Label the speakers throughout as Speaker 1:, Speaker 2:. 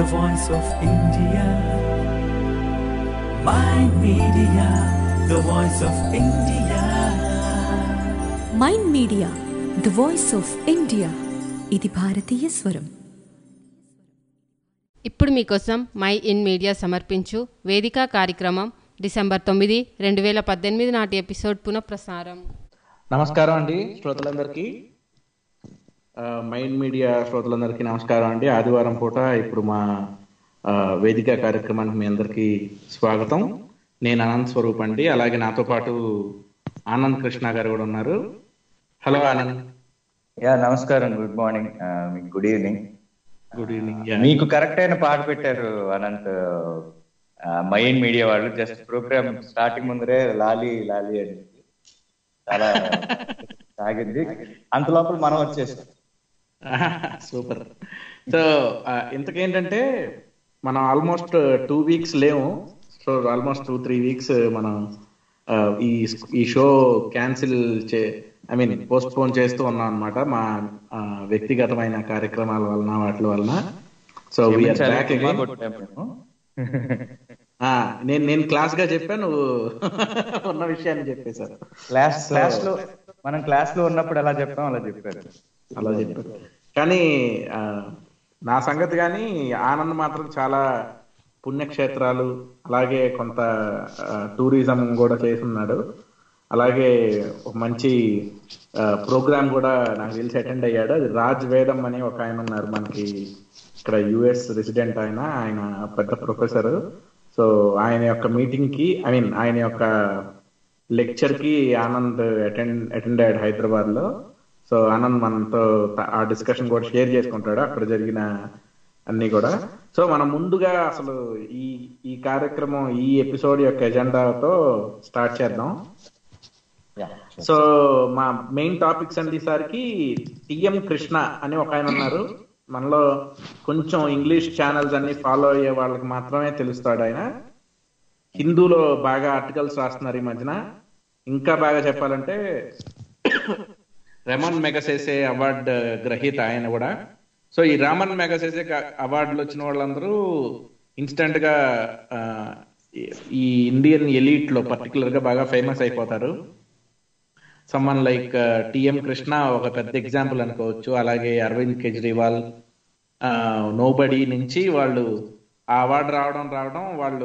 Speaker 1: the voice of India. My media, the voice of India.
Speaker 2: Mind media the voice of India ఇది భారతీయ స్వరం
Speaker 3: ఇప్పుడు మీకోసం my in media సమర్పించు వేదిక కార్యక్రమం డిసెంబర్ తొమ్మిది రెండు వేల పద్దెనిమిది నాటి ఎపిసోడ్ పునఃప్రసారం
Speaker 4: నమస్కారం అండి శ్రోతలందరికీ ఆ, మైండ్ మీడియా శ్రోతలందరికీ నమస్కారం అండి ఆదివారం పూట ఇప్పుడు మా ఆ, వేదిక కార్యక్రమానికి మీ అందరికీ స్వాగతం నేను అనంత్ స్వరూప్ అండి అలాగే నాతో పాటు ఆనంద్ కృష్ణ గారు కూడా ఉన్నారు హలో ఆనంద్
Speaker 5: యా నమస్కారం గుడ్ మార్నింగ్ మీకు గుడ్ ఈవినింగ్
Speaker 4: గుడ్ ఈవినింగ్
Speaker 5: మీకు కరెక్ట్ అయిన పాట పెట్టారు అనంత్ మైన్ మీడియా వాళ్ళు జస్ట్ ప్రోగ్రామ్ స్టార్టింగ్ ముందరే లాలి లాలి అని చెప్పి చాలా సాగింది అంత లోపల మనం వచ్చేసాం
Speaker 4: సూపర్ సో ఇంతకేంటంటే మనం ఆల్మోస్ట్ టూ వీక్స్ లేము so almost two three weeks మనం ఆ, ఈ ఈ షో క్యాన్సిల్ చే ఐ మీన్ పోస్ట్ పోన్ చేస్తూ ఉన్నాం అనమాట మా ఆ, వ్యక్తిగతమైన కార్యక్రమాల వలన వాటి వలన సో వీఆర్
Speaker 5: క్షమించాలి,
Speaker 4: బ్యాక్
Speaker 5: క్షమా
Speaker 4: అగైన్
Speaker 5: కొట్టాం మేము.
Speaker 4: నేను నేను క్లాస్ గా చెప్పా నువ్వు ఉన్న విషయాన్ని చెప్పేశారు
Speaker 5: క్లాస్ క్లాస్ లో మనం క్లాస్ లో ఉన్నప్పుడు ఎలా చెప్తాం అలా చెప్పారు
Speaker 4: అలా చెప్పారు కానీ ఆ, నా సంగతి కానీ ఆనంద్ మాత్రం చాలా పుణ్యక్షేత్రాలు అలాగే కొంత టూరిజం కూడా చేస్తున్నాడు అలాగే ఒక మంచి ప్రోగ్రామ్ కూడా నాకు తెలిసి అటెండ్ అయ్యాడు అది రాజ్ వేదం అని ఒక ఆయన ఉన్నారు మనకి ఇక్కడ యుఎస్ రెసిడెంట్ ఆయన ఆయన పెద్ద ప్రొఫెసర్ సో ఆయన యొక్క మీటింగ్ కి ఐ మీన్ ఆయన యొక్క లెక్చర్ కి ఆనంద్ అటెండ్ అటెండ్ అయ్యాడు హైదరాబాద్ లో సో ఆనంద్ మనతో త- ఆ డిస్కషన్ కూడా షేర్ చేసుకుంటాడు అక్కడ జరిగిన అన్ని కూడా సో మనం ముందుగా అసలు ఈ ఈ కార్యక్రమం ఈ ఎపిసోడ్ యొక్క ఎజెండాతో స్టార్ట్ చేద్దాం సో మా మెయిన్ టాపిక్స్ అండి ఈసారికి టిఎం కృష్ణ అని ఒక ఆయన ఉన్నారు మనలో కొంచెం ఇంగ్లీష్ ఛానల్స్ అన్ని ఫాలో అయ్యే వాళ్ళకి మాత్రమే తెలుస్తాడు ఆయన హిందూలో బాగా ఆర్టికల్స్ రాస్తున్నారు ఈ మధ్యన ఇంకా బాగా చెప్పాలంటే రెమన్ మెగసేసే అవార్డ్ గ్రహీత ఆయన కూడా సో ఈ రామన్ మెగసేసే అవార్డులు వచ్చిన వాళ్ళందరూ ఇన్స్టెంట్ గా ఆ, ఈ- ఈ ఇండియన్ ఎలీట్ లో పర్టికులర్ గా బాగా ఫేమస్ అయిపోతారు సమ్మన్ లైక్ టిఎం కృష్ణ ఒక పెద్ద ఎగ్జాంపుల్ అనుకోవచ్చు అలాగే అరవింద్ కేజ్రీవాల్ నోబడి నుంచి వాళ్ళు ఆ అవార్డు రావడం రావడం వాళ్ళు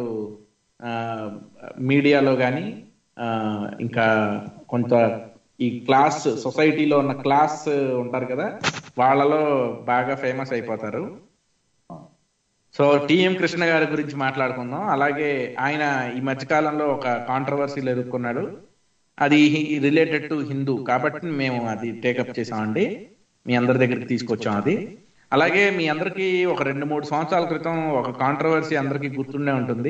Speaker 4: మీడియాలో కానీ ఇంకా కొంత ఈ క్లాస్ సొసైటీలో ఉన్న క్లాస్ ఉంటారు కదా వాళ్ళలో బాగా ఫేమస్ అయిపోతారు సో టిఎం కృష్ణ గారి గురించి మాట్లాడుకుందాం అలాగే ఆయన ఈ మధ్య కాలంలో ఒక కాంట్రవర్సీలు ఎదుర్కొన్నాడు అది రిలేటెడ్ టు హిందూ కాబట్టి మేము అది టేకప్ చేసామండి మీ అందరి దగ్గరికి తీసుకొచ్చాం అది అలాగే మీ అందరికి ఒక రెండు మూడు సంవత్సరాల క్రితం ఒక కాంట్రవర్సీ అందరికీ గుర్తుండే ఉంటుంది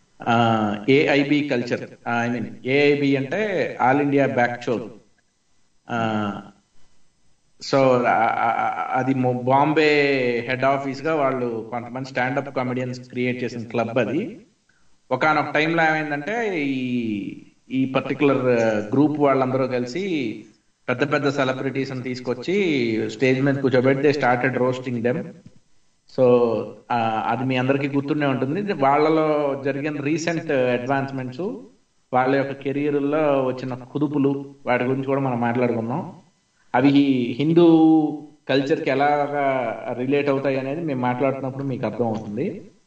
Speaker 4: AIB culture I mean AIB అంటే all India Bakchod so అది మొ- బాంబే హెడ్ ఆఫీస్ గా వాళ్ళు కొంతమంది స్టాండప్ కామెడియన్స్ క్రియేట్ చేసిన క్లబ్ అది ఒకనొక టైంలో ఏమైందంటే ఈ ఈ పర్టికులర్ గ్రూప్ వాళ్ళందరూ కలిసి పెద్ద పెద్ద సెలబ్రిటీస్ తీసుకొచ్చి స్టేజ్ మీద కూర్చోబెట్టి స్టార్టెడ్ రోస్టింగ్ దెమ్ సో అది మీ అందరికీ గుర్తుండే ఉంటుంది వాళ్ళలో జరిగిన రీసెంట్ అడ్వాన్స్మెంట్స్ వాళ్ళ యొక్క కెరీర్లో వచ్చిన కుదుపులు వాటి గురించి కూడా మనం మాట్లాడుకుందాం అవి హిందూ కల్చర్కి ఎలాగా రిలేట్ అవుతాయి అనేది మేము మాట్లాడుతున్నప్పుడు మీకు అర్థం అవుతుంది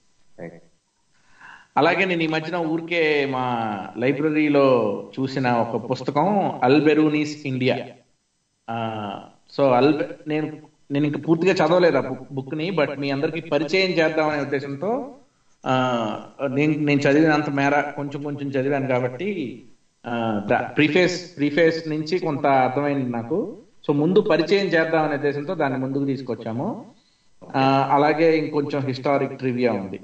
Speaker 4: అలాగే నేను ఈ మధ్యన ఊరికే మా లైబ్రరీలో చూసిన ఒక పుస్తకం అల్బెరూనీస్ ఇండియా సో అల్బె నేను నేను ఇంకా పూర్తిగా చదవలేదు ఆ బుక్ ని బట్ మీ అందరికి పరిచయం చేద్దామనే ఉద్దేశంతో ఆ, నేను నేను చదివినంత మేర కొంచెం కొంచెం చదివాను కాబట్టి ప్రీఫేస్ ప్రీఫేస్ నుంచి కొంత అర్థమైంది నాకు సో ముందు పరిచయం చేద్దామనే ఉద్దేశంతో దాన్ని ముందుకు తీసుకొచ్చాము ఆ, అలాగే ఇంకొంచెం హిస్టారిక్ ట్రివియా ఉంది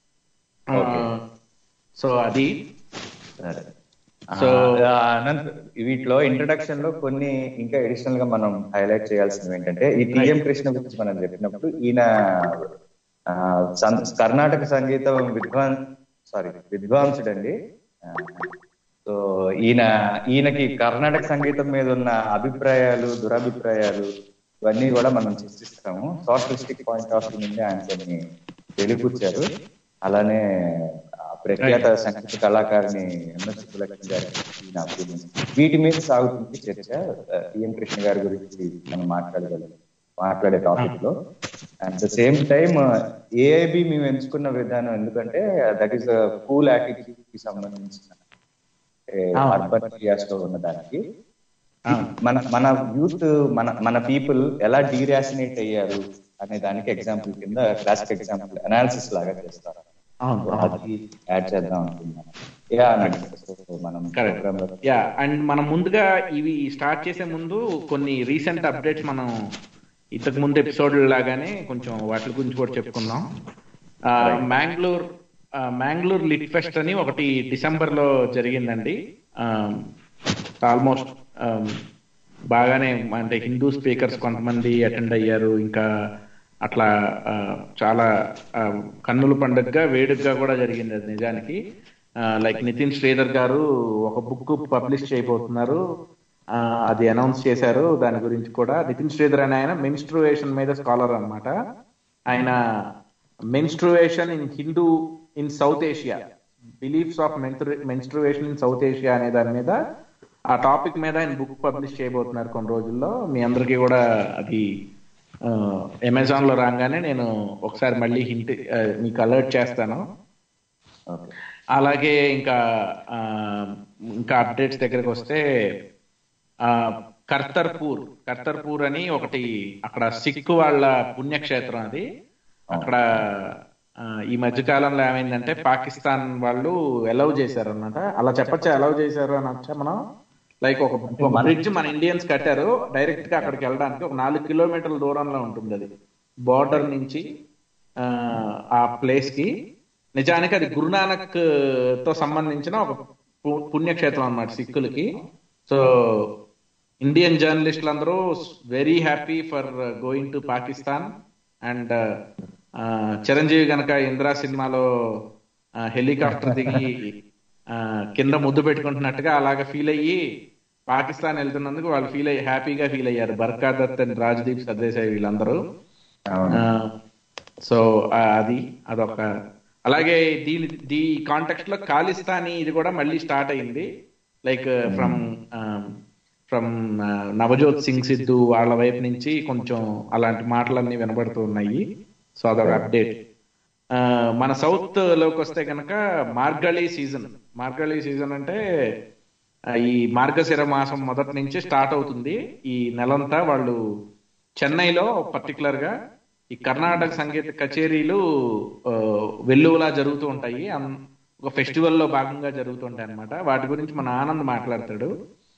Speaker 4: సో అది
Speaker 5: సరే
Speaker 4: So-
Speaker 5: ఆ, అనంత్ వీటిలో ఇంట్రడక్షన్ లో కొన్ని ఇంకా అడిషనల్ గా మనం హైలైట్ చేయాల్సినవి ఏంటంటే ఈ టిఎం కృష్ణ గురించి మనం చెప్పినప్పుడు ఈయన ఆ, సం- కర్ణాటక సంగీతం విద్వాన్ సారీ విద్వాంసుడు అండి సో ఈయన ఈయనకి కర్ణాటక సంగీతం మీద ఉన్న అభిప్రాయాలు దురభిప్రాయాలు ఇవన్నీ కూడా మనం చర్చిస్తాము సోషలిస్టిక్ పాయింట్ ఆఫ్ వ్యూ నుండి ఆయన కొన్ని వెలిపుచ్చారు అలానే ఆ ప్రఖ్యాత సంగీత కళాకారిణి ఎంఎస్ సుబ్బలక్ష్మి గారి ఈయన opinion. వీటి మీద సాగుతుంది చర్చ టిఎం కృష్ణ గారి గురించి మనం మాట్లాడగలం మాట్లాడే టాపిక్ లో at the same time AIB మేము ఎంచుకున్న విధానం ఎందుకంటే దట్ ఈస్ కూల్ యాటిట్యూడ్ కి సంబంధించిన అర్బన్ ఏరియాస్ లో ఉన్న దానికి మన మన యూత్ మన మన పీపుల్ ఎలా డీరాసినేట్ అయ్యారు అనే దానికి ఎగ్జాంపుల్ కింద క్లాసిక్ ఎగ్జాంపుల్ అనాలిసిస్ లాగా చేస్తారు
Speaker 4: అవును
Speaker 5: అది యాడ్ చేద్దాం అనుకున్నాను యా అన్నట్టు. So, మనం
Speaker 4: కరెక్ట్
Speaker 5: program లో
Speaker 4: యా అండ్ మనం ముందుగా ఇవి స్టార్ట్ చేసే ముందు కొన్ని రీసెంట్ అప్డేట్స్ మనం ఇంతకు ముందు ఎపిసోడ్ లాగానే కొంచెం వాటి గురించి కూడా చెప్పుకుందాం ఆ, మ్యాంగ్లూర్ ఆ, మ్యాంగ్లూర్ లిట్ ఫెస్ట్ అని ఒకటి డిసెంబర్ లో జరిగిందండి ఆల్మోస్ట్ బాగానే అంటే హిందూ స్పీకర్స్ కొంతమంది అటెండ్ అయ్యారు ఇంకా అట్లా ఆ, చాలా ఆ, కన్నుల పండుగగా వేడుకగా కూడా జరిగింది అది నిజానికి లైక్ నితిన్ శ్రీధర్ గారు ఒక బుక్ పబ్లిష్ చేయబోతున్నారు ఆ, అది అనౌన్స్ చేశారు దాని గురించి కూడా నితిన్ శ్రీధర్ అనే ఆయన మెన్స్ట్రువేషన్ మీద స్కాలర్ అన్నమాట ఆయన menstruation in Hindu in South Asia beliefs of menstruation in South Asia అనే దాని మీద ఆ టాపిక్ మీద ఆయన బుక్ పబ్లిష్ చేయబోతున్నారు కొన్ని రోజుల్లో మీ అందరికీ కూడా అది అమెజాన్ లో రాగానే నేను ఒకసారి మళ్ళీ హింట్ మీకు అలర్ట్ చేస్తాను
Speaker 5: Okay.
Speaker 4: అలాగే ఇంకా ఆ, ఇంకా అప్డేట్స్ దగ్గరికి వస్తే ఆ కర్తర్పూర్ కర్తర్పూర్ అని ఒకటి అక్కడ సిక్ వాళ్ళ పుణ్యక్షేత్రం అది అక్కడ ఆ, ఈ మధ్య కాలంలో ఏమైందంటే పాకిస్తాన్ వాళ్ళు అలౌ చేశారు అన్నమాట అలా చెప్పచ్చా అలౌ చేశారు అని వచ్చా మనం లైక్ ఒక బ్రిడ్జ్ మన ఇండియన్స్ కట్టారు డైరెక్ట్ గా అక్కడికి వెళ్ళడానికి ఒక నాలుగు కిలోమీటర్ల దూరంలో ఉంటుంది అది బార్డర్ నుంచి ఆ, ఆ ప్లేస్ కి నిజానికి అది గురునానక్ తో సంబంధించిన ఒక పు- పుణ్యక్షేత్రం అన్నమాట సిక్కులకి సో ఇండియన్ జర్నలిస్టులు అందరూ very happy for going to Pakistan and Chiranjeevi గనక ఇంద్రా సినిమాలో హెలికాప్టర్ దిగి ఆ, కింద ముద్దు పెట్టుకుంటున్నట్టుగా అలాగ ఫీల్ అయ్యి పాకిస్తాన్ వెళ్తున్నందుకు వాళ్ళు ఫీల్ అయ్యి హ్యాపీగా ఫీల్ అయ్యారు బర్కా దత్ అండ్ రాజ్దీప్ సర్దేశాయ్ వీళ్ళందరూ
Speaker 5: అవును
Speaker 4: సో అది అదొక అలాగే దీని దీ కాంటెక్స్ట్ లో ఖాళిస్తానీ ఇది కూడా మళ్ళీ స్టార్ట్ అయింది like from from Navjot Singh Sidhu వాళ్ళ వైపు నుంచి కొంచెం అలాంటి మాటలన్నీ వినబడుతూ ఉన్నాయి సో అదొక అప్డేట్ మన సౌత్ లోకి వస్తే కనుక మార్గళి సీజన్ మార్గళి సీజన్ అంటే ఆ, ఈ మార్గశిర మాసం మొదటి నుంచి స్టార్ట్ అవుతుంది ఈ నెలంతా వాళ్ళు చెన్నైలో పర్టికులర్ గా ఈ కర్ణాటక సంగీత కచేరీలు ఆ, వెల్లువలా జరుగుతూ ఉంటాయి అన్- ఒక ఫెస్టివల్ లో భాగంగా జరుగుతుంటాయి అన్నమాట వాటి గురించి మన ఆనంద్ మాట్లాడతాడు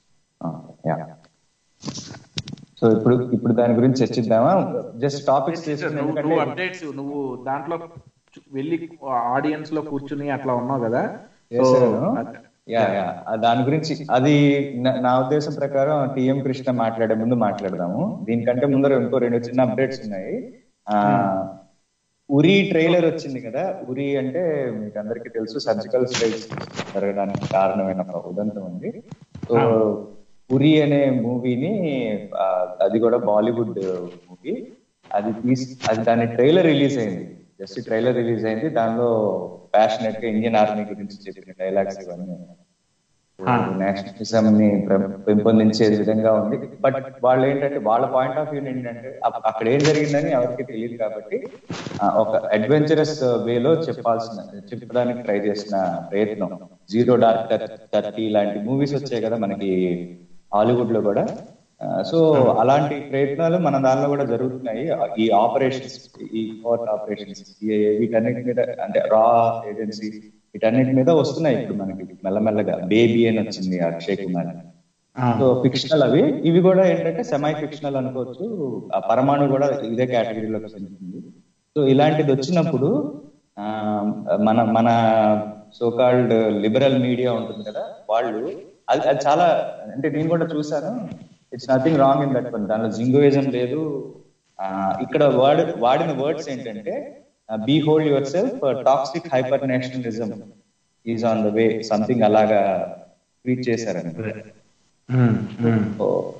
Speaker 5: సో ఇప్పుడు ఇప్పుడు దాని గురించి చర్చిద్దామా జస్ట్ టాపిక్స్ తీసుకుని
Speaker 4: నువ్వు
Speaker 5: ఎందుకంటే
Speaker 4: నువ్వు అప్డేట్స్ నువ్వు దాంట్లో చు- వెళ్ళి ఆడియన్స్ లో కూర్చుని అట్లా ఉన్నావు కదా సో
Speaker 5: చేశాను. యా యా ఆ దాని గురించి అది నా- నా ఉద్దేశం ప్రకారం టిఎం కృష్ణ మాట్లాడే ముందు మాట్లాడదాము దీనికంటే ముందర ఇంకో రెండు చిన్న అప్డేట్స్ ఉన్నాయి ఆ ఉరి ట్రైలర్ వచ్చింది కదా ఉరి అంటే మీకు అందరికీ తెలుసు సర్జికల్ స్ట్రైక్స్ జరగడానికి కారణమైన ఒక ఉదంతం ఉంది సో ఉరి అనే మూవీని అది కూడా బాలీవుడ్ మూవీ అది తీసి అది దాని ట్రైలర్ రిలీజ్ అయింది జస్ట్ ట్రైలర్ రిలీజ్ అయింది దానిలో ప్యాషనెట్ గా ఇండియన్ ఆర్మీ గురించి చెప్పిన డైలాగ్స్ ఇవన్నీ నేషనలిజం ని ప్ర- పెంపొందించే విధంగా ఉంది బట్ వాళ్ళు ఏంటంటే వాళ్ళ పాయింట్ ఆఫ్ వ్యూ ఏంటంటే అప్- అక్కడ ఏం జరిగిందని ఎవరికి తెలియదు కాబట్టి ఆ, ఒక అడ్వెంచరస్ వేలో చెప్పాల్సిన చెప్పడానికి ట్రై చేసిన ప్రయత్నం జీరో డార్క్ థర్టీ లాంటి మూవీస్ వచ్చాయి కదా మనకి హాలీవుడ్ లో కూడా సో అలాంటి ప్రయత్నాలు మన దానిలో కూడా జరుగుతున్నాయి ఈ ఆపరేషన్స్ ఈ కోర్ట్ ఆపరేషన్స్ వీటన్నిటి మీద అంటే రా ఏజెన్సీ వీటన్నిటి మీద వస్తున్నాయి ఇప్పుడు మనకి మెల్లమెల్లగా బేబీ అని వచ్చింది అక్షయ్ కుమార్ సో ఫిక్షనల్ అవి ఇవి కూడా ఏంటంటే సెమై ఫిక్షనల్ అనుకోవచ్చు ఆ పరమాణు కూడా ఇదే కేటగిరీలోకి చెందుతుంది సో ఇలాంటిది వచ్చినప్పుడు ఆ మన మన సోకాల్డ్ లిబరల్ మీడియా ఉంటుంది కదా వాళ్ళు అది అది చాలా అంటే నేను కూడా చూసాను it's nothing wrong in that one దానిలో జింగోయిజం లేదు ఆ, ఇక్కడ వాడి వాడిన వర్డ్స్ ఏంటంటే behold yourself toxic hyper nationalism is on the way something అలాగా ట్వీట్ చేశారని సో,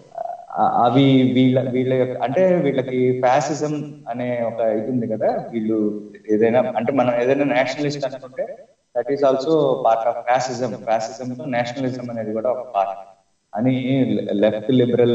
Speaker 5: ఆ- అవి వీళ్ళ వీళ్ళ యొక్క అంటే వీళ్ళకి ఫ్యాసిజం అనే ఒక ఇది ఉంది కదా వీళ్ళు ఏదైనా అంటే మనం ఏదైనా నేషనలిస్ట్ అనుకుంటే that is also part of fascism fascism లో నేషనలిజం అనేది కూడా ఒక పార్ట్ అని లెఫ్ట్ లిబరల్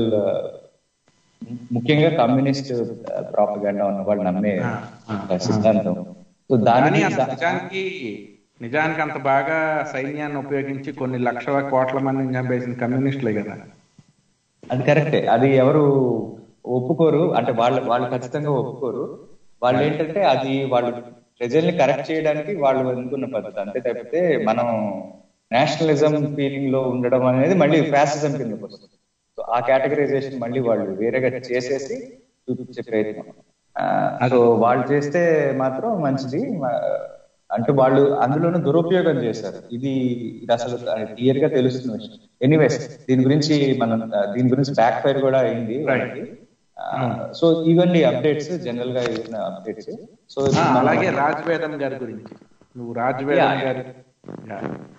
Speaker 5: ముఖ్యంగా కమ్యూనిస్ట్ ప్రాపగండా ఉన్న వాళ్ళు నమ్మే ఒక సిద్ధాంతం సో
Speaker 4: కానీ
Speaker 5: దాని
Speaker 4: అసలు నిజానికి నిజానికి అంత బాగా సైన్యాన్ని ఉపయోగించి కొన్ని లక్షల కోట్ల మందిని చంపేసిన కమ్యూనిస్టులే కదా
Speaker 5: అది కరెక్టే అది ఎవరు ఒప్పుకోరు అంటే వాళ్ళు వాళ్ళు ఖచ్చితంగా ఒప్పుకోరు వాళ్ళు ఏంటంటే అది వాళ్ళు ప్రజల్ని కరెక్ట్ చేయడానికి వాళ్ళు అనుకున్న పద్ధతి అంతే తప్పితే మనం నేషనలిజం ఫీలింగ్ లో ఉండడం అనేది మళ్ళీ ఫ్యాసిజం కిందకి వస్తుంది సో ఆ కేటగరైజేషన్ మళ్ళీ వాళ్ళు వేరేగా చేసేసి చూపించే ప్రయత్నం సో వాళ్ళు చేస్తే మాత్రం మంచిది మా- అంటే వాళ్ళు అందులోనూ దురుపయోగం చేశారు ఇది ఇది అసలు క్లియర్ గా తెలుస్తున్న విషయం ఎనీవేస్ దీని గురించి మనం ఆ, దీని గురించి బ్యాక్ ఫైర్ కూడా అయింది వాళ్ళకి సో ఇవన్నీ అప్డేట్స్ జనరల్ గా ఇవన్నీ అప్డేట్స్ సో
Speaker 4: ఆ, అలాగే రాజ్వేదం గారి గురించి నువ్వు రాజ్వేదం
Speaker 5: Yeah.
Speaker 4: గారి Yeah.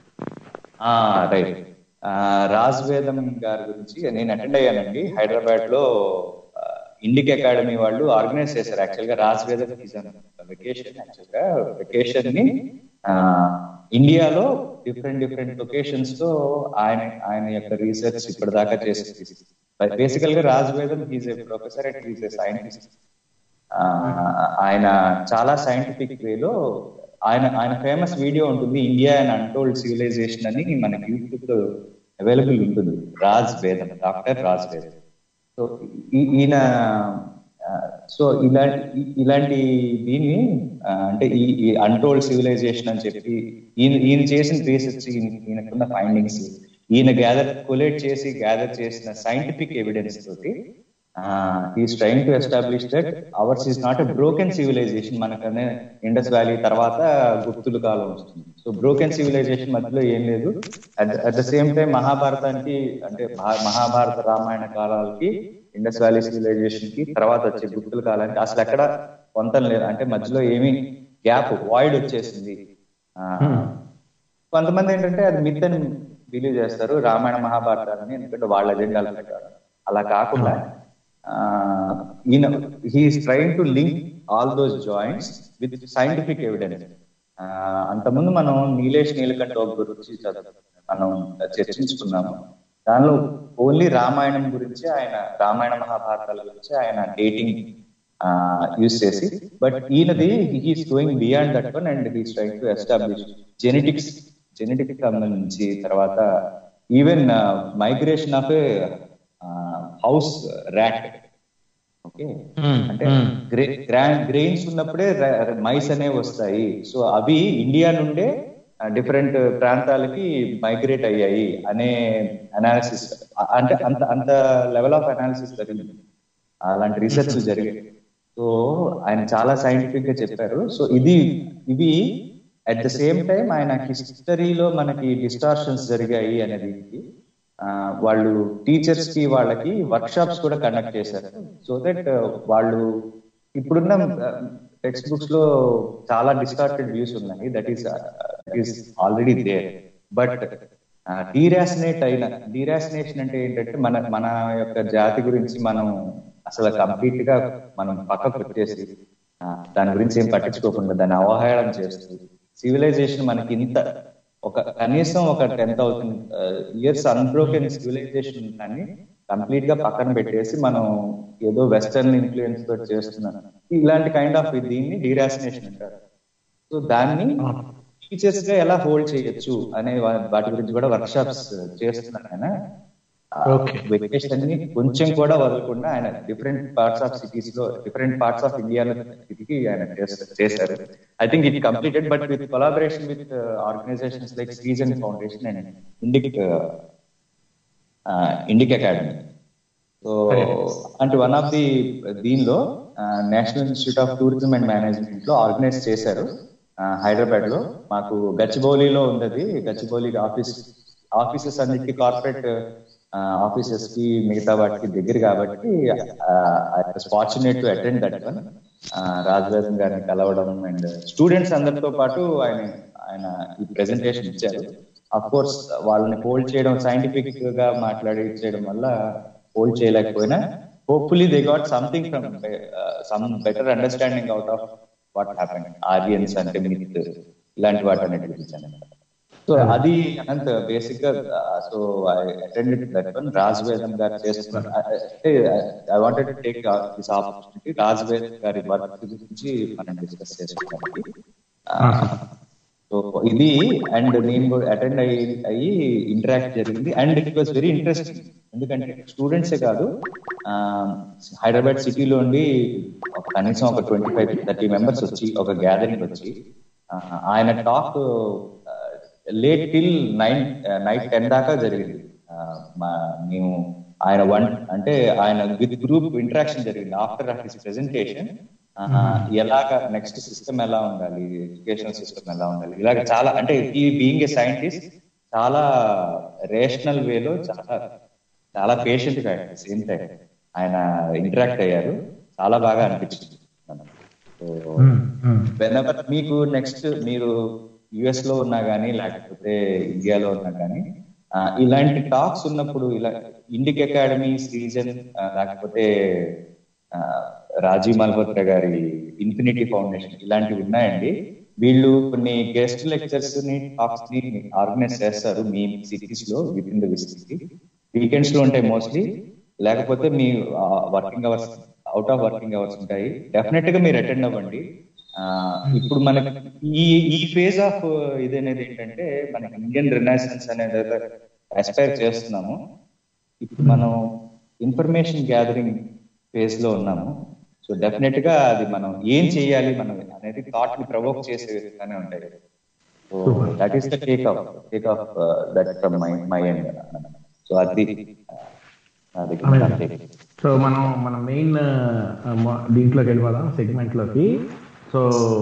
Speaker 5: రైట్ రాజ్ వేదం గారి గురించి నేను అటెండ్ అయ్యానండి హైదరాబాద్ లో ఇండిక్ అకాడమీ వాళ్ళు ఆర్గనైజ్ చేశారు యాక్చువల్ గా రాజ్ వేదం వెకేషన్ యాక్చువల్ గా వెకేషన్ ని ఆ, ఇండియాలో డిఫరెంట్ డిఫరెంట్ లొకేషన్స్ లో ఆయన ఆయన యొక్క రీసెర్చ్ ఇప్పటిదాకా చేసి బేసికల్ గా Raj Vedam is a professor and is a scientist ఆ, ఆయన చాలా సైంటిఫిక్ వేలో ఆయన ఆయన ఫేమస్ వీడియో ఉంటుంది ఇండియా అండ్ అన్టోల్డ్ సివిలైజేషన్ అని మనకి యూట్యూబ్ లో అవైలబుల్ ఉంటుంది రాజ్ వేదం డాక్టర్ రాజ్ వేదం సో ఈ- ఈయన సో ఇలాంటి ఈ- ఇలాంటి దీన్ని ఆ, అంటే ఈ ఈ అన్టోల్డ్ సివిలైజేషన్ అని చెప్పి ఈయన ఈయన చేసిన రీసెర్చ్ ఈయనకున్న ఫైండింగ్స్ ఈయన గ్యాదర్ కొలేట్ చేసి గ్యాదర్ చేసిన సైంటిఫిక్ ఎవిడెన్స్ తోటి is trying to establish that ours is not a broken civilisation మనకనే ఇండస్ వ్యాలీ తర్వాత గుప్తుల కాలం వస్తుంది సో బ్రోకెన్ సివిలైజేషన్ మధ్యలో ఏం లేదు అట్ ద సేమ్ టైం మహాభారతానికి అంటే మహా- మహాభారత రామాయణ కాలాలకి ఇండస్ వ్యాలీ సివిలైజేషన్ కి తర్వాత వచ్చే గుప్తుల కాలానికి అసలు ఎక్కడ పొంతం లేదు అంటే మధ్యలో ఏమీ గ్యాప్ వాయిడ్ వచ్చేసింది ఆ, కొంతమంది ఏంటంటే అది మిత్ అని బిలీవ్ చేస్తారు రామాయణ మహాభారతాలని ఎందుకంటే వాళ్ళ అజెండాల ప్రకారం అలా కాకుండా ఆ, ఈయన he is trying to link all those joints with scientific evidence అంతకుముందు మనం నీలేష్ నీలకంఠ గురించి చదువు మనం చర్చించుకున్నాము దానిలో ఓన్లీ రామాయణం గురించి ఆయన రామాయణ మహాభారతాల గురించి ఆయన డేటింగ్ యూస్ చేసి బట్ ఈయనది he's going beyond that one and he's trying to establish genetics genetic సంబంధించి తర్వాత even migration of a house rat okay అంటే గ్రెయిన్స్ ఉన్నప్పుడే మైస్ అనేవి వస్తాయి సో అవి ఇండియా నుండే డిఫరెంట్ ప్రాంతాలకి మైగ్రేట్ అయ్యాయి అనే అనాలిసిస్ అంటే అంత అంత లెవెల్ ఆఫ్ అనాలిసిస్ జరిగింది అలాంటి రీసెర్చ్ జరిగాయి సో ఆయన చాలా సైంటిఫిక్ గా చెప్పారు సో ఇది ఇవి అట్ ద సేమ్ టైం ఆయన హిస్టరీలో మనకి డిస్టార్షన్స్ జరిగాయి అనేది ఆ, వాళ్ళు టీచర్స్ కి వాళ్ళకి వర్క్ షాప్స్ కూడా కండక్ట్ చేశారు సో దట్ వాళ్ళు ఇప్పుడున్న టెక్స్ట్ బుక్స్ లో చాలా డిస్టార్టెడ్ వ్యూస్ ఉన్నాయి that is that is already there but deracinate అయిన డీరాసినేషన్ అంటే ఏంటంటే మన మన యొక్క జాతి గురించి మనం అసలు కంప్లీట్ గా మనం పక్కకు వచ్చేసి ఆ, దాని గురించి ఏం పట్టించుకోకుండా దాన్ని అవహేళన చేస్తూ సివిలైజేషన్ మనకి ఇంత ఒక కనీసం ఒక ten thousand years unbroken civilisation దాన్ని కంప్లీట్ గా పక్కన పెట్టేసి మనం ఏదో వెస్టర్న్ ఇన్ఫ్లుయెన్స్ తోటి చేస్తున్నాం ఇలాంటి కైండ్ ఆఫ్ దీన్ని డీరాసినేషన్ అంటారు సో దాన్ని టీచర్స్ గా ఎలా హోల్డ్ చేయొచ్చు అనే వా- వాటి గురించి కూడా వర్క్ షాప్స్ చేస్తున్నారు ఆయన వెకేషన్ ని కొంచెం కూడా వదలకుండా ఆయన డిఫరెంట్ పార్ట్స్ ఆఫ్ సిటీస్ లో డిఫరెంట్ పార్ట్స్ ఆఫ్ ఇండియాలో తిరిగి ఆయన చేస్త- చేశారు I think it completed but with collaboration with organizations like season foundation and Indic Indic academy so అంటే వన్ ఆఫ్ ది దీనిలో national institute of tourism and management లో organize చేశారు హైదరాబాద్ లో మాకు గచ్చిబౌలిలో ఉంది గచ్చిబౌలి ఆఫీస్ ఆఫీసెస్ అన్నిటికీ కార్పొరేట్ ఆఫీసెస్ కి మిగతా వాటికి దగ్గర కాబట్టి fortunate to attend that one రాజవేదం గారిని కలవడం అండ్ స్టూడెంట్స్ అందరితో పాటు ఆయన ఆయన ఈ ప్రెజెంటేషన్ ఇచ్చారు అఫ్ కోర్స్ వాళ్ళని హోల్డ్ చేయడం సైంటిఫిక్ గా మాట్లాడి చేయడం వల్ల హోల్డ్ చేయలేకపోయినా hopefully they got something from some better understanding out of what happen Aryans అంటే మిత్ ఇలాంటి వాటి అన్నిటి గురించి అనమాట సో అది అనంత బేసిక్ గా so I attended that one Raj Vedam గారు చేస్తున్నారు అంటే I wanted to take this opportunity Raj Vedam గారి వర్క్ గురించి మనం డిస్కస్ చేసుకోవడానికి సో ఇది అండ్ నేను అటెండ్ అయ్యి అయ్యి ఇంటరాక్ట్ జరిగింది and it was very interesting ఎందుకంటే స్టూడెంట్సే కాదు ఆ, హైదరాబాద్ సిటీలో ఉండి ఒక కనీసం ఒక ట్వంటీ ఫైవ్ థర్టీ మెంబర్స్ వచ్చి ఒక గ్యాదరింగ్ వచ్చి ఆ, ఆయన talk late till nine night ten దాకా జరిగింది ఆ, మా- మేము ఆయన వన్ అంటే ఆయన విత్ గ్రూప్ ఇంటరాక్షన్ జరిగింది ఆఫ్టర్ హిస్ ప్రెజెంటేషన్ ఎలాగ నెక్స్ట్ సిస్టమ్ ఎలా ఉండాలి ఎడ్యుకేషన్ సిస్టమ్ ఎలా ఉండాలి ఇలాగ చాలా అంటే ఈ బీయింగ్ ఏ సైంటిస్ట్ చాలా రేషనల్ వేలో చాలా చాలా పేషెంట్ గా సేమ్ టైం ఆయన ఇంటరాక్ట్ అయ్యారు చాలా బాగా అనిపించింది సో వెనవర్ మీకు నెక్స్ట్ మీరు యుఎస్ లో ఉన్నా గానీ లేకపోతే ఇండియాలో ఉన్నా గానీ ఆ, ఇలాంటి టాక్స్ ఉన్నప్పుడు ఇలా ఇండిక్ అకాడమీ రీజన్ లేకపోతే ఆ, రాజీవ్ మల్హోత్రా గారి ఇన్ఫినిటీ ఫౌండేషన్ ఇలాంటివి ఉన్నాయండి వీళ్ళు కొన్ని గెస్ట్ లెక్చర్స్ ని టాక్స్ ని ఆర్గనైజ్ చేస్తారు మీ సిటీస్ లో with in the city weekends లో ఉంటాయి మోస్ట్లీ లేకపోతే మీ working hours out of working hours ఉంటాయి డెఫినెట్ గా మీరు అటెండ్ అవ్వండి ఆ, ఇప్పుడు మనకి ఈ ఈ ఫేజ్ ఆఫ్ ఇది అనేది ఏంటంటే మనకి ఇండియన్ రినైసెన్స్ అనేది ఎక్స్పైర్ చేస్తున్నాము ఇప్పుడు మనం ఇన్ఫర్మేషన్ గ్యాదరింగ్ ఫేజ్ లో ఉన్నాము సో డెఫినెట్ గా అది మనం ఏం చేయాలి మనం అనేది థాట్ ని ప్రవోక్ చేసే విధంగానే ఉంటాయి so that is the take off take off that from my my end so అది అది
Speaker 4: సో మనం మన మెయిన్ దీంట్లోకి వెళ్ళిపోదాం సెగ్మెంట్ లోకి సో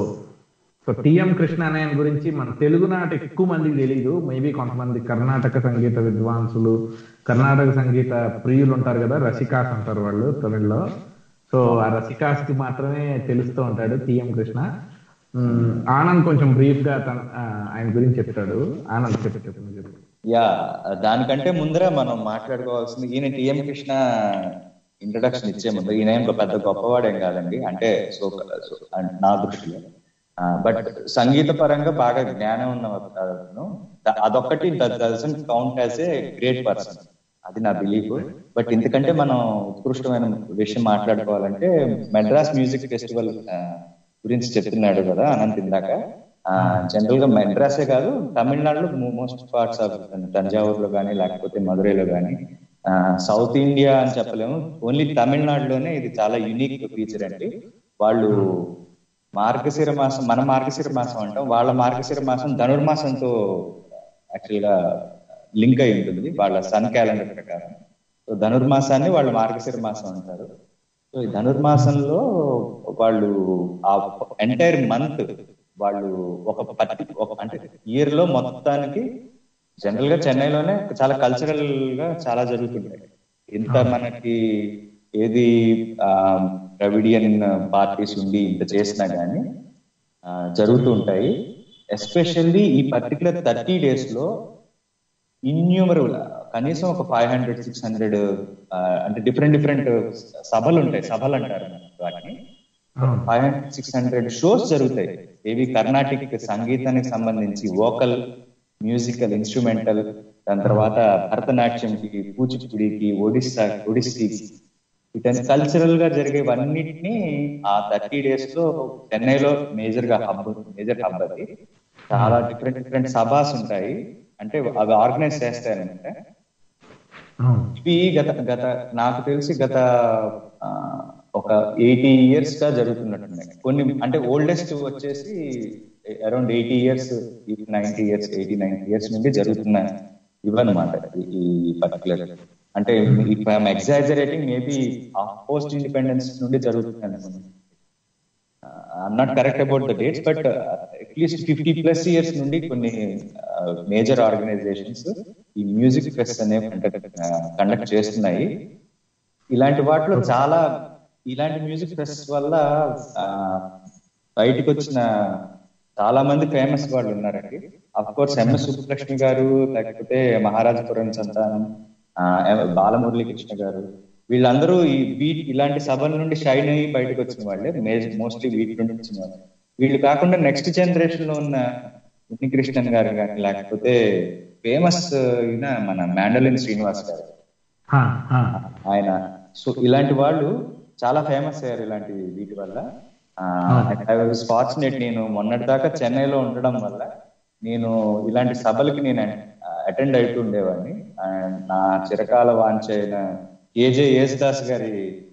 Speaker 4: సో టిఎం కృష్ణ అనే ఆయన గురించి మన తెలుగు నాట ఎక్కువ మందికి తెలియదు మేబీ కొంతమంది కర్ణాటక సంగీత విద్వాంసులు కర్ణాటక సంగీత ప్రియులు ఉంటారు కదా రసికాస్ అంటారు వాళ్ళు తమిళ్లో సో ఆ రసికాస్ కి మాత్రమే తెలుస్తూ ఉంటాడు టిఎం కృష్ణ మ్మ్, ఆనంద్ కొంచెం బ్రీఫ్ గా తన- ఆ, ఆయన గురించి చెప్తాడు ఆనంద్ చెప్పు చెప్పు నువ్వు చెప్పు
Speaker 5: యా దానికంటే ముందర మనం మాట్లాడుకోవాల్సింది ఈయన టిఎం కృష్ణ ఇంట్రడక్షన్ ఇచ్చే ముందు ఈయన ఏం పెద్ద గొప్పవాడేం కాదండి అంటే సో సో అంటే నా దృష్టిలో బట్ సంగీత పరంగా బాగా జ్ఞానం ఉన్న అతను ద- అదొక్కటి dozen count as a great person అది నా బిలీఫ్ బట్ ఎందుకంటే మనం ఉత్కృష్టమైన విషయం మాట్లాడుకోవాలంటే మెడ్రాస్ మ్యూజిక్ ఫెస్టివల్ గురించి చెప్తున్నాడు కదా అనంత్ ఇందాక జనరల్ గా మెడ్రాసే కాదు తమిళనాడులో మోస్ట్ పార్ట్స్ ఆఫ్ తంజావూరులో కానీ లేకపోతే మధురైలో కానీ సౌత్ ఇండియా అని చెప్పలేము ఓన్లీ తమిళనాడులోనే ఇది చాలా యూనిక్ ఫీచర్ అండి వాళ్ళు మార్గశిర మాసం మన మార్గశిర మాసం అంటాం వాళ్ళ మార్గశిర మాసం ధనుర్మాసంతో యాక్చువల్ గా లింక్ అయి ఉంటుంది వాళ్ళ సన్ క్యాలెండర్ ప్రకారం సో ధనుర్మాసాన్ని వాళ్ళు మార్గశిర మాసం అంటారు సో ఈ ధనుర్మాసంలో వాళ్ళు ఆ ఎంటైర్ మంత్ వాళ్ళు ఒక పట్టి ఒక అంటే ఇయర్ లో మొత్తానికి జనరల్ గా చెన్నైలోనే చాలా కల్చరల్ గా చాలా జరుగుతుంటాయి ఇంత మనకి ఏది ఆ ద్రవిడియన్ పార్టీస్ ఉండి ఇంత చేసినా గానీ ఆ, జరుగుతూ ఉంటాయి ఎస్పెషల్లీ ఈ పర్టికులర్ థర్టీ డేస్ లో ఇన్యూమరబుల్ కనీసం ఒక ఫైవ్ హండ్రెడ్ సిక్స్ హండ్రెడ్ అంటే డిఫరెంట్ డిఫరెంట్ సభలు ఉంటాయి సభలు అంటారు వాటిని five hundred six hundred shows జరుగుతాయి ఏవి కర్ణాటిక్ సంగీతానికి సంబంధించి వోకల్ మ్యూజికల్ ఇన్స్ట్రుమెంటల్ దాని తర్వాత భరతనాట్యంకి కూచిపూడికి ఒడిస్సా ఒడిస్సీకి వీటన్ని కల్చరల్ గా జరిగేవన్నిటిని ఆ థర్టీ డేస్ లో చెన్నైలో మేజర్ గా హబ్ మేజర్ హబ్ అది చాలా డిఫరెంట్ డిఫరెంట్ సభాస్ ఉంటాయి అంటే అవి ఆర్గనైజ్ చేస్తాయన్నమాట ఇవి గత గత నాకు తెలిసి గత ఆ, ఒక ఎయిటీ ఇయర్స్ గా జరుగుతున్నట్టున్నాయి కొన్ని అంటే ఓల్డెస్ట్ వచ్చేసి around eighty years ninety years eighty ninety years నుండి జరుగుతున్న ఇవన్నమాట ఈ- ఈ పర్టికులర్ అంటే ఎగ్జాజరేటింగ్ మేబీ పోస్ట్ ఇండిపెండెన్స్ నుండి జరుగుతుంది అనుకుంటున్నాను I'm not correct about the dates but at least fifty plus years నుండి కొన్ని మేజర్ ఆర్గనైజేషన్స్ ఈ మ్యూజిక్ ఫెస్ట్ అనేవి కండక్ట్ చేస్తున్నాయి ఇలాంటి వాటిలో చాలా ఇలాంటి మ్యూజిక్ ఫెస్ట్ వల్ల ఆ, బయటకు వచ్చిన చాలా మంది ఫేమస్ వాళ్ళు ఉన్నారండి అఫ్ కోర్స్ ఎంఎస్ సుబ్బలక్ష్మి గారు లేకపోతే మహారాజపురం సంతానం ఆ, బాలమురళీ కృష్ణ గారు వీళ్ళందరూ ఈ వీట్ ఇలాంటి సభల నుండి షైన్ అయ్యి బయటకు వచ్చిన వాళ్ళే మోస్ట్లీ వీటి నుండి వచ్చిన వాళ్ళు వీళ్ళు కాకుండా నెక్స్ట్ జనరేషన్ లో ఉన్న ఉన్నికృష్ణన్ గారు కానీ లేకపోతే ఫేమస్ అయిన మన మ్యాండలిన్ శ్రీనివాస్ గారు
Speaker 4: హా, హా.
Speaker 5: ఆయన సో ఇలాంటి వాళ్ళు చాలా ఫేమస్ అయ్యారు ఇలాంటి వీటి వల్ల ఐ వాజ్ ఫార్చునేట్ నేను మొన్నటి దాకా చెన్నైలో ఉండడం వల్ల నేను ఇలాంటి సభలకి నేను అటెండ్ అవుతూ ఉండేవాడిని And నా చిరకాల వాంఛ అయిన ఏజే యేసుదాస్ గారి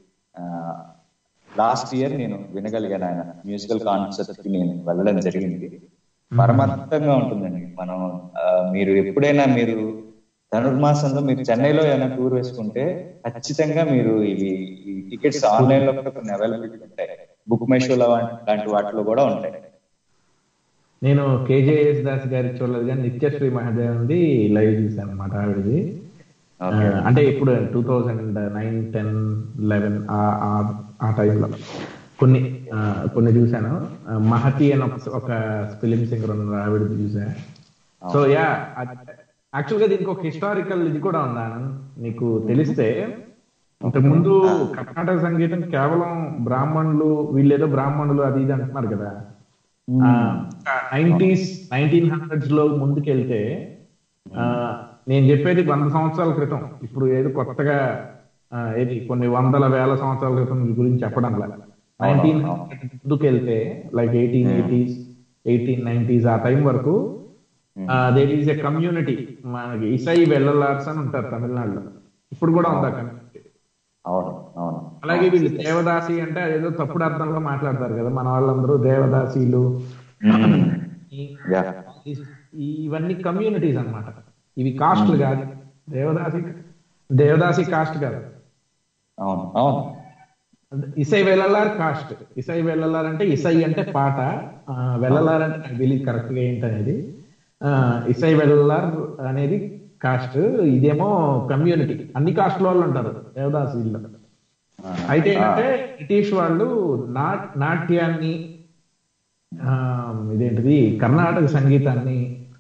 Speaker 5: లాస్ట్ ఇయర్ నేను వినగలిగాను ఆయన మ్యూజికల్ కాన్సర్ట్ కి నేను వెళ్ళడం జరిగింది పరమాత్మంగా ఉంటుందండి మనం ఆ, మీరు ఎప్పుడైనా మీరు ధనుర్మాసంలో మీరు చెన్నైలో ఏమైనా టూర్ వేసుకుంటే ఖచ్చితంగా మీరు ఇవి ఈ టికెట్స్ ఆన్లైన్ లో కూడా కొన్ని అవైలబిలిటీ ఉంటాయి బుక్ మై షోలో లాంటి వాటిలో కూడా ఉంటాయి
Speaker 4: నేను కేజేఎస్ దాస్ గారి చూడలేదు కానీ నిత్యశ్రీ మహాదేవంది లైవ్ చూశాను అనమాట ఆవిడది ఆ,
Speaker 5: Okay.
Speaker 4: అంటే ఇప్పుడు two thousand nine ten eleven ఆ టైంలో కొన్ని ఆ, కొన్ని చూశాను ఆ, మహతి అని ఒక ఒక ఫిలిం సింగర్ ఉన్నారు ఆవిడది చూసా సో యా యాక్చువల్ గా దీనికి ఒక హిస్టారికల్ ఇది కూడా ఉంది ఆనంద్ నీకు తెలిస్తే ఇంతకు ముందు కర్ణాటక సంగీతం కేవలం బ్రాహ్మణులు వీళ్ళేదో బ్రాహ్మణులు అది ఇది అంటున్నారు కదా నైన్టీస్ నైన్టీన్ హండ్రెడ్స్ లో ముందుకెళ్తే ఆ, నేను చెప్పేది వంద సంవత్సరాల క్రితం ఇప్పుడు ఏదో కొత్తగా ఆ, ఏది కొన్ని వందల వేల సంవత్సరాల క్రితం ఈ గురించి చెప్పడం నైన్టీన్ ముందుకెళ్తే like eighteen eighties eighteen nineties ఆ టైం వరకు దేర్ ఈస్ ఎ కమ్యూనిటీ మనకి ఇసై వెళ్ళలార్స్ అని ఉంటారు తమిళనాడులో ఇప్పుడు కూడా ఉంది ఆ కమ్యూనిటీ
Speaker 5: అవును అవును
Speaker 4: అలాగే వీళ్ళు దేవదాసి అంటే అదేదో తప్పుడు అర్థంలో మాట్లాడతారు కదా మన వాళ్ళందరూ దేవదాసీలు ఈ-
Speaker 5: యా
Speaker 4: ఈ- ఇవన్నీ కమ్యూనిటీస్ అన్నమాట ఇవి కాస్ట్లు కాదు దేవదాసి దేవదాసి కాస్ట్ కాదు
Speaker 5: అవును అవును
Speaker 4: ఇసై వెళ్ళలార్ కాస్ట్ ఇసై వెళ్ళలార్ అంటే ఇసై అంటే పాట ఆ, వెళ్ళలార్ అంటే నాకు తెలియదు కరెక్ట్ గా ఏంటనేది ఆ, ఇసై వెళ్ళలార్ అనేది కాస్ట్ ఇదేమో కమ్యూనిటీ అన్ని కాస్ట్ వాళ్ళు ఉంటారు దేవదాసీల్లో అయితే ఏంటంటే బ్రిటిష్ వాళ్ళు నా నాట్యాన్ని ఆ, ఇదేంటిది కర్ణాటక సంగీతాన్ని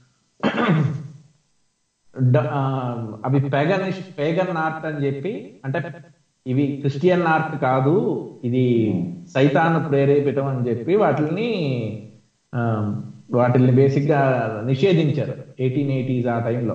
Speaker 4: డ- ఆ, అవి పేగన్ పేగన్ ఆర్ట్ అని చెప్పి అంటే ఇవి క్రిస్టియన్ ఆర్ట్ కాదు ఇది సైతాన్ ప్రేరేపితం అని చెప్పి వాటిని ఆ, వాటిని బేసిక్ గా నిషేధించారు ఎయిటీన్ ఎయిటీస్ ఆ టైంలో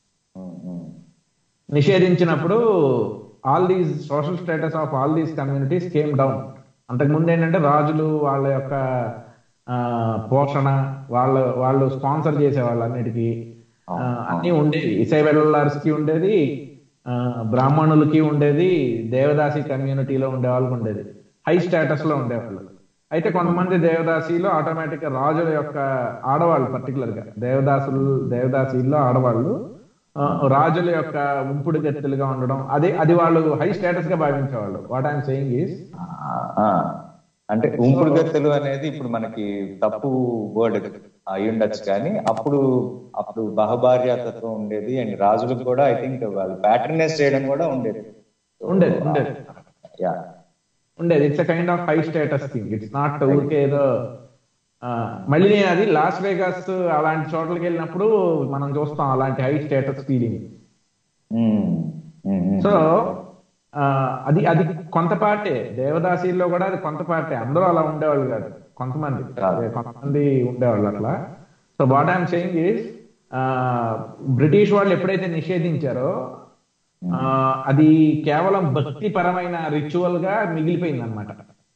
Speaker 4: నిషేధించినప్పుడు all these social status of all these communities came down అంతకుముందు ఏంటంటే రాజులు వాళ్ళ యొక్క ఆ, పోషణ వాళ్ళ వాళ్ళు స్పాన్సర్ చేసేవాళ్ళు అన్నిటికీ ఆ, అన్నీ ఉండేవి ఇసై వెల్లార్స్ కి ఉండేది ఆ, బ్రాహ్మణులకి ఉండేది దేవదాసి కమ్యూనిటీలో ఉండే వాళ్ళకి ఉండేది హై స్టేటస్ లో ఉండేవాళ్ళు అయితే కొంతమంది దేవదాసీలో ఆటోమేటిక్ గా రాజుల యొక్క ఆడవాళ్ళు పర్టికులర్ గా దేవదాసులు దేవదాసీల్లో ఆడవాళ్ళు ఆ, రాజుల యొక్క ఉంపుడు గెత్తులుగా ఉండడం అదే అది వాళ్ళు హై స్టేటస్ గా భావించేవాళ్ళు వాట్ ఐఎమ్ సెయింగ్ ఈస్
Speaker 5: ఆ, అంటే ఉంపుడు గత్తెలు అనేది ఇప్పుడు మనకి తప్పు వర్డ్ అయి ఉండొచ్చు కానీ అప్పుడు అప్పుడు బహుభార్యాతత్వం ఉండేది అండ్ రాజులకు కూడా ఐ థింక్ వాళ్ళు ప్యాటర్నైజ్ చేయడం కూడా ఉండేది
Speaker 4: ఉండేది ఉండేది
Speaker 5: యా
Speaker 4: ఉండేది it's kind of high status thing it's not ఊరికే ఏదో ఆ, మళ్ళీ నేను అది లాస్ వేగాస్ అలాంటి చోట్లకి వెళ్ళినప్పుడు మనం చూస్తాం అలాంటి హై స్టేటస్ ఫీలింగ్ సో ఆ, అది అది కొంత పార్టే దేవదాసీల్లో కూడా అది కొంత పార్టే అందరూ అలా ఉండేవాళ్ళు కాదు కొంతమంది
Speaker 5: కాదు.
Speaker 4: కొంతమంది ఉండేవాళ్ళు అట్లా so what I'm saying is British వాళ్ళు ఎప్పుడైతే నిషేధించారో ఆ, అది కేవలం భక్తి పరమైన రిచువల్ గా మిగిలిపోయింది అనమాట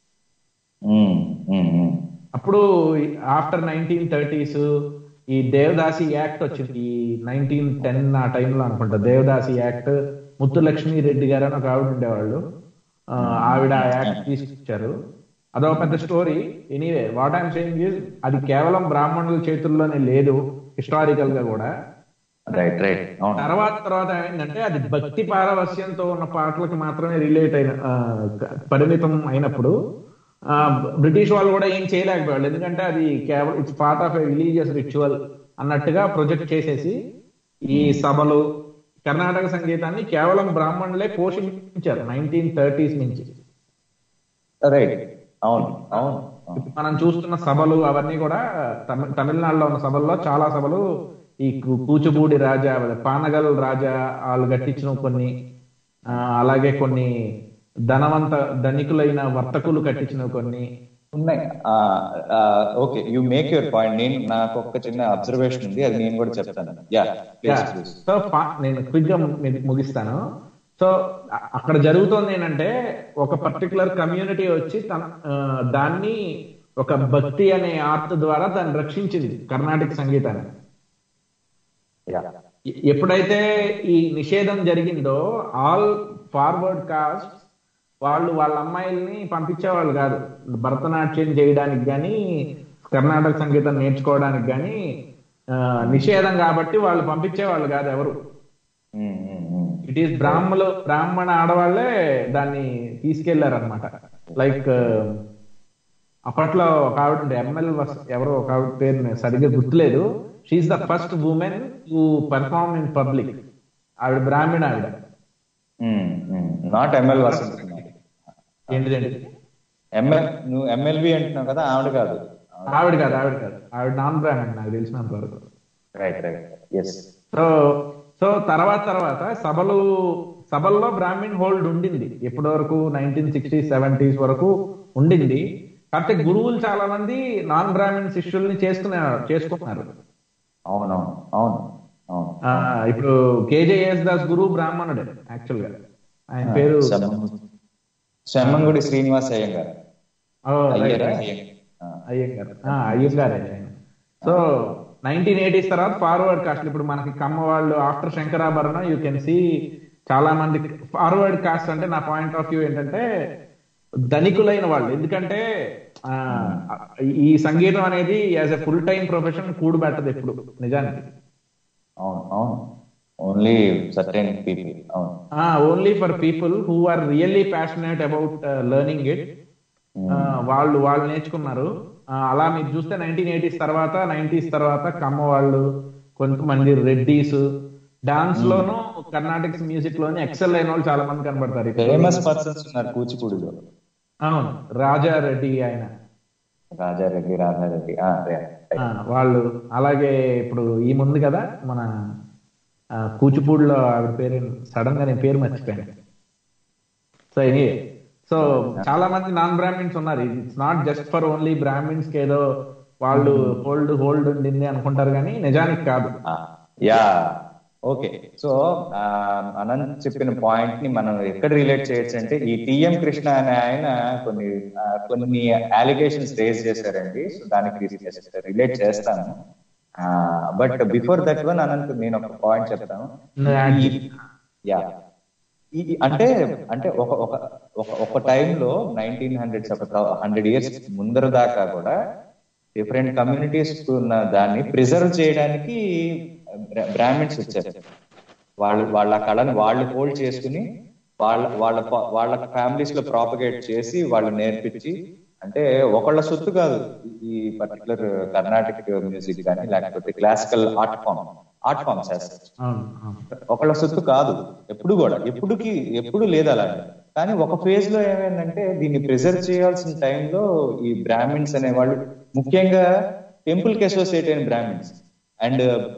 Speaker 4: అప్పుడు ఆఫ్టర్ నైన్టీన్ థర్టీస్ ఈ దేవదాసి యాక్ట్ వచ్చింది ఈ నైన్టీన్ టెన్ ఆ టైంలో అనుకుంటా దేవదాసి యాక్ట్ ముత్తులక్ష్మి రెడ్డి గారు అని ఒక ఆవిడ ఉండేవాళ్ళు ఆ, ఆవిడ ఆ యాక్ట్ తీసుకొచ్చారు అదొక పెద్ద story anyway what I'm saying is అది కేవలం బ్రాహ్మణుల చేతుల్లోనే లేదు హిస్టారికల్ గా కూడా
Speaker 5: రైట్ రైట్ అవును
Speaker 4: తర్వాత తర్వాత ఏంటంటే అది భక్తి పారవస్యంతో ఉన్న పాటలకు మాత్రమే రిలేట్ అయిన ఆ, పరిమితం అయినప్పుడు ఆ, బ్రిటిష్ వాళ్ళు కూడా ఏం చేయలేకపోయాళ్ళు ఎందుకంటే అది కేవలం it's part of a religious ritual అన్నట్టుగా ప్రొజెక్ట్ చేసేసి ఈ సభలు కర్ణాటక సంగీతాన్ని కేవలం బ్రాహ్మణులే పోషించారు నైన్టీన్ థర్టీస్ నుంచి
Speaker 5: రైట్ అవును అవును అవును.
Speaker 4: మనం చూస్తున్న సభలు అవన్నీ కూడా తమి- తమిళనాడులో ఉన్న సభల్లో చాలా సభలు ఈ కు- కూచిపూడి రాజా పానగల్ రాజా వాళ్ళు కట్టించిన కొన్ని ఆ, అలాగే కొన్ని ధనవంత ధనికులైన వర్తకులు కట్టించిన కొన్ని
Speaker 5: ఉన్నాయి okay you make your point నేను నాకు ఒక చిన్న అబ్జర్వేషన్ ఉంది అది నేను కూడా చెప్తాను యా
Speaker 4: సో నేను క్విక్ గా ము- ముగిస్తాను సో అ- అక్కడ జరుగుతోంది ఏంటంటే ఒక పర్టికులర్ కమ్యూనిటీ వచ్చి తన ఆ, దాన్ని ఒక భక్తి అనే ఆర్ట్ ద్వారా దాన్ని రక్షించింది కర్ణాటక సంగీతాన్ని
Speaker 5: యా
Speaker 4: ఎ- ఎప్పుడైతే ఈ నిషేధం జరిగిందో ఆల్ ఫార్వర్డ్ కాస్ట్ వాళ్ళు వాళ్ళ అమ్మాయిల్ని పంపించేవాళ్ళు కాదు భరతనాట్యం చేయడానికి కానీ కర్ణాటక సంగీతం నేర్చుకోవడానికి కానీ నిషేధం కాబట్టి వాళ్ళు పంపించేవాళ్ళు కాదు ఎవరు ఇట్ ఈస్ బ్రాహ్మలు బ్రాహ్మణ ఆడవాళ్లే దాన్ని తీసుకెళ్లారనమాట లైక్ అప్పట్లో ఒక ఆవిడ ఉండే ఎంఎల్ ఎవరో ఒక ఆవిడ పేరు నాకు సరిగ్గా గుర్తులేదు she's the first women to perform in public ఆవిడ బ్రాహ్మణ ఆవిడ
Speaker 5: నాట్ ఎంఎల్ వసంత్
Speaker 4: ఏంటిదండి
Speaker 5: ఎంఎల్ నువ్వు ఎంఎల్వి అంటున్నావు కదా ఆవిడ కాదు
Speaker 4: ఆవిడ కాదు ఆవిడ కాదు ఆవిడ నాన్ బ్రాహ్మణ నాకు తెలిసినంత వరకు
Speaker 5: right right yes
Speaker 4: so so తర్వాత తర్వాత సభలు సభల్లో బ్రాహ్మణ్ హోల్డ్ ఉండింది ఎప్పటి వరకు నైన్టీన్ సిక్స్టీ సెవెంటీస్ వరకు ఉండింది కాకపోతే గురువులు చాలా మంది నాన్ బ్రాహ్మణ్ శిష్యుల్ని చేసుకునే చేసుకున్నారు
Speaker 5: అవునవును అవును అవును
Speaker 4: ఆ, ఇప్పుడు కేజేఎస్ దాస్ గురువు బ్రాహ్మణుడే యాక్చువల్ గా ఆయన పేరు
Speaker 5: శమ్మంగుడి శ్రీనివాస్ అయ్యంగారు
Speaker 4: ఓ, రైట్,
Speaker 5: అయ్యరా
Speaker 4: రైట్.
Speaker 5: అయ్యంగారు ఆ.
Speaker 4: అయ్యంగార్ ఆ, అయ్యంగారే ఆయన సో నైన్టీన్ ఎయిటీస్ తర్వాత ఫార్వర్డ్ కాస్ట్ ఇప్పుడు మనకి కమ్మ వాళ్ళు after Sankarabharanam you can see చాలా మంది ఫార్వర్డ్ కాస్ట్ అంటే నా పాయింట్ ఆఫ్ వ్యూ ఏంటంటే ధనికులైన వాళ్ళు ఎందుకంటే ఆ, ఈ సంగీతం అనేది as a full time profession కూడబెట్టదు ఎప్పుడు నిజానికి
Speaker 5: అవును అవును ఓన్లీ సర్టెన్ పీపుల్ అవును
Speaker 4: only for people who are really passionate about learning it వాళ్ళు వాళ్ళు నేర్చుకున్నారు ఆ, అలా మీరు చూస్తే నైన్టీన్ ఎయిటీస్ తర్వాత నైన్టీస్ తర్వాత కమ్మ వాళ్ళు కొంతమంది రెడ్డీస్ డాన్స్ లోను కర్ణాటక మ్యూజిక్ లోను ఎక్సెల్ అయిన వాళ్ళు చాలా మంది కనబడతారు ఇప్పుడు.
Speaker 5: ఫేమస్ పర్సన్స్ ఉన్నారు కూచిపూడిలో
Speaker 4: అవును రాజా రెడ్డి ఆయన
Speaker 5: రాజారెడ్డి రాధారెడ్డి ఆ, అదే.
Speaker 4: ఆ, వాళ్ళు అలాగే ఇప్పుడు ఈ ముందు కదా మన ఆ, కూచిపూడిలో ఆవిడ పేరు సడన్ గా నేను పేరు మర్చిపోయాను సో ఎనీ సో చాలా మంది నాన్ బ్రాహ్మిన్స్ ఉన్నారు it's not just for only Brahmins కి ఏదో వాళ్ళు హోల్డ్ హోల్డ్ ఉండింది అనుకుంటారు కానీ నిజానికి కాదు
Speaker 5: ఆ, యా ఓకే సో ఆ, అనంత్ చెప్పిన పాయింట్ ని మనం ఎక్కడ రిలేట్ చేయొచ్చు అంటే ఈ టిఎం కృష్ణ అనే ఆయన కొన్ని ఆ, కొన్ని అలిగేషన్స్ రేజ్ చేశారండి సో దానికి రిలేట్ చేస్తాను but before that one Ananth నేను ఒక పాయింట్ చెప్తాను యా ఇది అంటే అంటే ఒక ఒక ఒక ఒక టైంలో నైన్టీన్ హండ్రెడ్స్ ఒక హండ్రెడ్ ఇయర్స్ ముందర దాకా కూడా డిఫరెంట్ కమ్యూనిటీస్ ఉన్న దాన్ని ప్రిజర్వ్ చేయడానికి బ్రాహ్మిన్స్ వచ్చారు వాళ్ళు వాళ్ళ కళని వాళ్ళు హోల్డ్ చేసుకుని వాళ్ళ వాళ్ళ ప- వాళ్ళ ఫ్యామిలీస్ లో ప్రాపగేట్ చేసి వాళ్ళు నేర్పించి అంటే ఒకళ్ళ సొత్తు కాదు ఈ పర్టికులర్ కర్ణాటక మ్యూజిక్ కానీ లేకపోతే classical art form art forms
Speaker 4: అవును అవును
Speaker 5: ఒకళ్ళ సొత్తు కాదు ఎప్పుడు కూడా ఎప్పుడుకి ఎప్పుడు లేదు అలా కానీ ఒక ఫేజ్ లో ఏమైందంటే దీన్ని ప్రిజర్వ్ చేయాల్సిన టైంలో ఈ బ్రాహ్మిన్స్ అనేవాళ్ళు ముఖ్యంగా టెంపుల్ కి అసోసియేట్ అయిన బ్రాహ్మిన్స్ అండ్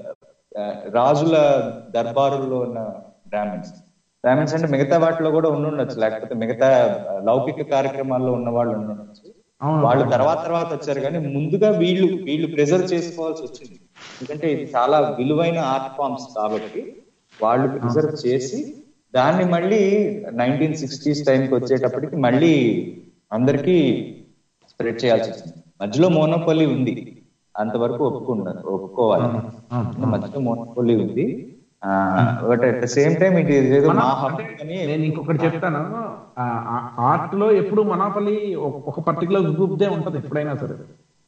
Speaker 5: రాజుల దర్బారుల్లో ఉన్న బ్రాహ్మిన్స్ బ్రాహ్మిన్స్ అంటే మిగతా వాటిలో కూడా ఉండుండొచ్చు లేకపోతే మిగతా ఆ, లౌకిక కార్యక్రమాల్లో ఉన్న వాళ్ళు ఉండుండొచ్చు
Speaker 4: అవును.
Speaker 5: వాళ్ళు తర్వాత తర్వాత వచ్చారు కానీ ముందుగా వీళ్ళు వీళ్ళు ప్రిజర్వ్ చేసుకోవాల్సి వచ్చింది ఎందుకంటే ఇది చాలా విలువైన ఆర్ట్ ఫామ్స్ కాబట్టి వాళ్ళు ప్రిజర్వ్ చేసి దాన్ని మళ్ళీ నైన్టీన్ సిక్స్టీస్ టైంకి వచ్చేటప్పటికి మళ్ళీ అందరికీ స్ప్రెడ్ చేయాల్సి వచ్చింది మధ్యలో మోనోపల్లి ఉంది అంతవరకు ఒప్పుకున్నారు ఒప్పుకోవాలి మధ్యలో మోనోపల్లి ఉంది but at the same time ఇది ఏదో
Speaker 4: మన-
Speaker 5: మా
Speaker 4: అంటే
Speaker 5: హక్కు అని
Speaker 4: నేను ఇంకొకటి చెప్తాను ఆర్ట్ లో ఎప్పుడు మనాపలి ఒక పర్టికులర్ గ్రూప్ దే ఉంటది ఎప్పుడైనా సరే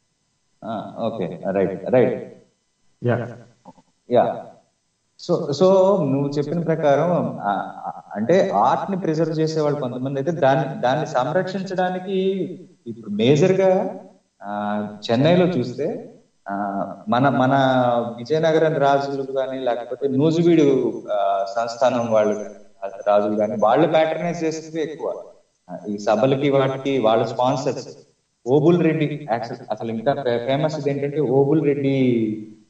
Speaker 5: okay right right
Speaker 4: yeah
Speaker 5: yeah so so నువ్వు చెప్పిన ప్రకారం ఆ, ఆ, అంటే ఆర్ట్ ని ప్రిజర్వ్ చేసే వాళ్ళు కొంతమంది అయితే దాన్ని దాన్ని సంరక్షించడానికి ఇప్పుడు మేజర్ గా ఆ, చెన్నైలో చూస్తే ఆ, మన మన విజయనగరం రాజులు కానీ లేకపోతే నూజివీడు ఆ, సంస్థానం వాళ్ళు గాని, ఆ రాజులు కానీ వాళ్ళు ప్యాటర్నైజ్ చేసేది ఎక్కువ ఆ, ఈ సభలకి వాటికి వాళ్ళ స్పాన్సర్స్ ఓబుల్ రెడ్డి యాక్చువల్ అసలు ఇంకా ఫేమస్ ఏంటంటే ఓబుల్ రెడ్డి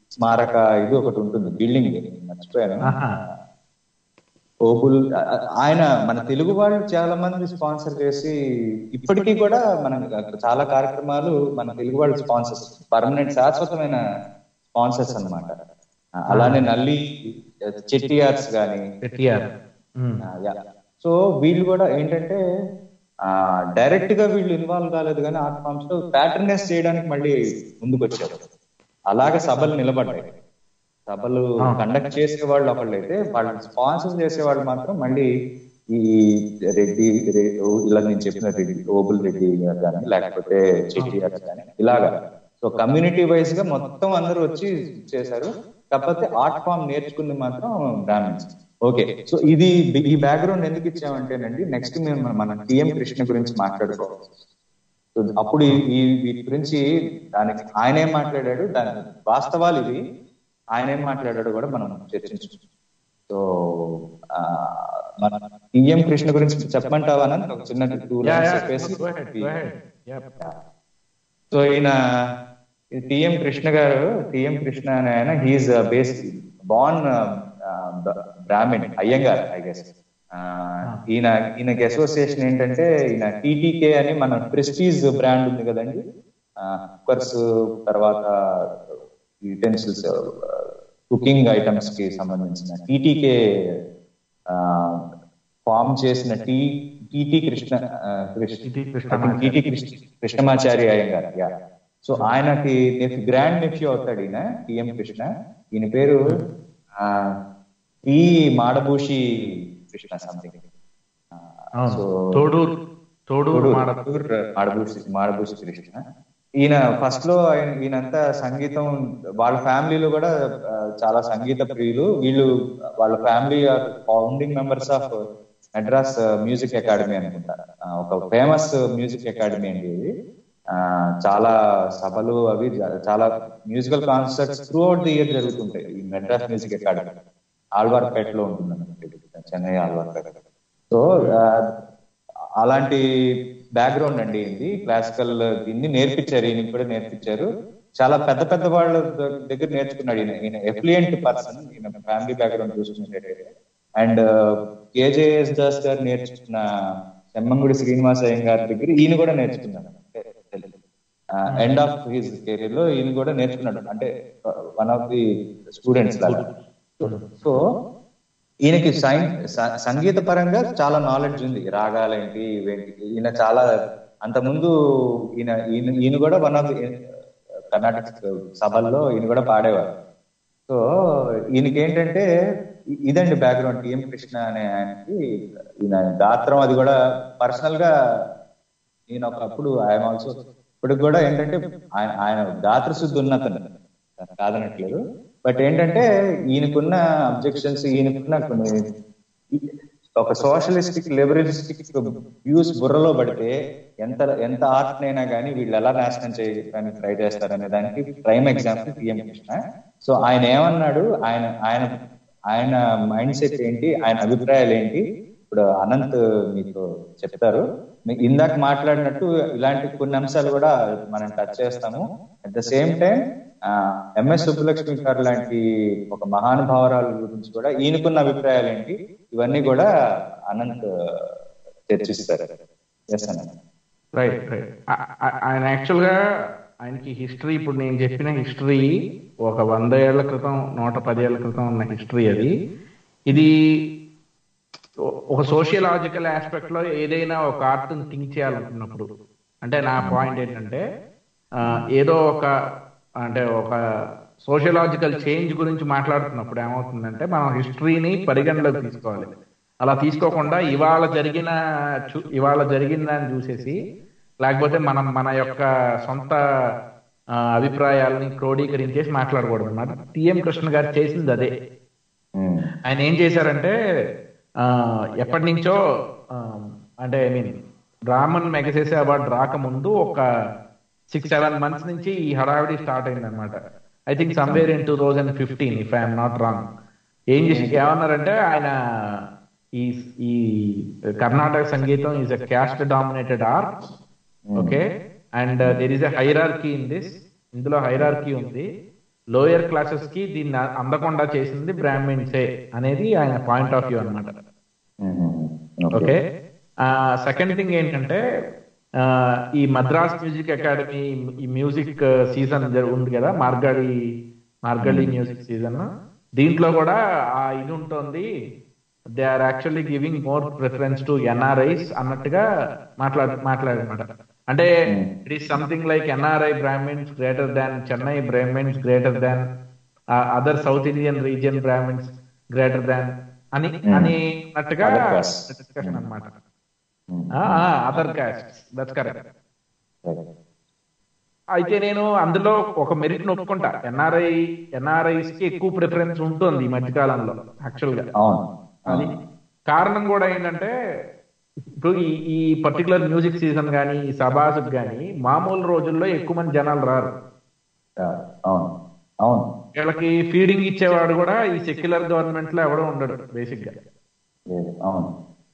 Speaker 5: స్మారక ఇది ఒకటి ఉంటుంది బిల్డింగ్ మర్చిపోయాను
Speaker 4: ఆహా.
Speaker 5: ఓబుల్ ఆ- ఆ- ఆయన మన తెలుగు వాళ్ళు చాలా మంది స్పాన్సర్ చేసి ఇప్పటికీ కూడా మన చాలా కార్యక్రమాలు మన తెలుగు వాళ్ళు స్పాన్సర్స్ పర్మనెంట్ శాశ్వతమైన స్పాన్సర్స్ అన్నమాట అలానే నల్లి చెట్టియార్స్ గాని
Speaker 4: ఎట్టిఆర్ ఉమ్.
Speaker 5: సో వీళ్ళు కూడా ఏంటంటే డైరెక్ట్ గా వీళ్ళు ఇన్వాల్వ్ కాలేదు కానీ ఆర్ట్ ఫార్మ్స్ లో ప్యాటర్నైజ్ చేయడానికి మళ్ళీ ముందుకు వచ్చారు అలాగే సభలు నిలబడ్డాయి సభలు కండక్ట్ చేసే వాళ్ళు ఒకళ్ళైతే వాళ్ళు స్పాన్సర్ చేసే వాళ్ళు మాత్రం మళ్ళీ ఈ రెడ్డి రె- ఇలా నేను చెప్పిన రెడ్డి ఓబుల్ రెడ్డి గారు కానీ లేకపోతే చెట్టి గారు కానీ ఇలాగా సో కమ్యూనిటీ వైజ్ గా మొత్తం అందరూ వచ్చి చేశారు కాకపోతే ఆర్ట్ ఫామ్ నేర్చుకుంది మాత్రం బ్రాహ్మిన్స్ ఓకే సో ఇది ఈ బ్యాక్గ్రౌండ్ ఎందుకు ఇచ్చామంటేనండి నెక్స్ట్ మేము మన- మన టిఎం కృష్ణ గురించి మాట్లాడుకోవాలి సో అప్పుడు ఈ- ఈ వీటి గురించి దానికి ఆయన ఏం మాట్లాడాడు దాని వాస్తవాలు ఇవి ఆయన ఏం మాట్లాడాడు కూడా మనం చర్చించు సో ఆ, మన టిఎం కృష్ణ గురించి చెప్పమంటావా అని ఒక చిన్న టూ
Speaker 4: Yeah,
Speaker 5: లైన్స్
Speaker 4: yeah.
Speaker 5: చెప్పేసి
Speaker 4: Go ahead, go ahead. Yep.
Speaker 5: So ఈయన టిఎం కృష్ణ గారు టిఎం కృష్ణ అనే ఆయన he's base born Brahmin Iyengar I guess ఈయన ఈయనకి అసోసియేషన్ ఏంటంటే ఈయన టీటీకే అని మన ప్రెస్టీజ్ బ్రాండ్ ఉంది కదండి కుక్కర్స్ తర్వాత యుటెన్సిల్స్ కుకింగ్ ఐటమ్స్ కి సంబంధించిన టీటీకే ఫామ్ చేసిన టీ టీటీ కృష్ణ ఆ, కృష్ణ
Speaker 4: TT కృష్ణమాచారి.
Speaker 5: టీటీ కృష్ణ కృష్ణమాచారి అయ్యంగారు యా సో ఆయనకి గ్రాండ్ నెఫ్యూ అవుతాడు ఈయన టిఎం కృష్ణ ఈయన పేరు ఆ, టి మాడభూషి కృష్ణ సంథింగ్
Speaker 4: అవును.
Speaker 5: సో
Speaker 4: తోడూరు తోడూరు మాడ
Speaker 5: మాడభూషి మాడభూషి కృష్ణ ఈయన ఫస్ట్ లో ఆయన ఈయనంతా సంగీతం వాళ్ళ ఫ్యామిలీలో కూడా ఆ, చాలా సంగీత ప్రియులు వీళ్ళు వాళ్ళ family founding members of Madras music academy అనుకుంటా ఆ, ఒక ఫేమస్ మ్యూజిక్ అకాడమీ అండి ఇది ఆ, చాలా సభలు అవి జ- చాలా musical concerts throughout the year జరుగుతుంటాయి ఈ మెడ్రాస్ మ్యూజిక్ అకాడమీ ఆల్వార్పేటలో ఉంటుంది అనుకుంటా చెన్నై ఆల్వార్పేట సో ఆ, అలాంటి బ్యాక్గ్రౌండ్ అండి ఇది క్లాసికల్ దీన్ని నేర్పించారు ఈయన కూడా నేర్పించారు చాలా పెద్ద పెద్ద వాళ్ళ ద- దగ్గర నేర్చుకున్నాడు ఈయన ఈయన ఎఫ్లియంట్ పర్సన్ ఈయన ఫ్యామిలీ బ్యాక్గ్రౌండ్ చూసుకున్నట్టయితే అండ్ కేజేఎస్ దాస్ గారు నేర్చుకున్న సెమ్మంగుడి శ్రీనివాస అయ్యం గారి దగ్గర ఈయన కూడా నేర్చుకున్నాడు ఎండ్ ఆఫ్ హిస్ కెరీర్ లో ఈయన కూడా నేర్చుకున్నాడు అంటే వన్ ఆఫ్ ది స్టూడెంట్స్ లాగా సో ఈయనకి సైన్ స- సంగీత పరంగా చాలా నాలెడ్జ్ ఉంది రాగాలేంటి ఇవేంటి ఈయన చాలా అంత ముందు ఈయన ఈయన ఈయన కూడా వన్ ఆఫ్ ది కర్ణాటక సభల్లో ఈయన కూడా పాడేవారు సో ఈయనకి ఏంటంటే ఇ- ఇదండి బ్యాక్గ్రౌండ్ టిఎం కృష్ణ అనే ఆయనకి ఈయన గాత్రం అది కూడా పర్సనల్ గా నేను ఒకప్పుడు ఆయన ఆల్సో ఇప్పుడు కూడా ఏంటంటే ఆయన ఆయన గాత్ర శుద్ధి ఉన్నతను కాదనట్లేదు బట్ ఏంటంటే ఈయనకున్న అబ్జెక్షన్స్ ఈయనకున్న కొన్ని ఒక సోషలిస్టిక్ లిబరలిస్టిక్ వ్యూస్ బుర్రలో పడితే ఎంత ఎంత ఆర్ట్ అయినా కానీ వీళ్ళు ఎలా నాశనం చేయడానికి ట్రై చేస్తారనే దానికి prime example PM Krishna so ఆయన ఏమన్నాడు ఆయన ఆయన ఆయన మైండ్ సెట్ ఏంటి ఆయన అభిప్రాయాలు ఏంటి ఇప్పుడు అనంత్ మీకు చెప్తారు మీ- ఇందాక మాట్లాడినట్టు ఇలాంటి కొన్ని అంశాలు కూడా మనం టచ్ చేస్తాము at the same time MS Subbalakshmi గారు లాంటి ఒక మహానుభావరాల గురించి కూడా ఈయనకున్న అభిప్రాయాలు ఏంటి ఇవన్నీ కూడా అనంత్ చర్చిస్తారు చేస్తాను
Speaker 4: రైట్ రైట్ ఆయన యాక్చువల్ గా ఆయనకి హిస్టరీ ఇప్పుడు నేను చెప్పిన హిస్టరీ ఒక వంద ఏళ్ల క్రితం నూట పది ఏళ్ల క్రితం ఉన్న హిస్టరీ అది ఇది ఒ- ఒక సోషియలాజికల్ ఆస్పెక్ట్ లో ఏదైనా ఒక ఆర్ట్ థింక్ చేయాలనుకున్నప్పుడు అంటే నా పాయింట్ ఏంటంటే ఆ, ఏదో ఒక అంటే ఒక సోషియలాజికల్ చేంజ్ గురించి మాట్లాడుతున్నప్పుడు ఏమవుతుందంటే మనం హిస్టరీని పరిగణలోకి తీసుకోవాలి అలా తీసుకోకుండా ఇవాళ జరిగిన చు- ఇవాళ జరిగిందని చూసేసి లేకపోతే మనం మన యొక్క సొంత ఆ, అభిప్రాయాలని క్రోడీకరించేసి మాట్లాడకూడదు అన్నమాట టిఎం కృష్ణ గారు చేసింది అదే ఆయన ఏం చేశారంటే ఆ, ఎప్పటి నుంచో ఆ, అంటే I mean Ramon Magsaysay award రాకముందు ఒక సిక్స్ సెవెన్ మంత్స్ నుంచి ఈ హడావిడి స్టార్ట్ అయింది అనమాట I think somewhere in two thousand fifteen if I'm not wrong ఏం చేసి ఏమన్నారంటే ఆయన ఈ ఈ కర్ణాటక సంగీతం is a caste dominated art okay and there is a hierarchy in this ఇందులో హైరార్కీ ఉంది లోయర్ క్లాసెస్ కి దీన్ని అందకుండా చేసింది బ్రాహ్మిన్సే అనేది ఆయన పాయింట్ ఆఫ్ వ్యూ అన్నమాట ఓకే సెకండ్ థింగ్ ఏంటంటే ఆ, ఈ మద్రాస్ మ్యూజిక్ అకాడమీ ఈ మ్యూజిక్ సీజన్ ఉంది కదా మార్గాడి మార్గళి మ్యూజిక్ సీజన్ దీంట్లో కూడా ఆ ఇది ఉంటుంది they are actually giving more preference to NRIs అన్నట్టుగా మాట్లాడ మాట్లాడమాట అంటే it is something like NRI Brahmins greater than Chennai Brahmins greater than other South Indian region Brahmins greater than అని అని అన్నట్టుగా
Speaker 5: Other castes.
Speaker 4: డిస్కషన్ అనమాట అదర్ కాస్ట్ దట్స్ కరెక్ట్ అయితే నేను అందులో ఒక మెరిట్ ఒప్పుకుంటా ఎన్ఆర్ఐ ఎన్ఆర్ఐస్ కి ఎక్కువ ప్రిఫరెన్స్ ఉంటుంది ఈ మధ్య కాలంలో యాక్చువల్ గా
Speaker 5: అవును
Speaker 4: అది కారణం కూడా ఏంటంటే ఇప్పుడు ఈ ఈ పర్టికులర్ మ్యూజిక్ సీజన్ కానీ ఈ సభాసుకు కానీ మామూలు రోజుల్లో ఎక్కువ మంది జనాలు రారు
Speaker 5: అవును అవును
Speaker 4: వీళ్ళకి ఫీడింగ్ ఇచ్చేవాడు కూడా ఈ సెక్యులర్ గవర్నమెంట్ లో ఎవడో ఉండడు బేసిక్ గా
Speaker 5: లేదు అవును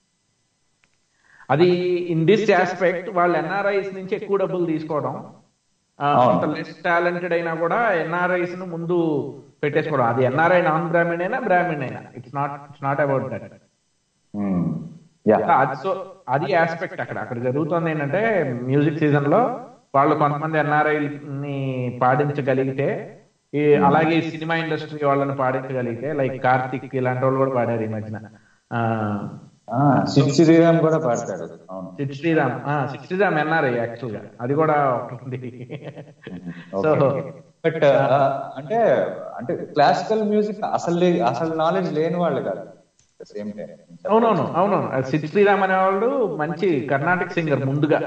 Speaker 4: అది ఇన్ దిస్ ఆస్పెక్ట్ వాళ్ళు ఎన్ఆర్ఐస్ నుంచి ఎక్కువ డబ్బులు తీసుకోవడం ఆ,
Speaker 5: అవును.
Speaker 4: కొంత లెస్ టాలెంటెడ్ అయినా కూడా ఎన్ఆర్ఐస్ ను ముందు పెట్టేసుకోవడం అది ఎన్ఆర్ఐ నాన్ బ్రాహ్మణ్ అయినా బ్రాహ్మణ్ అయినా it's not it's not about that
Speaker 5: yeah
Speaker 4: అది సో అది ఆస్పెక్ట్ అక్కడ అక్కడ జరుగుతుంది ఏంటంటే మ్యూజిక్ సీజన్ లో వాళ్ళు కొంతమంది ఎన్ఆర్ఐ ని పాడించగలిగితే ఈ అలాగే ఈ సినిమా ఇండస్ట్రీ వాళ్ళని పాడించగలిగితే లైక్ కార్తిక్ ఇలాంటి వాళ్ళు కూడా పాడారు ఈ మధ్యన ఆ,
Speaker 5: సిద్ శ్రీరామ్ కూడా పాడతాడు అవును
Speaker 4: సిద్ శ్రీరామ్ ఆ, సిద్ శ్రీరామ్ ఎన్ఆర్ఐ యాక్చువల్ గా అది కూడా ఒకటి సో
Speaker 5: బట్ అంటే అంటే క్లాసికల్ మ్యూజిక్ అసలు లే- అసలు నాలెడ్జ్ లేని వాళ్ళు కాదు సేమ్ టైం
Speaker 4: అవునవును అవునవును ఆ సిద్ శ్రీరామ్ అనేవాళ్ళు మంచి కర్ణాటక సింగర్ ముందుగా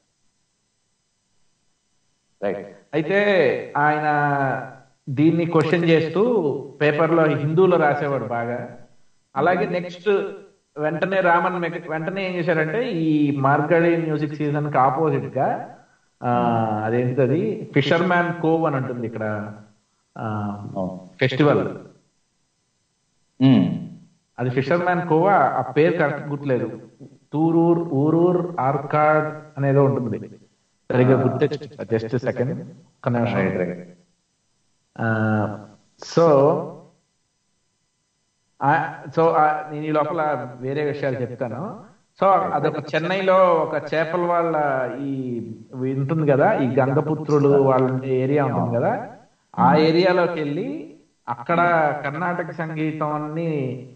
Speaker 5: రైట్
Speaker 4: అయితే ఆయన దీన్ని క్వశ్చన్ చేస్తూ పేపర్ లో హిందూలో రాసేవాడు బాగా అలాగే నెక్స్ట్ వెంటనే రామన్ మెక- వెంటనే ఏం చేశారంటే ఈ మార్గడి మ్యూజిక్ సీజన్ కి ఆపోజిట్ గా ఆ, అదేంటిది ఫిషర్ మ్యాన్ కోవ్ అని ఉంటుంది ఇక్కడ ఫెస్టివల్ అది ఫిషర్ మ్యాన్ కోవా ఆ పేరు కరెక్ట్ గుర్తులేదు తూరూర్ ఊరూర్ ఆర్కాడ్ అనేదో ఉంటుంది సరిగ్గా గుర్తు జస్ట్ సెకండ్ ఒక నిమిషం
Speaker 5: రైట్ రైట్
Speaker 4: సో సో నేను ఈ లోపల వేరే విషయాలు చెప్తాను సో అదొక చెన్నైలో ఒక చేపల వాళ్ళ ఈ ఇవి ఉంటుంది కదా ఈ గంగపుత్రులు వాళ్ళ ఏరియా ఉంటుంది కదా ఆ ఏరియాలోకి వెళ్ళి అక్కడ కర్ణాటక సంగీతాన్ని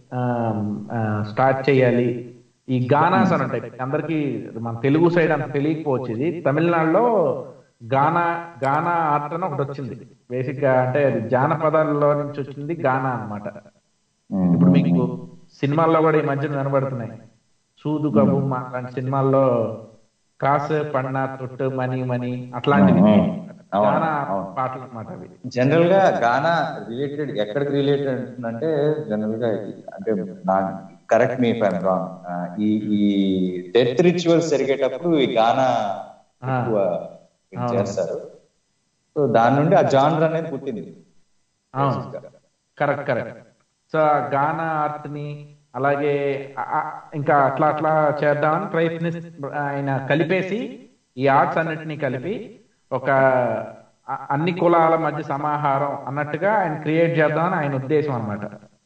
Speaker 4: స్టార్ట్ చేయాలి ఈ గానాస్ అని ఉంటాయి అందరికి మన తెలుగు సైడ్ అంత తెలియకపోవచ్చు ఇది తమిళనాడులో గానా గానా ఆర్ట్ అని ఒకటి వచ్చింది బేసిక్ గా అంటే అది జానపదాల్లో నుంచి వచ్చింది గానా అన్నమాట ఇప్పుడు మీకు సినిమాల్లో కూడా ఈ మధ్యన వినబడుతున్నాయి సూదు కబుమ్మ అలాంటి సినిమాల్లో కాసు పన్న తొట్టు మనీ మనీ అట్లాంటివి
Speaker 5: అవును, అవును,
Speaker 4: గానా
Speaker 5: అవును.
Speaker 4: పాటలు అన్నమాట అవి
Speaker 5: జనరల్ గా గానా రిలేటెడ్ ఎక్కడికి రిలేటెడ్ అంటే జనరల్ గా ఇది అంటే నా కరెక్ట్ మీ ఫ్యాన్ రాంగ్ ఈ ఈ డెత్ రిచువల్స్ జరిగేటప్పుడు ఈ గానా ఎక్కువ ఇది
Speaker 4: అవును.
Speaker 5: చేస్తారు సో దాని నుండి ఆ జానర్ అనేది పుట్టింది
Speaker 4: అవును కరెక్ట్ కరెక్ట్ సో ఆ గానా ఆర్ట్ ని అలాగే ఆ- ఆ- ఇంకా అట్లా అట్లా చేద్దామని ప్రయత్ని ఆయన కలిపేసి ఈ ఆర్ట్స్ అన్నిటినీ కలిపి ఒక అ- అన్ని కులాల మధ్య సమాహారం అన్నట్టుగా ఆయన క్రియేట్ చేద్దామని ఆయన ఉద్దేశం అన్నమాట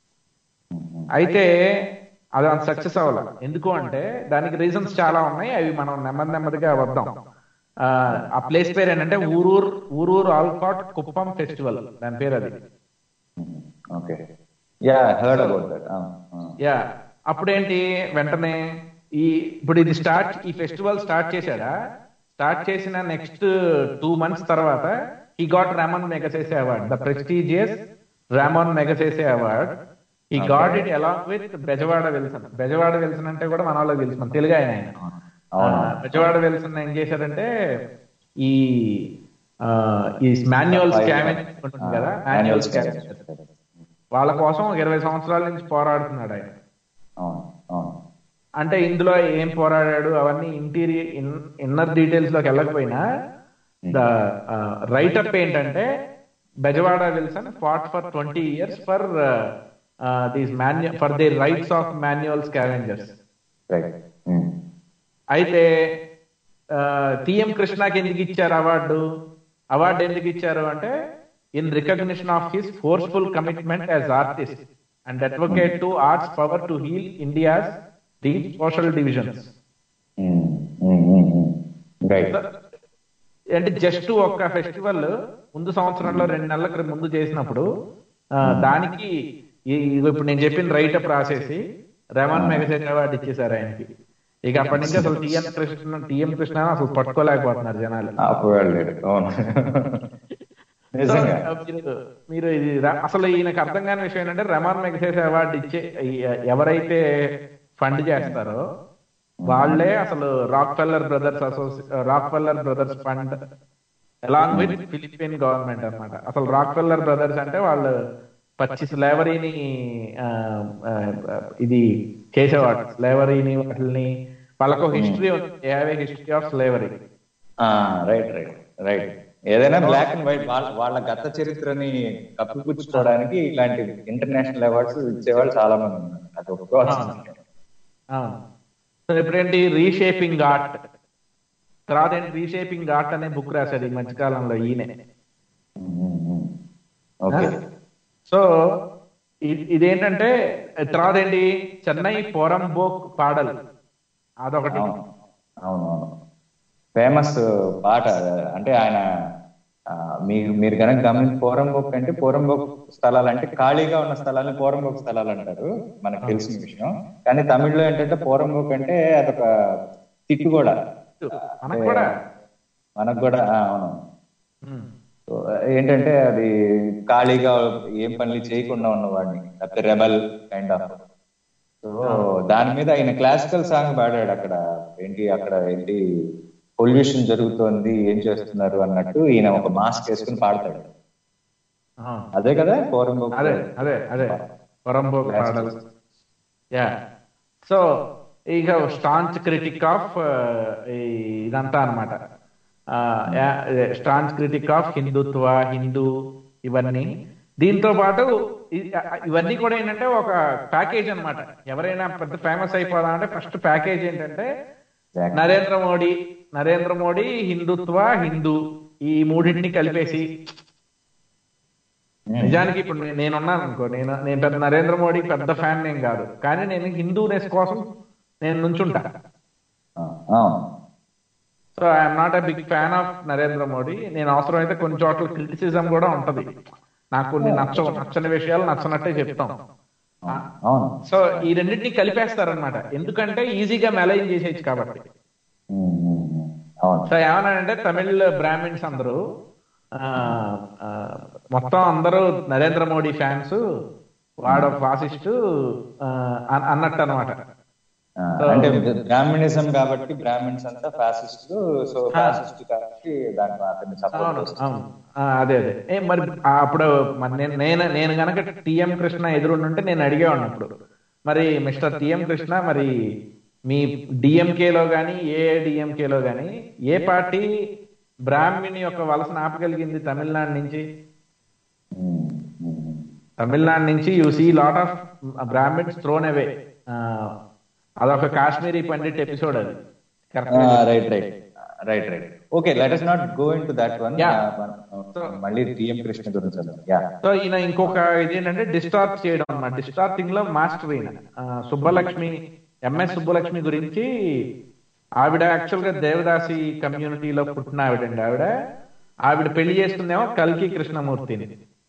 Speaker 4: అయితే అది అంత సక్సెస్ అవ్వాలి ఎందుకు అంటే దానికి రీజన్స్ చాలా ఉన్నాయి అవి మనం నెమ్మది నెమ్మదిగా వద్దాం ఆ, ఆ ప్లేస్ పేరు ఏంటంటే ఊరూర్ ఊరూర్ ఆల్కాట్ కుప్పం ఫెస్టివల్ దాని పేరు అది
Speaker 5: okay yeah heard about that
Speaker 4: yeah అప్పుడేంటి వెంటనే ఈ ఇప్పుడు ఇది స్టార్ట్ ఈ ఫెస్టివల్ స్టార్ట్ చేశాడా స్టార్ట్ చేసిన నెక్స్ట్ టూ మంత్స్ తర్వాత ఈ got Ramon Magsaysay award the prestigious Ramon Magsaysay award ఈ got it along with Bezwada Wilson Bezwada Wilson అంటే కూడా మన వాళ్ళకి తెలుసు మన తెలుగు ఆయన ఆయన
Speaker 5: అవును.
Speaker 4: ఆ, బెజవాడ విల్సన్ ఏం చేశారంటే ఈ ఆ, ఈ మాన్యువల్ స్కావెంజ్ ఉంటుంది కదా మాన్యువల్ స్కావెంజ్ వాళ్ళ కోసం ఒక ఇరవై సంవత్సరాల నుంచి పోరాడుతున్నాడు ఆయన
Speaker 5: అవును అవును
Speaker 4: అంటే ఇందులో ఏం పోరాడాడు అవన్నీ ఇంటీరియర్ ఇన్నర్ డీటెయిల్స్ లోకి వెళ్ళకపోయినా ద రైట్ అప్ ఏంటంటే Bezwada Wilson fought for twenty years for these మాన్యు for the rights of manual scavengers
Speaker 5: right
Speaker 4: అయితే టిఎం కృష్ణకి ఎందుకు ఇచ్చారు అవార్డు అవార్డు ఎందుకు ఇచ్చారు అంటే in recognition of his forceful commitment as artist and advocate to arts power to heal India's deep social divisions.
Speaker 5: Right
Speaker 4: అంటే just ఒక్క festival ముందు సంవత్సరంలో రెండు నెలల క్రితం ముందు చేసినప్పుడు ఆ, దానికి ఈ- ఇగో ఇప్పుడు నేను చెప్పిన రైట్ అప్ రాసేసి రెమాన్ మెగసెట్ అవార్డు ఇచ్చేసారు ఆయనకి ఇక అప్పటి నుంచి అసలు టిఎం కృష్ణ టిఎం కృష్ణ అసలు పట్టుకోలేకపోతున్నారు జనాలు
Speaker 5: అప్పుడు వెళ్ళాడు అవును నిజంగా
Speaker 4: సో, మీరు- మీరు ఇది ర- అసలు ఈయనకు అర్థం కాని విషయం ఏంటంటే రమాన్ మెగసేస్ అవార్డు ఇచ్చే ఈ- ఎవరైతే ఫండ్ చేస్తారో వాళ్ళే అసలు రాక్ ఫెల్లర్ బ్రదర్స్ అసోసి Rockefeller brothers fund along with Philippine government అన్నమాట అసలు రాక్ ఫెల్లర్ బ్రదర్స్ అంటే వాళ్ళు పచ్చి స్లేవరీని ఇది చేసేవాడు స్లేవరీని వాటిని వాళ్ళకు హిస్టరీ ఉంది history of slavery
Speaker 5: right right right ఏదైనా బ్లాక్ అండ్ వైట్ వాళ్ళ వాళ్ళ గత చరిత్రని కప్పిపుచ్చుకోవడానికి ఇలాంటి ఇంటర్నేషనల్ అవార్డ్స్ ఇచ్చేవాళ్ళు చాలా మంది ఉన్నారు అది ఒప్పుకోవాల్సిందే
Speaker 4: అవును సో ఇప్పుడేంటి రీషేపింగ్ ఆర్ట్ తర్వాత ఏంటి రీషేపింగ్ ఆర్ట్ అనే బుక్ రాశాడు ఈ మధ్యకాలంలో ఈయనే
Speaker 5: ఓకే
Speaker 4: సో ఇ- ఇదేంటంటే తర్వాత ఏంటి చెన్నై పోరంబోక్ పాడల్ అదొకటి
Speaker 5: అవును అవును అవును ఫేమస్ పాట అంటే ఆయన ఆ, మీరు మీరు కనుక గమనించి పోరంబోక్ అంటే పోరంబోక్ స్థలాలు అంటే ఖాళీగా ఉన్న స్థలాన్ని పోరంబోక్ స్థలాలు అంటారు మనకు తెలిసిన విషయం కానీ తమిళ్లో ఏంటంటే పోరంబోక్ అంటే అదొక తిట్టు కూడా
Speaker 4: మనకు కూడా
Speaker 5: మనకు కూడా ఆ, అవును
Speaker 4: ఉమ్.
Speaker 5: సో, ఏంటంటే అది ఖాళీగా ఏం పనులు చేయకుండా ఉన్నవాడిని లేకపోతే రెబల్ కైండ్ ఆఫ్ సో దాని మీద ఆయన క్లాసికల్ సాంగ్ పాడాడు అక్కడ ఏంటి అక్కడ ఏంటి పొల్యూషన్ జరుగుతోంది ఏం చేస్తున్నారు అన్నట్టు ఈయన ఒక మాస్క్ వేసుకుని పాడతాడు
Speaker 4: అవును.
Speaker 5: అదే కదా ఫోరం
Speaker 4: అదే అదే అదే పొరంబోక్ పాడల్ యా సో ఇక స్టాంచ్ క్రిటిక్ ఆఫ్ ఇదంతా అనమాట staunch critic of Hindutva Hindu ఇవన్నీ దీంతో పాటు ఇ- ఇవన్నీ కూడా ఏంటంటే ఒక ప్యాకేజ్ అన్నమాట ఎవరైనా పెద్ద ఫేమస్ అయిపోవాలంటే ఫస్ట్ ప్యాకేజ్ ఏంటంటే నరేంద్ర మోడీ నరేంద్ర మోడీ హిందుత్వ హిందూ ఈ మూడింటిని కలిపేసి నిజానికి ఇప్పుడు నే- నేనున్నాను అనుకో నేను నేను పెద్ద నరేంద్ర మోడీ పెద్ద ఫ్యాన్ నేను కాదు కానీ నేను హిందూనెస్ కోసం నేను నుంచుంటా
Speaker 5: అవును
Speaker 4: so I'm not a big fan of Narendra Modi నేను అవసరమైతే కొన్ని చోట్ల క్రిటిసిజం కూడా ఉంటది నాకు కొన్ని నచ్చ నచ్చని విషయాలు నచ్చనట్టే చెప్తాం
Speaker 5: అవును
Speaker 4: సో ఈ రెండింటిని కలిపేస్తారనమాట ఎందుకంటే ఈజీగా మెలైన్ చేసేయచ్చు కాబట్టి
Speaker 5: ఉమ్, ఉమ్, ఉమ్. అవును
Speaker 4: సో ఏమన్నానంటే తమిళ్ బ్రాహ్మిన్స్ అందరూ ఆ, ఆ, మొత్తం అందరూ నరేంద్ర మోడీ ఫ్యాన్స్ వాడు ఫాసిస్ట్ అన్నట్టు అనమాట
Speaker 5: ఆ, అంటే బ్రాహ్మణిజం కాబట్టి బ్రాహ్మణ్స్ అంతా ఫ్యాసిస్ట్ సో ఫ్యాసిస్ట్ కాబట్టి దాన్ని అతన్ని సపోర్ట్
Speaker 4: అవును
Speaker 5: చేస్తారు
Speaker 4: అవును ఆ, అదే అదే ఏ మరి ఆ, అప్పుడు మరి నేను నేను నేను గనక టిఎం కృష్ణ ఎదురుంటే నేను అడిగేవాడిని అప్పుడు మరి మిస్టర్ టిఎం కృష్ణ మరి మీ డిఎంకేలో గాని ఏ డిఎంకేలో గాని ఏ పార్టీ బ్రాహ్మిణి యొక్క వలసను ఆపగలిగింది తమిళనాడు నుంచి
Speaker 5: ఉమ్, ఉమ్.
Speaker 4: తమిళనాడు నుంచి you see lot of Brahmins thrown అవే అదొక కాశ్మీరీ పండిట్ ఎపిసోడ్ అది correct
Speaker 5: right right right right okay let us not go into that one
Speaker 4: Yeah.
Speaker 5: మళ్ళీ టిఎం కృష్ణ గురించి యా
Speaker 4: సో ఈయన ఇంకొక ఇది ఏంటంటే డిస్టార్ట్ చేయడం అన్నమాట డిస్టార్టింగ్ లో మాస్టర్ ఈయన ఆ, సుబ్బలక్ష్మి ఎంఎస్ సుబ్బలక్ష్మి గురించి ఆవిడ యాక్చువల్ గా దేవదాసి కమ్యూనిటీలో పుట్టిన ఆవిడండి ఆవిడ ఆవిడ పెళ్లి చేసుకుందేమో కల్కి కృష్ణమూర్తిని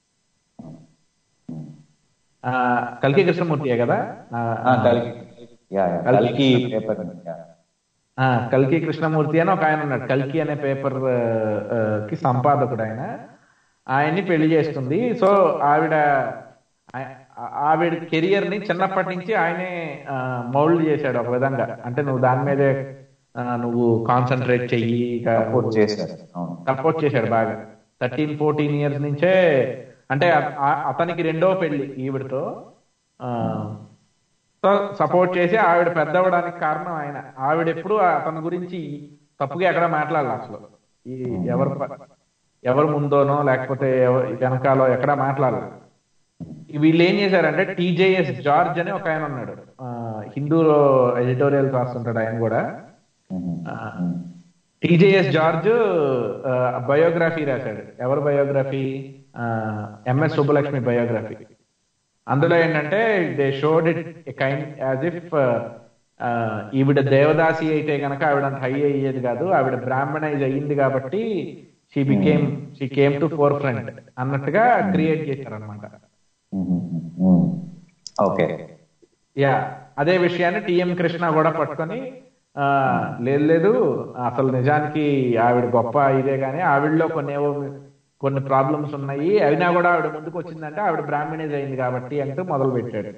Speaker 4: ఆ, కల్కి కృష్ణమూర్తియే కదా ఆ,
Speaker 5: కలికి యా కలికి పేపర్
Speaker 4: ఆ, కల్కి కృష్ణమూర్తి అని ఒక ఆయన ఉన్నాడు కల్కి అనే పేపర్ కి సంపాదకుడు ఆయన ఆయన్ని పెళ్లి చేసుకుంది సో ఆవిడ ఆ- ఆవిడ కెరియర్ ని చిన్నప్పటి నుంచి ఆయనే మౌల్డ్ చేశాడు ఒక విధంగా అంటే నువ్వు దాని మీదే ఆ, నువ్వు కాన్సన్ట్రేట్ చెయ్యి
Speaker 5: సపోర్ట్ చేశారు అవును
Speaker 4: సపోర్ట్ చేశాడు బాగా థర్టీన్ ఫోర్టీన్ ఇయర్స్ నుంచే అంటే అ- ఆ- అతనికి రెండో పెళ్లి ఈవిడతో ఆ, సో సపోర్ట్ చేసి ఆవిడ పెద్ద అవ్వడానికి కారణం ఆయన ఆవిడ ఎప్పుడు అతని గురించి తప్పుగా ఎక్కడ మాట్లాడాలి అసలు ఈ ఎవరు ప- ఎవరు ముందోనో లేకపోతే ఎవ- వెనకాలో ఎక్కడ మాట్లాడాలి వీళ్ళు ఏం చేశారంటే టీజేఎస్ జార్జ్ అని ఒక ఆయన ఉన్నాడు ఆ, హిందూలో ఎడిటోరియల్ రాస్తుంటాడు ఆయన కూడా
Speaker 5: ఉమ్,
Speaker 4: టీజేఎస్ జార్జ్ బయోగ్రఫీ రాశాడు ఎవరు బయోగ్రఫీ ఎంఎస్ సుబ్బలక్ష్మి బయోగ్రఫీ అందులో ఏంటంటే they showed it kind as if ఈవిడ దేవదాసి అయితే గనక ఆవిడ అంత హై అయ్యేది కాదు ఆవిడ బ్రాహ్మణైజ్ అయ్యింది కాబట్టి she became she came to forefront అన్నట్టుగా క్రియేట్ చేశారనమాట
Speaker 5: ఓకే
Speaker 4: యా అదే విషయాన్ని టిఎం కృష్ణ కూడా పట్టుకొని ఆ, లేదు లేదు అసలు నిజానికి ఆవిడ గొప్ప ఇదే కానీ ఆవిడలో కొన్ని ఏవో కొన్ని ప్రాబ్లమ్స్ ఉన్నాయి అయినా కూడా ఆవిడ ముందుకు వచ్చిందంటే ఆవిడ బ్రాహ్మణేజ్ అయింది కాబట్టి అంటూ మొదలు పెట్టాడు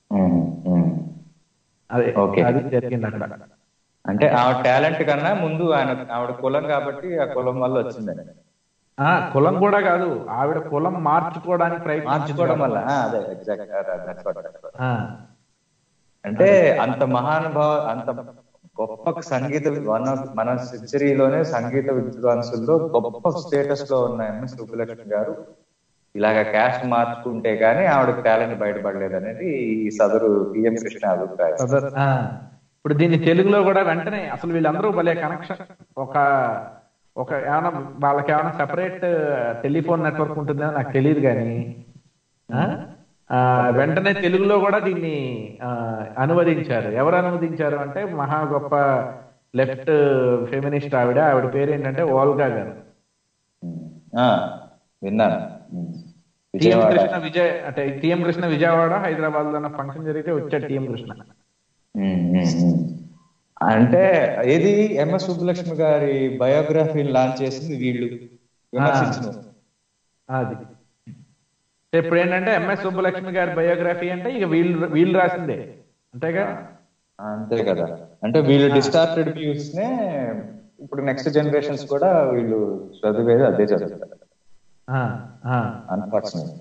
Speaker 4: అదే
Speaker 5: Okay.
Speaker 4: అది జరిగింది అక్కడ
Speaker 5: అంటే ఆవిడ టాలెంట్ కన్నా ముందు ఆయన ఆవిడ కులం కాబట్టి ఆ కులం వల్ల వచ్చిందని
Speaker 4: ఆ కులం కూడా కాదు ఆవిడ కులం మార్చుకోవడానికి ప్రయత్నం
Speaker 5: మార్చుకోవడం వల్ల ఆ, అదే ఎగ్జాక్ట్
Speaker 4: ఆ,
Speaker 5: అంటే అంత మహానుభావ అంత గొప్ప సంగీత మన మన సెంచరీలోనే సంగీత విద్వాంసుల్లో గొప్ప స్టేటస్ లో ఉన్న ఎంఎస్ సుబ్బలక్ష్మి గారు ఇలాగ క్యాస్ట్ మార్చుకుంటే గానీ ఆవిడ టాలెంట్ బయటపడలేదు అనేది ఈ సదరు పిఎం కృష్ణ అభిప్రాయం
Speaker 4: సదర్ ఆ, ఇప్పుడు దీన్ని తెలుగులో కూడా వెంటనే అసలు వీళ్ళందరూ భలే కనెక్షన్ ఒక ఒక ఏమైనా వాళ్ళకి ఏమైనా సెపరేట్ టెలిఫోన్ నెట్వర్క్ ఉంటుందో నాకు తెలియదు కానీ ఆ, ఆ, వెంటనే తెలుగులో కూడా దీన్ని ఆ, అనువదించారు ఎవరు అనువదించారు అంటే మహా గొప్ప లెఫ్ట్ ఫెమినిస్ట్ ఆవిడ ఆవిడ పేరు ఏంటంటే ఓల్గా గారు
Speaker 5: ఆ, విన్నాను ఉమ్.
Speaker 4: టిఎం
Speaker 5: విజయవాడ
Speaker 4: కృష్ణ విజయ్ అంటే టిఎం కృష్ణ విజయవాడ హైదరాబాద్ లో ఫంక్షన్ జరిగితే వచ్చాడు టిఎం కృష్ణ
Speaker 5: ఉమ్, ఉమ్, ఉమ్. అంటే ఏది ఎంఎస్ సుబ్బలక్ష్మి గారి బయోగ్రఫీ లాంచ్ చేసింది వీళ్ళు విమర్శించిన
Speaker 4: అది ఇప్పుడు ఏంటంటే ఎంఎస్ సుబ్బలక్ష్మి గారి బయోగ్రఫీ అంటే ఇక వీళ్ళు వీళ్ళు రాసిందే అంతేగా
Speaker 5: అంతే కదా అంటే వీళ్ళు డిస్టార్టెడ్ వ్యూస్ నే ఇప్పుడు నెక్స్ట్ జనరేషన్స్ కూడా వీళ్ళు చదివేది అదే చదువుతారు
Speaker 4: ఆ, ఆ.
Speaker 5: అన్ఫార్చునేట్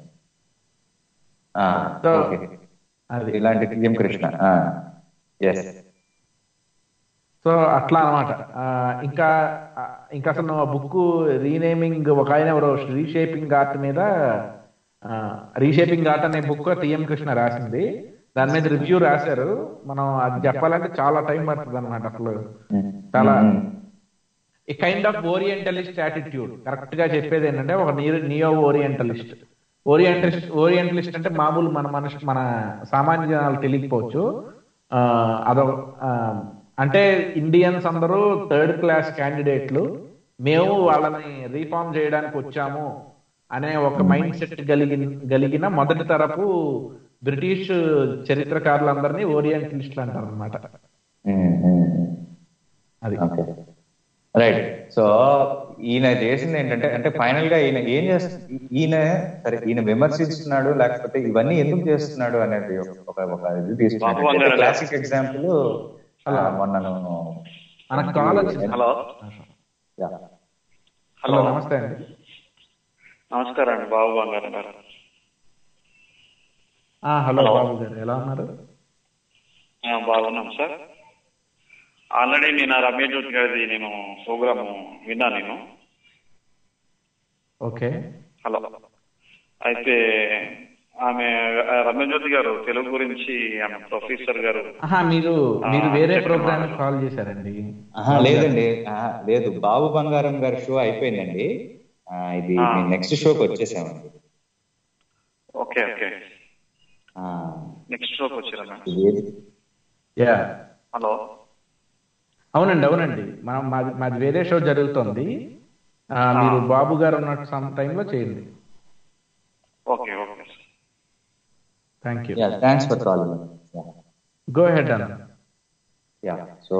Speaker 4: So,
Speaker 5: ఓకే
Speaker 4: అది
Speaker 5: ఇలాంటి టీఎం కృష్ణ ఎస్
Speaker 4: సో అట్లా అనమాట ఇంకా ఆ, ఇంకా అసలు బుక్ రీనేమింగ్ ఒక ఆయన ఎవరో రీషేపింగ్ ఆర్ట్ మీద రీషేపింగ్ ఆర్ట్ అనే బుక్ టిఎం కృష్ణ రాసింది దాని మీద రివ్యూ రాశారు మనం అది చెప్పాలంటే చాలా టైం పడుతుంది అనమాట అసలు చాలా ఈ kind of orientalist attitude correct గా చెప్పేది ఏంటంటే ఒక నియో ఓరియంటలిస్ట్ ఓరియంటలిస్ట్ ఓరియంటలిస్ట్ అంటే మామూలు మన మనిషి మన సామాన్య జనాలు తెలియకపోవచ్చు ఆ, అదో ఆ, అంటే ఇండియన్స్ అందరూ థర్డ్ క్లాస్ క్యాండిడేట్లు మేము వాళ్ళని రీఫార్మ్ చేయడానికి వచ్చాము అనే ఒక మైండ్ సెట్ కలిగిన కలిగిన మొదటి తరపు బ్రిటిష్ చరిత్రకారులందరినీ ఓరియంటలిస్టులు అంటారు అనమాట అది
Speaker 5: ఓకే రైట్ సో ఈయన చేసింది ఏంటంటే అంటే ఫైనల్ గా ఈయన ఏం చేస్తు ఈయన సరే ఈయన విమర్శిస్తున్నాడు లేకపోతే ఇవన్నీ ఎందుకు చేస్తున్నాడు అనేది ఒక ఒక ఇది తీసుకున్నాడు క్లాసిక్ ఎగ్జాంపుల్ మొన్న
Speaker 4: మనకు కాల్ వచ్చింది
Speaker 6: హలో
Speaker 5: Yeah.
Speaker 4: హలో నమస్తే అండి
Speaker 6: నమస్కారం అండి బాబు బంగారం గారు
Speaker 4: ఆ, హలో బాబు గారు ఎలా ఉన్నారు
Speaker 6: ఆ, బాగున్నాం సార్ ఆల్రెడీ నేను ఆ రమ్య జ్యోతి గారిది నేను ప్రోగ్రామ్ విన్నా నేను
Speaker 4: ఓకే
Speaker 6: హలో అయితే ఆమె ఆ, రమ్య జ్యోతి గారు తెలుగు గురించి ఆమె ప్రొఫెసర్ గారు
Speaker 4: ఆహా మీరు మీరు వేరే
Speaker 6: చెప్పండి
Speaker 4: ప్రోగ్రామ్
Speaker 6: బాబు.
Speaker 4: కాల్ చేశారండి
Speaker 5: ఆహా, లేదండి ఆహా, లేదు బాబు బంగారం గారి షో అయిపోయిందండి ఆ, ఇది
Speaker 6: ఆ.
Speaker 5: నెక్స్ట్ షోకి వచ్చేసామండి
Speaker 6: ఓకే ఓకే
Speaker 5: ఆ,
Speaker 6: నెక్స్ట్ షోకి వచ్చారా మేడం
Speaker 5: ఇది
Speaker 4: యా
Speaker 6: హలో
Speaker 4: అవునండి అవునండి మనం మాది మాది వేరే షో జరుగుతుంది ఆ, మీరు బాబు గారు ఉన్న సమ్ టైంలో చేయండి
Speaker 6: okay okay sir
Speaker 4: thank you
Speaker 5: thanks for calling
Speaker 4: go ahead అన్న
Speaker 5: యా సో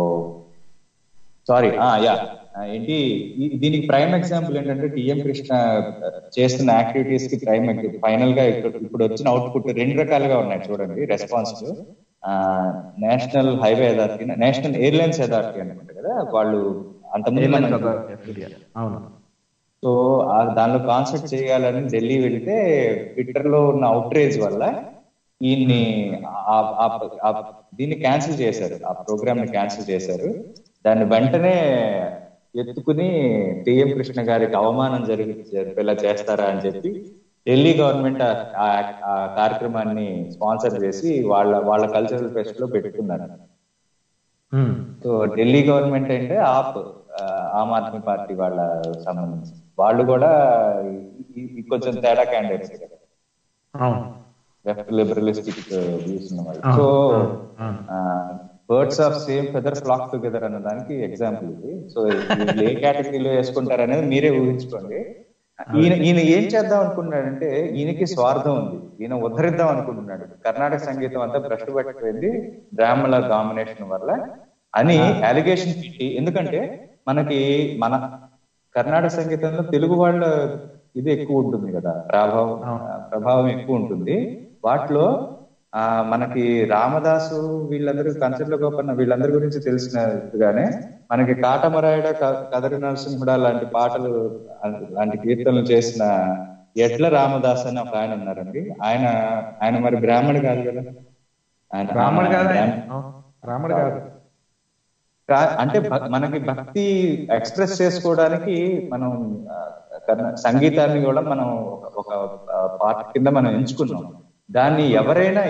Speaker 5: సారీ యా ఏంటి ఈ- దీనికి ప్రైమ్ ఎగ్జాంపుల్ ఏంటంటే టిఎం కృష్ణ ఆ, చేస్తున్న యాక్టివిటీస్ కి ప్రైమ్ ఫైనల్ గా ఇప్పుడు ఇప్పుడు వచ్చిన అవుట్పుట్ రెండు రకాలుగా ఉన్నాయి చూడండి response national highway authority national airlines authority అనుకుంటా కదా వాళ్ళు అంతకుముందు
Speaker 4: Airlines
Speaker 5: మనం-
Speaker 4: Authority of India. అవును
Speaker 5: సో ఆ దానిలో కాన్సెప్ట్ చేయాలని ఢిల్లీ వెళ్తే ట్విట్టర్ లో ఉన్న అవుట్రేజ్ వల్ల ఈయన్ని ఆ- ఆ- ఆ- దీన్ని క్యాన్సిల్ చేశారు ఆ ప్రోగ్రామ్ ని క్యాన్సిల్ చేశారు దాన్ని వెంటనే ఎత్తుకుని టిఎం కృష్ణ గారికి అవమానం జరిగి జరిపేలా చేస్తారా అని చెప్పి ఢిల్లీ గవర్నమెంట్ ఆ- ఆ- ఆ కార్యక్రమాన్ని స్పాన్సర్ చేసి వాళ్ళ వాళ్ళ కల్చరల్ ఫెస్ట్ లో పెట్టుకున్నారు
Speaker 4: Hmm.
Speaker 5: సో ఢిల్లీ గవర్నమెంట్ అంటే ఆప్ ఆ, ఆమ్ ఆద్మీ పార్టీ వాళ్ళ సంబంధించి వాళ్ళు కూడా ఈ- ఈ కొంచెం తేడా క్యాండిడేట్స్ కదా
Speaker 4: అవును
Speaker 5: లెఫ్ట్ లిబరలిస్టిక్ వ్యూస్ ఉన్న వాళ్ళు
Speaker 4: అవును,
Speaker 5: సో
Speaker 4: అవును.
Speaker 5: Birds of same feather flock together అన్న దానికి ఎగ్జాంపుల్ ఇది సో వీళ్ళు ఏ కేటగిరీలో వేసుకుంటారు అనేది మీరే ఊహించుకోండి ఈయన ఈయన ఏం చేద్దాం అనుకున్నాడంటే ఈయనకి స్వార్థం ఉంది ఈయన ఉద్ధరిద్దాం అనుకుంటున్నాడు కర్ణాటక సంగీతం అంతా భ్రష్టు పట్టిపోయింది బ్రాహ్మణ డామినేషన్ వల్ల అని అలిగేషన్ పెట్టి ఎందుకంటే మనకి మన కర్ణాటక సంగీతంలో తెలుగు వాళ్ళ ఇది ఎక్కువ ఉంటుంది కదా ప్రభావం ప్రభావం ఎక్కువ ఉంటుంది వాటిలో ఆ మనకి రామదాసు వీళ్ళందరూ కంచర్ల గోపన్న వీళ్ళందరి గురించి తెలిసినట్టుగానే మనకి కాటమరాయుడ క- కదరి నరసింహుడ లాంటి పాటలు అ- లాంటి కీర్తనలు చేసిన ఎడ్ల రామదాస్ అని ఒక ఆయన ఉన్నారండి ఆయన ఆయన మరి బ్రాహ్మడు కాదు కదా ఆయన
Speaker 4: రాముడు కాదు ఆయన.
Speaker 5: బ్రాహ్మణుడు.
Speaker 4: అవును, రాముడు కాదు
Speaker 5: కా- అంటే భ- మనకి భక్తి ఎక్స్ప్రెస్ చేసుకోవడానికి మనం ఆ, కర్ణ- సంగీతాన్ని కూడా మనం ఒక- ఒక పార్ట్ కింద మనం ఎంచుకున్నాం దాన్ని ఎవరైనా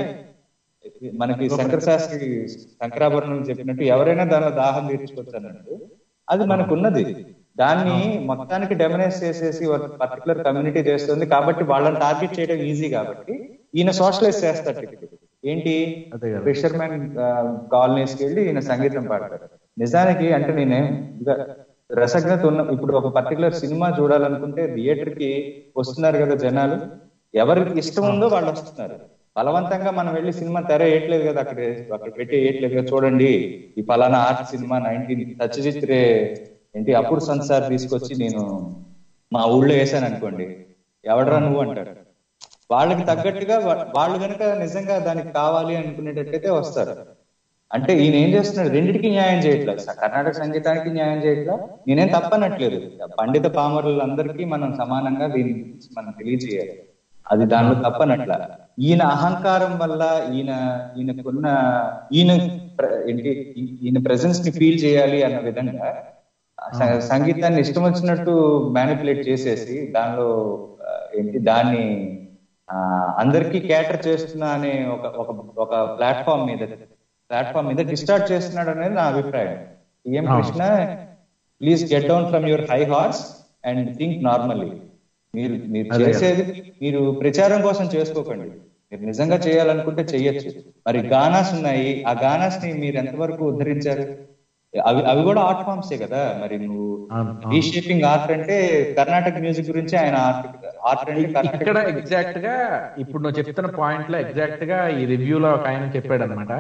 Speaker 5: మనకి శంకర శాస్త్రి శంకరాభరణం చెప్పినట్టు ఎవరైనా దానిలో దాహం తీర్చుకోవచ్చు అన్నట్టు అది మనకు ఉన్నది దాన్ని మొత్తానికి డెమనైజ్ చేసేసి పర్టికులర్ కమ్యూనిటీ చేస్తుంది కాబట్టి వాళ్ళని టార్గెట్ చేయడం ఈజీ కాబట్టి ఈయన సోషలైజ్ చేస్తాడు ఏంటి
Speaker 4: అదే కదా.
Speaker 5: ఫిషర్మెన్ కాలనీస్ కి వెళ్ళి ఈయన సంగీతం పాడతారు నిజానికి అంటే నేనే ఇంకా రసజ్ఞత ఉన్న ఇప్పుడు ఒక పర్టికులర్ సినిమా చూడాలనుకుంటే థియేటర్ కి వస్తున్నారు కదా జనాలు ఎవరికి ఇష్టం ఉందో వాళ్ళు వస్తున్నారు బలవంతంగా మనం వెళ్ళి సినిమా తెర వేయట్లేదు కదా అక్కడ అక్కడ పెట్టి వేయట్లేదు కదా చూడండి ఈ పలానా ఆర్ట్ సినిమా నైన్టీన్ సత్యజిత్రే ఏంటి అప్పుడు సంసార్ తీసుకొచ్చి నేను మా ఊళ్ళో వేసాను అనుకోండి ఎవడరా నువ్వు అంటారు వాళ్ళకి తగ్గట్టుగా వా- వాళ్ళు గనక నిజంగా దానికి కావాలి అనుకునేటట్టయితే వస్తారు అంటే ఈయన ఏం చేస్తున్నాడు రెండిటికి న్యాయం చేయట్లేదు స- కర్ణాటక సంగీతానికి న్యాయం చేయట్లా నేనేం తప్పనట్లేదు పండిత పామరులందరికీ మనం సమానంగా దీని గురించి మనం తెలియజేయాలి అది దానిలో తప్పనట్ల ఈయన అహంకారం వల్ల ఈయన ఈయనకున్న ఈయన ప్ర- ఏంటి ఈ- ఈయన ప్రెసెన్స్ ని ఫీల్ చేయాలి అన్న విధంగా స- సంగీతాన్ని ఇష్టం వచ్చినట్టు మ్యానిపులేట్ చేసేసి దానిలో ఆ, ఏంటి దాన్ని ఆ, అందరికీ క్యాటర్ చేస్తున్నా అనే ఒక ఒక ఒక ప్లాట్ఫామ్ మీద ప్లాట్ఫామ్ మీద డిస్టార్ట్ చేస్తున్నాడు అనేది నా అభిప్రాయం ఏం Krishna please get down from your high horse and think normally మీరు మీరు చేసేది మీరు ప్రచారం కోసం చేసుకోకండి మీరు నిజంగా చేయాలనుకుంటే చెయ్యొచ్చు మరి గానాస్ ఉన్నాయి ఆ గానాస్ ని మీరు ఎంతవరకు ఉద్ధరించారు అవి అవి కూడా ఆర్ట్ ఫామ్సే కదా మరి నువ్వు
Speaker 4: అవును, అవును.
Speaker 5: రీషేపింగ్ ఆర్ట్ అంటే కర్ణాటక మ్యూజిక్ గురించి ఆయన ఆర్ట్ ఆర్ట్ అంటే కర్ణాటక
Speaker 4: ఇక్కడ ఎగ్జాక్ట్ గా ఇప్పుడు నువ్వు చెప్తున్న పాయింట్ లో ఎగ్జాక్ట్ గా ఈ రివ్యూలో ఒక ఆయన చెప్పాడు అనమాట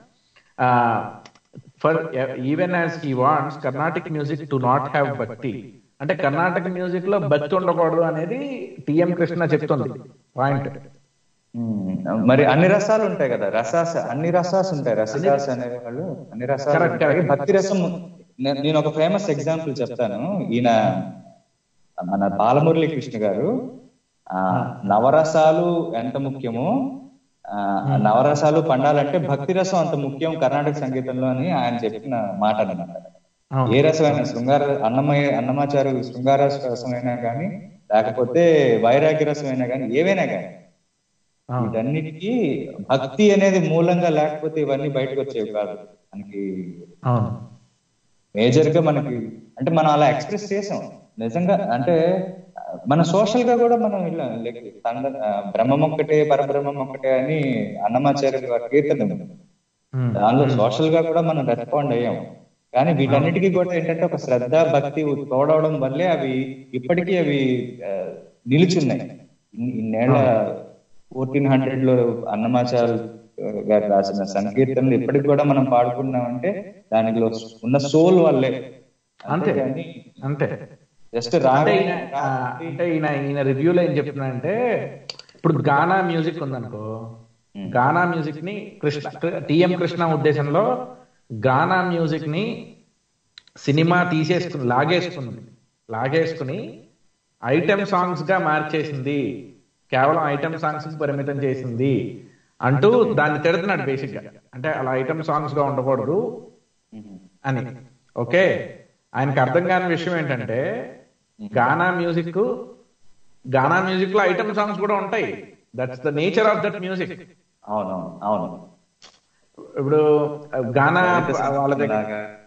Speaker 4: for even as he wants Carnatic music to not have bhakti అంటే కర్ణాటక మ్యూజిక్ లో భక్తి ఉండకూడదు అనేది టిఎం కృష్ణ చెప్తుంది పాయింట్
Speaker 5: ఉమ్, మరి అన్ని రసాలు ఉంటాయి కదా రసాస అన్ని రసాస్ ఉంటాయి రసరాస అనే వాళ్ళు అన్ని రసాలు
Speaker 4: Correct,
Speaker 5: ఉంటాయి.
Speaker 4: correct.
Speaker 5: భక్తి రసం నే- నేను ఒక ఫేమస్ ఎగ్జాంపుల్ చెప్తాను ఈయన మన బాలమురళీ కృష్ణ గారు ఆ నవరసాలు ఎంత ముఖ్యమో ఆ నవరసాలు పండాలంటే భక్తి రసం అంత ముఖ్యం కర్ణాటక సంగీతంలో అని ఆయన చెప్పిన మాట అన్నమాట
Speaker 4: అవును.
Speaker 5: ఏ రసమైనా శృంగార అన్నమయ్య అన్నమాచారు శృంగార రసమైనా కానీ లేకపోతే వైరాగ్య రసమైనా కానీ ఏవైనా కానీ
Speaker 4: అవును.
Speaker 5: వీటన్నిటికీ భక్తి అనేది మూలంగా లేకపోతే ఇవన్నీ బయటకు వచ్చేవి కాదు మనకి
Speaker 4: అవును
Speaker 5: మేజర్ గా మనకి అంటే మనం అలా ఎక్స్ప్రెస్ చేసాం నిజంగా అంటే ఆ, మన సోషల్ గా కూడా మనం ఇలా లైక్ తండ ఆ, బ్రహ్మం ఒక్కటే పరబ్రహ్మం ఒక్కటే అని అన్నమాచార్యుల వారి కీర్తన ఉంది.
Speaker 4: ఉమ్.
Speaker 5: దానిలో సోషల్ గా కూడా మనం రెస్పాండ్ అయ్యాం కానీ వీటన్నిటికీ కూడా ఏంటంటే ఒక శ్రద్ధ భక్తి తోడవడం వల్లే అవి ఇప్పటికీ అవి ఆ, నిలుచున్నాయి ఇన్ని- ఇన్నేళ్ల ఫోర్టీన్ హండ్రెడ్ లో అన్నమాచార్య గారు రాసిన సంకీర్తనలు ఇప్పటికి కూడా మనం పాడుకున్నామంటే దానిలో ఉన్న సోల్ వల్లే
Speaker 4: అంతే
Speaker 5: అంతేగాని
Speaker 4: అంతే
Speaker 5: జస్ట్
Speaker 4: అంటే
Speaker 5: రాగా
Speaker 4: ఈయన ఆ, అంటే ఈయన ఈయన రివ్యూలో ఏం చెప్తున్నాడంటే ఇప్పుడు గానా మ్యూజిక్ ఉందనుకో గానా మ్యూజిక్ ని కృష్ణ టిఎం కృష్ణ ఉద్దేశంలో గానా మ్యూజిక్ ని సినిమా తీసేసుకుని లాగేసుకుంది లాగేసుకుని ఐటెం సాంగ్స్ గా మార్చేసింది కేవలం ఐటెం సాంగ్స్ కి పరిమితం చేసింది అంటూ దాన్ని తిడుతున్నాడు బేసిక్ గా అంటే అలా ఐటెం సాంగ్స్ గా ఉండకూడదు అని ఓకే ఆయనకు అర్థం కాని విషయం ఏంటంటే గానా మ్యూజిక్ గానా మ్యూజిక్ లో ఐటమ్ సాంగ్స్ కూడా ఉంటాయి that's the nature of that music
Speaker 5: అవునవును అవును
Speaker 4: ఇప్పుడు గానా వాళ్ళ దగ్గర
Speaker 5: లాగా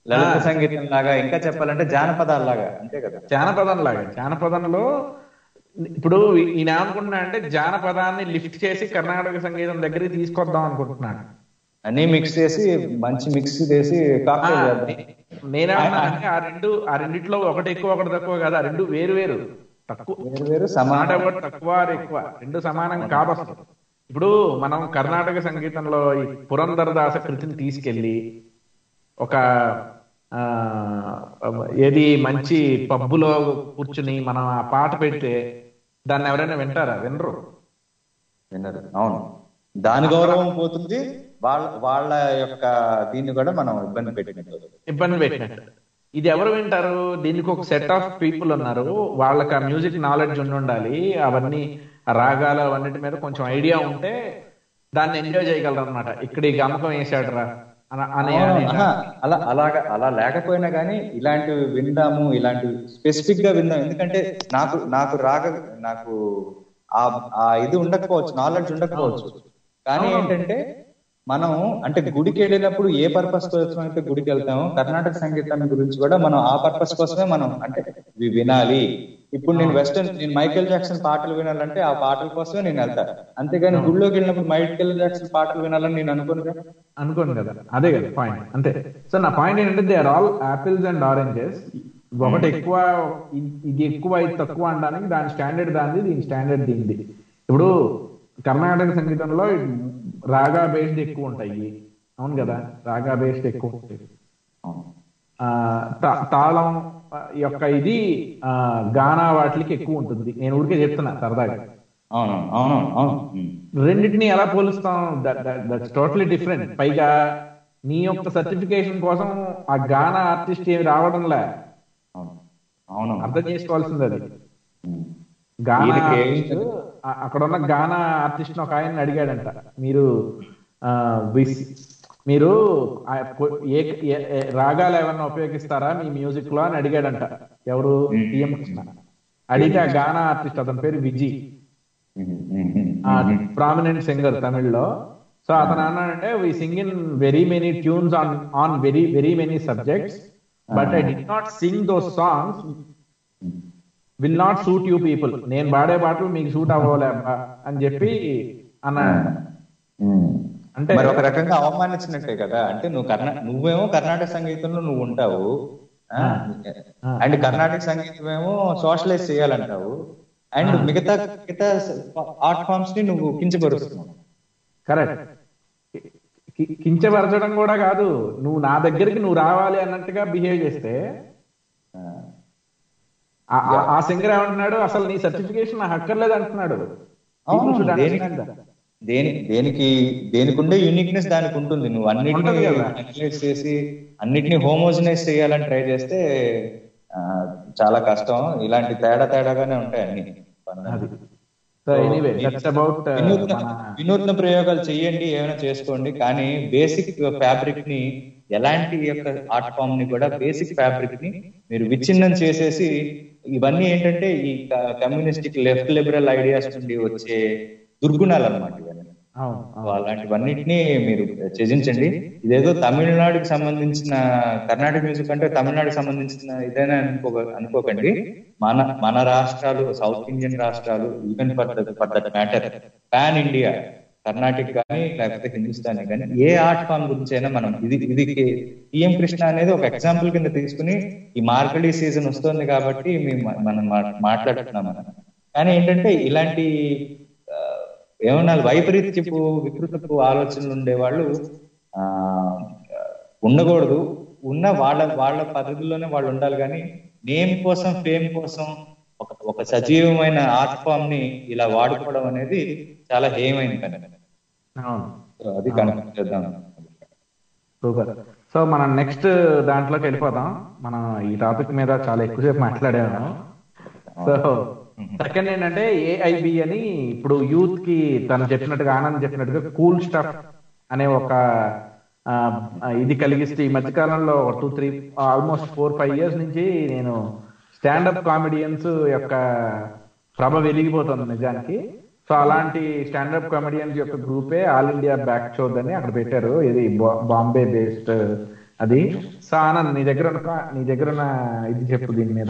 Speaker 5: లలిత సంగీతం లాగా ఇంకా చెప్పాలంటే జానపదాల లాగా అంతే కదా
Speaker 4: జానపదం లాగా జానపదంలో ఇప్పుడు ఈయన ఏమనుకుంటున్నా అంటే జానపదాన్ని లిఫ్ట్ చేసి కర్ణాటక సంగీతం దగ్గరికి తీసుకొద్దాం అనుకుంటున్నాను
Speaker 5: అన్ని మిక్స్ చేసి మంచి మిక్స్ చేసి కాక్టైల్ చేద్దాం
Speaker 4: నేనేమన్నా అంటే ఆ రెండు ఆ రెండిట్లో ఒకటి ఎక్కువ ఒకటి తక్కువ కాదు ఆ రెండు వేరు వేరు తక్కువ
Speaker 5: వేరు వేరు
Speaker 4: మాట
Speaker 5: సమాన
Speaker 4: ఒకటి తక్కువ ఆర్ ఎక్కువ రెండు సమానం కాదు అసలు ఇప్పుడు మనం కర్ణాటక సంగీతంలో ఈ పురంధరదాస కృతిని తీసుకెళ్లి ఒక ఆ ఏది మంచి పబ్బులో కూర్చుని మనం ఆ పాట పెడితే దాన్ని ఎవరైనా వింటారా వినరు
Speaker 5: వినరు అవును దాని గౌరవం పోతుంది వాళ్ళ వాళ్ళ యొక్క దీన్ని కూడా మనం ఇబ్బంది పెట్టినట్టు
Speaker 4: ఇబ్బంది పెట్టినట్టు ఇది ఎవరు వింటారు దీనికి ఒక సెట్ ఆఫ్ పీపుల్ ఉన్నారు వాళ్ళకి ఆ మ్యూజిక్ నాలెడ్జ్ ఉండి ఉండాలి అవన్నీ ఆ రాగాలు అవన్నిటి మీద కొంచెం ఐడియా ఉంటే దాన్ని ఎంజాయ్ చేయగలరు అనమాట ఇక్కడ ఈ గమకం వేసాడురా అన- అనే అనే-
Speaker 5: ఆహా, అలా అలాగా అలా లేకపోయినా కానీ ఇలాంటివి విందాము ఇలాంటివి స్పెసిఫిక్ గా విందాం ఎందుకంటే నాకు నాకు రాక నాకు ఆ ఆ ఇది ఉండకపోవచ్చు నాలెడ్జ్ ఉండకపోవచ్చు కానీ ఏంటంటే మనం అంటే గుడికి వెళ్ళినప్పుడు ఏ పర్పస్ కోసం అయితే గుడికి వెళ్తామో కర్ణాటక సంగీతాన్ని గురించి కూడా మనం ఆ పర్పస్ కోసమే మనం అంటే ఇవి వినాలి ఇప్పుడు నేను వెస్టర్న్ నేను మైకేల్ జాక్సన్ పాటలు వినాలంటే ఆ పాటల కోసమే నేను వెళ్తా అంతేగాని గుడిలోకి వెళ్ళినప్పుడు మైకేల్ జాక్సన్ పాటలు వినాలని నేను అనుకోను కదా.
Speaker 4: అనుకోను కదా అదే కదా పాయింట్ అంతే సో నా పాయింట్ ఏంటంటే they are all apples and oranges ఒకటి ఎక్కువ ఇ- ఇది ఎక్కువ ఇది తక్కువ అనడానికి దాని స్టాండర్డ్ దానిది దీని స్టాండర్డ్ దీనిది ఇప్పుడు కర్ణాటక సంగీతంలో రాగా బేస్డ్ ఎక్కువ ఉంటాయి అవును కదా రాగా బేస్డ్ ఎక్కువ ఉంటాయి
Speaker 5: అవును.
Speaker 4: ఆ, తా- తాళం ఆ, యొక్క ఇది ఆ, గానా వాటికి ఎక్కువ ఉంటుంది నేను ఊరికే చెప్తున్నా సరదాగా
Speaker 5: అవును అవును అవును ఉమ్.
Speaker 4: రెండింటిని ఎలా పోలుస్తాం దట్స్ టోటలీ డిఫరెంట్ పైగా నీ యొక్క సర్టిఫికేషన్ కోసం ఆ గానా ఆర్టిస్ట్ ఏమి రావడంలే
Speaker 5: అవును అవును
Speaker 4: అర్థం చేసుకోవాల్సింది అది
Speaker 5: ఉమ్.
Speaker 4: గానా
Speaker 5: వీళ్ళకి
Speaker 4: ఆర్టిస్ట్ ఆ- అక్కడ ఉన్న గానా ఆర్టిస్ట్ ఒక ఆయన అడిగాడంట మీరు ఆ, విస్- మీరు ఆ కొ- ఏ ఏ- ఏ- రాగాలు ఏమన్నా ఉపయోగిస్తారా మీ మ్యూజిక్ లో అని అడిగాడంట ఎవరు టీఎం కృష్ణ అడిగితే ఆ గానా ఆర్టిస్ట్ అతని పేరు Vijay
Speaker 5: um, um, um.
Speaker 4: Prominent singer తమిళ్లో సో అతను అన్నాడంటే we sing in very many tunes on on very very many subjects but I'd not sing those songs will not suit you people నేను పాడే పాటలు మీకు suit అవ్వలే అబ్బా అని చెప్పి అన్నాడు
Speaker 5: ఉమ్.
Speaker 4: అంటే
Speaker 5: మరి ఒక రకంగా అవమానించినట్టే కదా అంటే నువ్వు కర్ణా నువ్వేమో కర్ణాటక సంగీతంలో నువ్వు ఉంటావు ఆ? అండ్ కర్ణాటక సంగీతం ఏమో సోషలైజ్ చేయాలంటావు అండ్ మిగతా మిగతా ఆర్ట్ ఫార్మ్స్ ని నువ్వు కించపరుస్తున్నావు
Speaker 4: కరెక్ట్ కించపరచడం కూడా కాదు నువ్వు నా దగ్గరికి నువ్వు రావాలి అన్నట్టుగా బిహేవ్ చేస్తే
Speaker 5: ఆ.
Speaker 4: ఆ- ఆ- ఆ సింగర్ ఏమంటున్నాడు అసలు నీ సర్టిఫికేషన్ నాకు అక్కర్లేదు అంటున్నాడు
Speaker 5: అవును,
Speaker 4: People should
Speaker 5: దేనికి
Speaker 4: understand that.
Speaker 5: దేని దేనికి దేనికి ఉండే యూనిక్నెస్ దానికి ఉంటుంది నువ్వు అన్నిటిని
Speaker 4: ఉంటది కదా.
Speaker 5: అనలైజ్ చేసి అన్నిటిని హోమోజనైజ్ చేయాలని ట్రై చేస్తే ఆ, చాలా కష్టం ఇలాంటి తేడా తేడాగానే ఉంటాయి అన్ని
Speaker 4: అది సో ఎనీవే దట్స్ అబౌట్
Speaker 5: వినూత్న
Speaker 4: మన
Speaker 5: వినూత్న ప్రయోగాలు చేయండి ఏమైనా చేసుకోండి కానీ బేసిక్ ఫ్యాబ్రిక్ ని ఎలాంటి యొక్క ఆర్ట్ ఫామ్ ని కూడా బేసిక్ ఫ్యాబ్రిక్ ని మీరు విచ్ఛిన్నం చేసేసి ఇవన్నీ ఏంటంటే ఈ కమ్యూనిస్టిక్ లెఫ్ట్ లిబరల్ ఐడియాస్ నుండి వచ్చే దుర్గుణాలు అన్నమాట ఇవన్నీ
Speaker 4: అవును
Speaker 5: సో అలాంటివన్నిటిని మీరు త్యజించండి ఇదేదో తమిళనాడుకి సంబంధించిన కర్ణాటక మ్యూజిక్ అంటే తమిళనాడుకి సంబంధించిన ఇదైనా అనుకో అనుకోకండి మన మన రాష్ట్రాలు సౌత్ ఇండియన్ రాష్ట్రాలు even for for that matter pan India Karnataka కానీ లేకపోతే హిందుస్థానీ కానీ ఏ ఆర్ట్ ఫామ్ గురించి అయినా మనం ఇది ఇది పిఎం కృష్ణ అనేది ఒక ఎగ్జాంపుల్ కింద తీసుకుని ఈ మార్కడీ సీజన్ వస్తుంది కాబట్టి మేము మనం మా- మాట్లాడుతున్నాం మనం కానీ ఏంటంటే ఇలాంటి ఆ, ఏమన్నా వైపరీత్యపు వికృతపు ఆలోచనలు ఉండేవాళ్ళు ఆ ఉండకూడదు ఉన్న వాళ్ళ వాళ్ళ పద్ధతిలోనే వాళ్ళు ఉండాలి కానీ నేమ్ కోసం ఫేమ్ కోసం ఒక ఒక సజీవమైన ఆర్ట్ ఫామ్ ని ఇలా వాడుకోవడం అనేది చాలా హేయమైన పని
Speaker 4: అవును
Speaker 5: సో అది కనెక్ట్ చేద్దాం
Speaker 4: సూపర్ సో మనం నెక్స్ట్ దాంట్లోకి వెళ్ళిపోదాం మనం ఈ టాపిక్ మీద చాలా ఎక్కువసేపు మాట్లాడాము సో సెకండ్ ఏంటంటే ఏఐబి అని ఇప్పుడు యూత్ కి తను చెప్పినట్టుగా ఆనంద్ చెప్పినట్టుగా కూల్ స్టఫ్ అనే ఒక ఆ, ఇది కలిగిస్తే ఈ మధ్యకాలంలో two three almost four five years నుంచి నేను స్టాండప్ కామెడియన్స్ యొక్క ప్రభ వెలిగిపోతుంది నిజానికి సో అలాంటి స్టాండప్ కామెడియన్స్ యొక్క గ్రూపే ఆల్ ఇండియా బ్యాక్ షో అని అక్కడ పెట్టారు ఇది బా- బాంబే బేస్డ్ అది సో ఆనంద్ నీ దగ్గర ఉన్న కా- నీ దగ్గర ఉన్న ఇది చెప్పు దీని మీద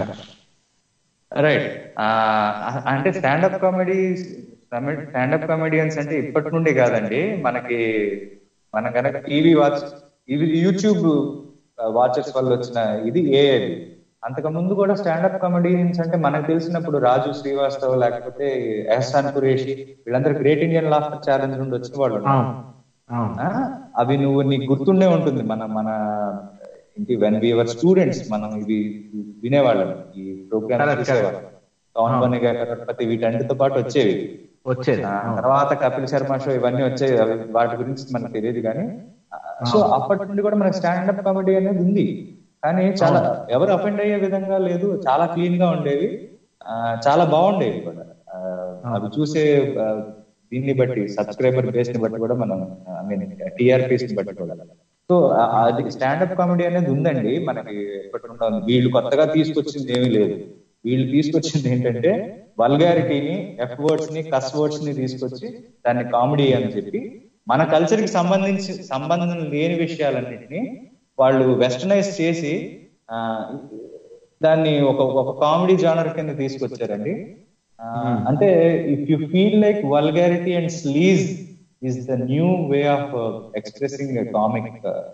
Speaker 5: రైట్ అంటే స్టాండప్ కామెడీ స్టాండప్ కామెడియన్స్ అంటే ఇప్పటి నుండి కాదండి మనకి మన కనుక టీవీ వాచ్ ఇది యూట్యూబ్ వాచెస్ వల్ల వచ్చిన ఇది ఏఐది అంతకు ముందు కూడా స్టాండప్ కామెడియన్స్ అంటే మనకు తెలిసినప్పుడు రాజు శ్రీవాస్తవ్ లేకపోతే ఎహసాన్ కురేషి వీళ్ళందరూ గ్రేట్ ఇండియన్ లాఫ్టర్ ఛాలెంజ్ నుండి వచ్చిన వాళ్ళు ఉన్నారు.
Speaker 4: అవును అవును
Speaker 5: ఆ, అవి నువ్వు నీకు గుర్తుండే ఉంటుంది మన మన ఇంటి వెన్ వీఆర్ స్టూడెంట్స్ మనం ఇవి వినేవాళ్ళం ఈ ప్రోగ్రామ్
Speaker 4: Correct,
Speaker 5: చూసేవాళ్ళం పవన్ బనిగా కరోడ్పతి వీటన్నిటితో పాటు వచ్చేవి
Speaker 4: వచ్చేది
Speaker 5: ఆ,
Speaker 4: అవును.
Speaker 5: తర్వాత కపిల్ శర్మ షో ఇవన్నీ వచ్చాయి అవి వాటి గురించి మనకు తెలియదు కానీ సో అప్పటి నుండి కూడా మనకి స్టాండప్ కామెడీ అనేది ఉంది కానీ చాలా ఎవరు అఫెండ్ అయ్యే విధంగా లేదు చాలా క్లీన్ గా ఉండేవి ఆ, చాలా బాగుండేవి కూడా ఆ, అవి చూసే ఆ, దీన్ని బట్టి సబ్స్క్రైబర్ బేస్ ని బట్టి కూడా మనం ఐ మీన్ టిఆర్పీస్ ని బట్టి కూడా సో అది స్టాండప్ కామెడీ అనేది ఉందండి మనకి ఎప్పటి నుండో ఉంది. వీళ్ళు కొత్తగా తీసుకొచ్చింది ఏమీ లేదు వీళ్ళు తీసుకొచ్చింది ఏంటంటే వల్గారిటీని ఎఫ్ వర్డ్స్ ని కస్ వర్డ్స్ ని తీసుకొచ్చి దాన్ని కామెడీ అని చెప్పి మన కల్చర్ కి సంబంధించి సంబంధం లేని విషయాలన్నింటినీ వాళ్ళు వెస్టర్నైజ్ చేసి ఆ, దాన్ని ఒక ఒక కామెడీ జానర్ కింద తీసుకొచ్చారండి ఆ, అంటే if you feel like vulgarity and sleaze is the new way of expressing comic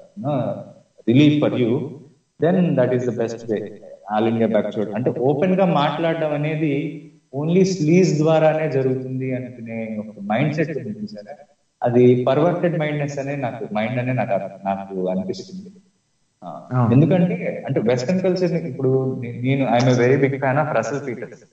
Speaker 5: relief for you then that is the best way all India back అంటే ఓపెన్ గా మాట్లాడడం అనేది ఓన్లీ స్లీజ్ ద్వారానే జరుగుతుంది అనుకునే ఒక మైండ్ సెట్ ఉంది సరే అది పర్వర్టెడ్ మైండ్నెస్ అనే నాకు మైండ్ అనే నాకు నాకు అనిపిస్తుంది ఆ, ఎందుకంటే అంటే వెస్టర్న్ కల్చర్ ఇప్పుడు నే- నేను I'm very big fan of Russell Peters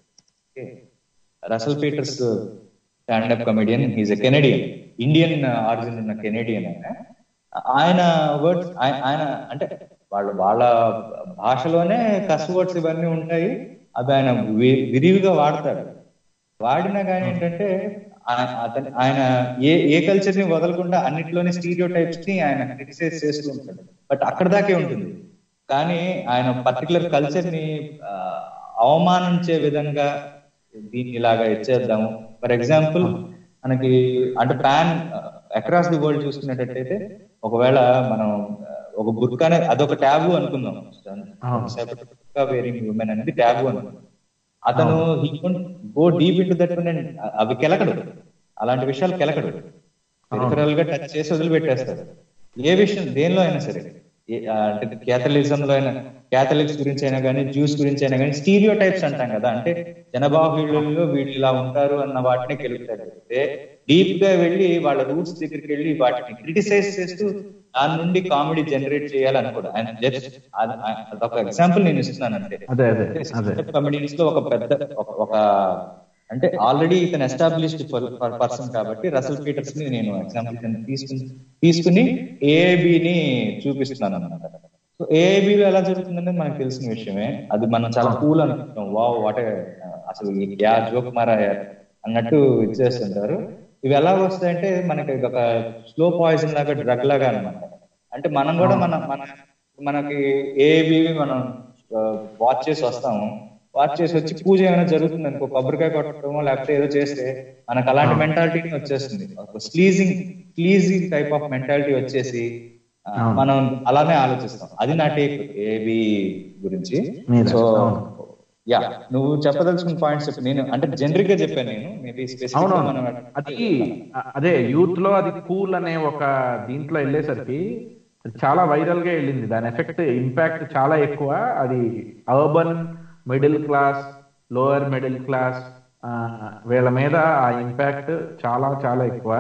Speaker 5: Russell Peters standup comedian is a Canadian Indian origin ఉన్న కెనడియన్ ఆయన ఆయన వర్డ్స్ ఆయన అంటే వాళ్ళ వాళ్ళ భాషలోనే కస్ వర్డ్స్ ఇవన్నీ ఉంటాయి అవి ఆయన వి- విరివిగా వాడతాడు వాడినా కానీ ఏంటంటే ఆ- అతను ఆయన ఏ ఏ కల్చర్ ని వదలకుండా అన్నిటిలోనే స్టీరియో టైప్స్ ని ఆయన క్రిటిసైజ్ చేస్తూ ఉంటాడు బట్ అక్కడ దాకే ఉంటుంది కానీ ఆయన పర్టికులర్ కల్చర్ ని ఆ, అవమానించే విధంగా దీన్ని ఇలాగా ఇచ్చేద్దాము ఫర్ ఎగ్జాంపుల్ మనకి అంటే ప్యాన్ అక్రాస్ ది వరల్డ్ చూసుకున్నట్టయితే ఒకవేళ మనం ఆ, ఒక బుర్కానే అదొక ట్యాబు అనుకుందాం బుర్కా వేరింగ్ ఉమెన్ అనేది ట్యాబు అనుకుందాం అతను go deep into that అవి కెలకడు అలాంటి విషయాలు కెలకడు పెరిఫరల్ గా టచ్ చేసి వదిలిపెట్టేస్తాడు ఏ విషయం దేనిలో అయినా సరే ఏ- ఆ, అంటే క్యాథలిజం లో అయినా క్యాథలిక్స్ గురించి అయినా కానీ జ్యూస్ గురించి అయినా కానీ స్టీరియో టైప్స్ అంటాం కదా అంటే జనబాహుళ్యంలో వీళ్ళు ఇలా ఉంటారు అన్న వాటిని గెలుపుతాడు అయితే డీప్ గా వెళ్ళి వాళ్ళ రూట్స్ దగ్గరికి వెళ్ళి వాటిని క్రిటిసైజ్ చేస్తూ దాని నుండి కామెడీ జనరేట్ చేయాలనుకోడు ఆయన just అది- ఆ- అదొక ఎగ్జాంపుల్ నేను ఇస్తున్నాను అంటే
Speaker 4: అదే అదే అదే
Speaker 5: కమెడియన్స్ లో ఒక పెద్ద ఒక- ఒక అంటే ఆల్రెడీ ఇతను ఎస్టాబ్లిష్డ్ పర్సన్ కాబట్టి రసల్ పీటర్స్ ని నేను ఎగ్జాంపుల్ కింద తీసుకుని తీసుకుని ఏఐబి ని చూపిస్తున్నాను అనమాట సో ఏఐబి లో ఎలా జరుగుతుందంటే మనకు తెలిసిన విషయమే అది మనం చాలా కూల్ అనుకుంటాం వావ్ వాట్ అసలు ఈ యా జోక్ మారా అన్నట్టు ఇచ్చేస్తుంటారు ఇవి ఎలా వస్తాయంటే మనకి ఒక స్లో పాయిజన్ లాగా డ్రగ్ లాగా అనమాట అంటే మనం కూడా మన మన మనకి ఏబి మనం వాచ్ చేసి వస్తాము వాచ్ చేసి వచ్చి పూజ ఏమైనా జరుగుతుంది అనుకో కొబ్బరికాయ కొట్టడమో లేకపోతే ఏదో చేస్తే మనకు అలాంటి మెంటాలిటీ వచ్చేస్తుంది sleazing sleazing type of mentality వచ్చేసి ఆ, మనం అలానే ఆలోచిస్తాం అది నా టేక్ ఏబి గురించి
Speaker 4: మీద,
Speaker 5: సో
Speaker 4: అవును.
Speaker 5: యా నువ్వు చెప్పదలుచుకున్న పాయింట్స్ చెప్పు నేను అంటే జనరిక్ గా చెప్పాను నేను మేబీ స్పెసిఫిక్
Speaker 4: అవునవును అది అ- అదే యూత్ లో అది కూల్ అనే ఒక దీంట్లో వెళ్ళేసరికి అది చాలా వైరల్ గా వెళ్ళింది దాని ఎఫెక్ట్ ఇంపాక్ట్ చాలా ఎక్కువ అది urban middle class lower middle class వీళ్ళ మీద ఆ ఇంపాక్ట్ చాలా చాలా ఎక్కువ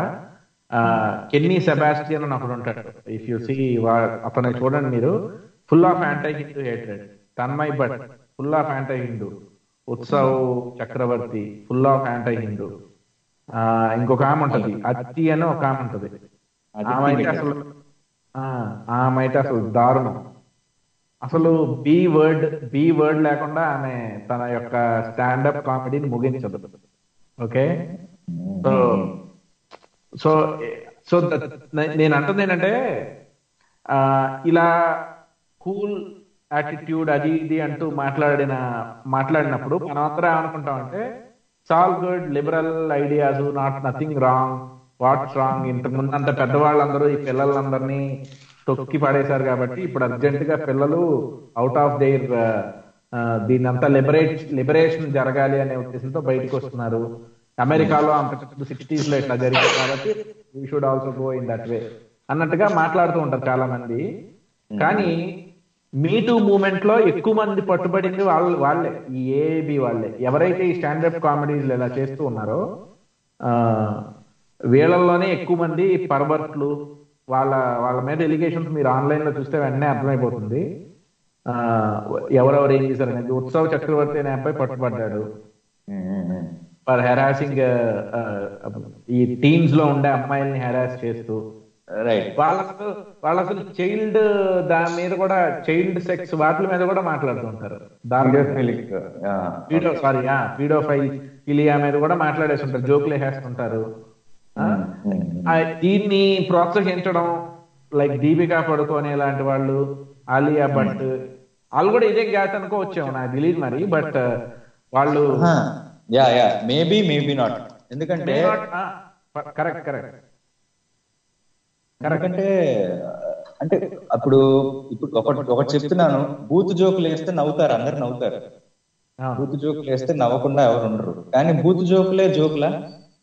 Speaker 4: కెన్నీ సెబాస్టియన్ అని ఒకడు ఉంటాడు ఇఫ్ యు సీ అతను చూడండి మీరు full of anti Hindu hatred Tanmay Bhat full of anti Hindu Utsav Chakraborty full of anti Hindu ఆ ఇంకొక ఆమె ఉంటది అత్తి అని ఒక ఆమె ఉంటది ఆమె అయితే అసలు ఆ, ఆమె అయితే అసలు దారుణం అసలు బి వర్డ్ బి వర్డ్ లేకుండా ఆమె తన యొక్క స్టాండప్ కామెడీని ముగించదు ఓకే సో సో సో నేను అంటుంది ఏంటంటే ఆ, ఇలా కూల్ యాటిట్యూడ్ అది ఇది అంటూ మాట్లాడిన మాట్లాడినప్పుడు మనమందరం ఏమనుకుంటామంటే చాల్ good liberal ideas not nothing wrong what's wrong ఇంతకు ముందు అంత పెద్దవాళ్ళందరూ ఈ పిల్లలందరినీ తొక్కి పడేశారు కాబట్టి ఇప్పుడు అర్జెంట్ గా పిల్లలు అవుట్ ఆఫ్ దేర్ దీని అంతా లిబరేట్ లిబరేషన్ జరగాలి అనే ఉద్దేశంతో బయటకు వస్తున్నారు అమెరికాలో అంత సిక్స్టీస్ లో ఇట్లా జరిగింది కాబట్టి we should also go in that way అన్నట్టుగా మాట్లాడుతూ ఉంటారు చాలా మంది కానీ మీటూ మూమెంట్ లో ఎక్కువ మంది పట్టుబడింది వాళ్ళు వాళ్ళే ఈ ఏబి వాళ్ళే ఎవరైతే ఈ స్టాండర్డ్ కామెడీస్ ఇలా చేస్తూ ఉన్నారో ఆ వీళ్ళల్లోనే ఎక్కువ మంది పర్వర్ట్లు వాళ్ళ వాళ్ళ మీద ఎలిగేషన్స్ మీరు ఆన్లైన్ లో చూస్తే వెంటనే అర్థమైపోతుంది ఆ ఎవరెవరు ఏం చేశారు అనేది ఉత్సవ్ చక్రవర్తి అనే అబ్బాయి పట్టుబడ్డాడు ఫర్ హెరాసింగ్ ఈ టీమ్స్ లో ఉండే అమ్మాయిల్ని హెరాస్ చేస్తూ
Speaker 5: రైట్
Speaker 4: వాళ్ళకు వాళ్ళ అసలు చైల్డ్ దాని మీద కూడా చైల్డ్ సెక్స్ వాటి మీద కూడా మాట్లాడుతుంటారు దాని పీడో సారీ పీడోఫైల్ ఫిలియా మీద కూడా మాట్లాడేస్తుంటారు జోకులు వేసేస్తుంటారు ఆ? ఆ, దీన్ని ప్రోత్సహించడం లైక్ దీపికా పడుకోనే లాంటి వాళ్ళు ఆలియా భట్ వాళ్ళు కూడా ఇదే గ్యాస్ అనుకో వచ్చాము నాకు తెలియదు మరి బట్ వాళ్ళు
Speaker 5: yeah yeah maybe maybe not ఎందుకంటే
Speaker 4: కరెక్ట్ కరెక్ట్
Speaker 5: ఎందుకంటే అంటే అప్పుడు ఇప్పుడు ఒకటి ఒకటి చెప్తున్నాను బూత్ జోకులు వేస్తే నవ్వుతారు అందరు నవ్వుతారు బూత్ జోకులు వేస్తే నవ్వకుండా ఎవరు ఉండరు కానీ బూత్ జోకులే జోకులా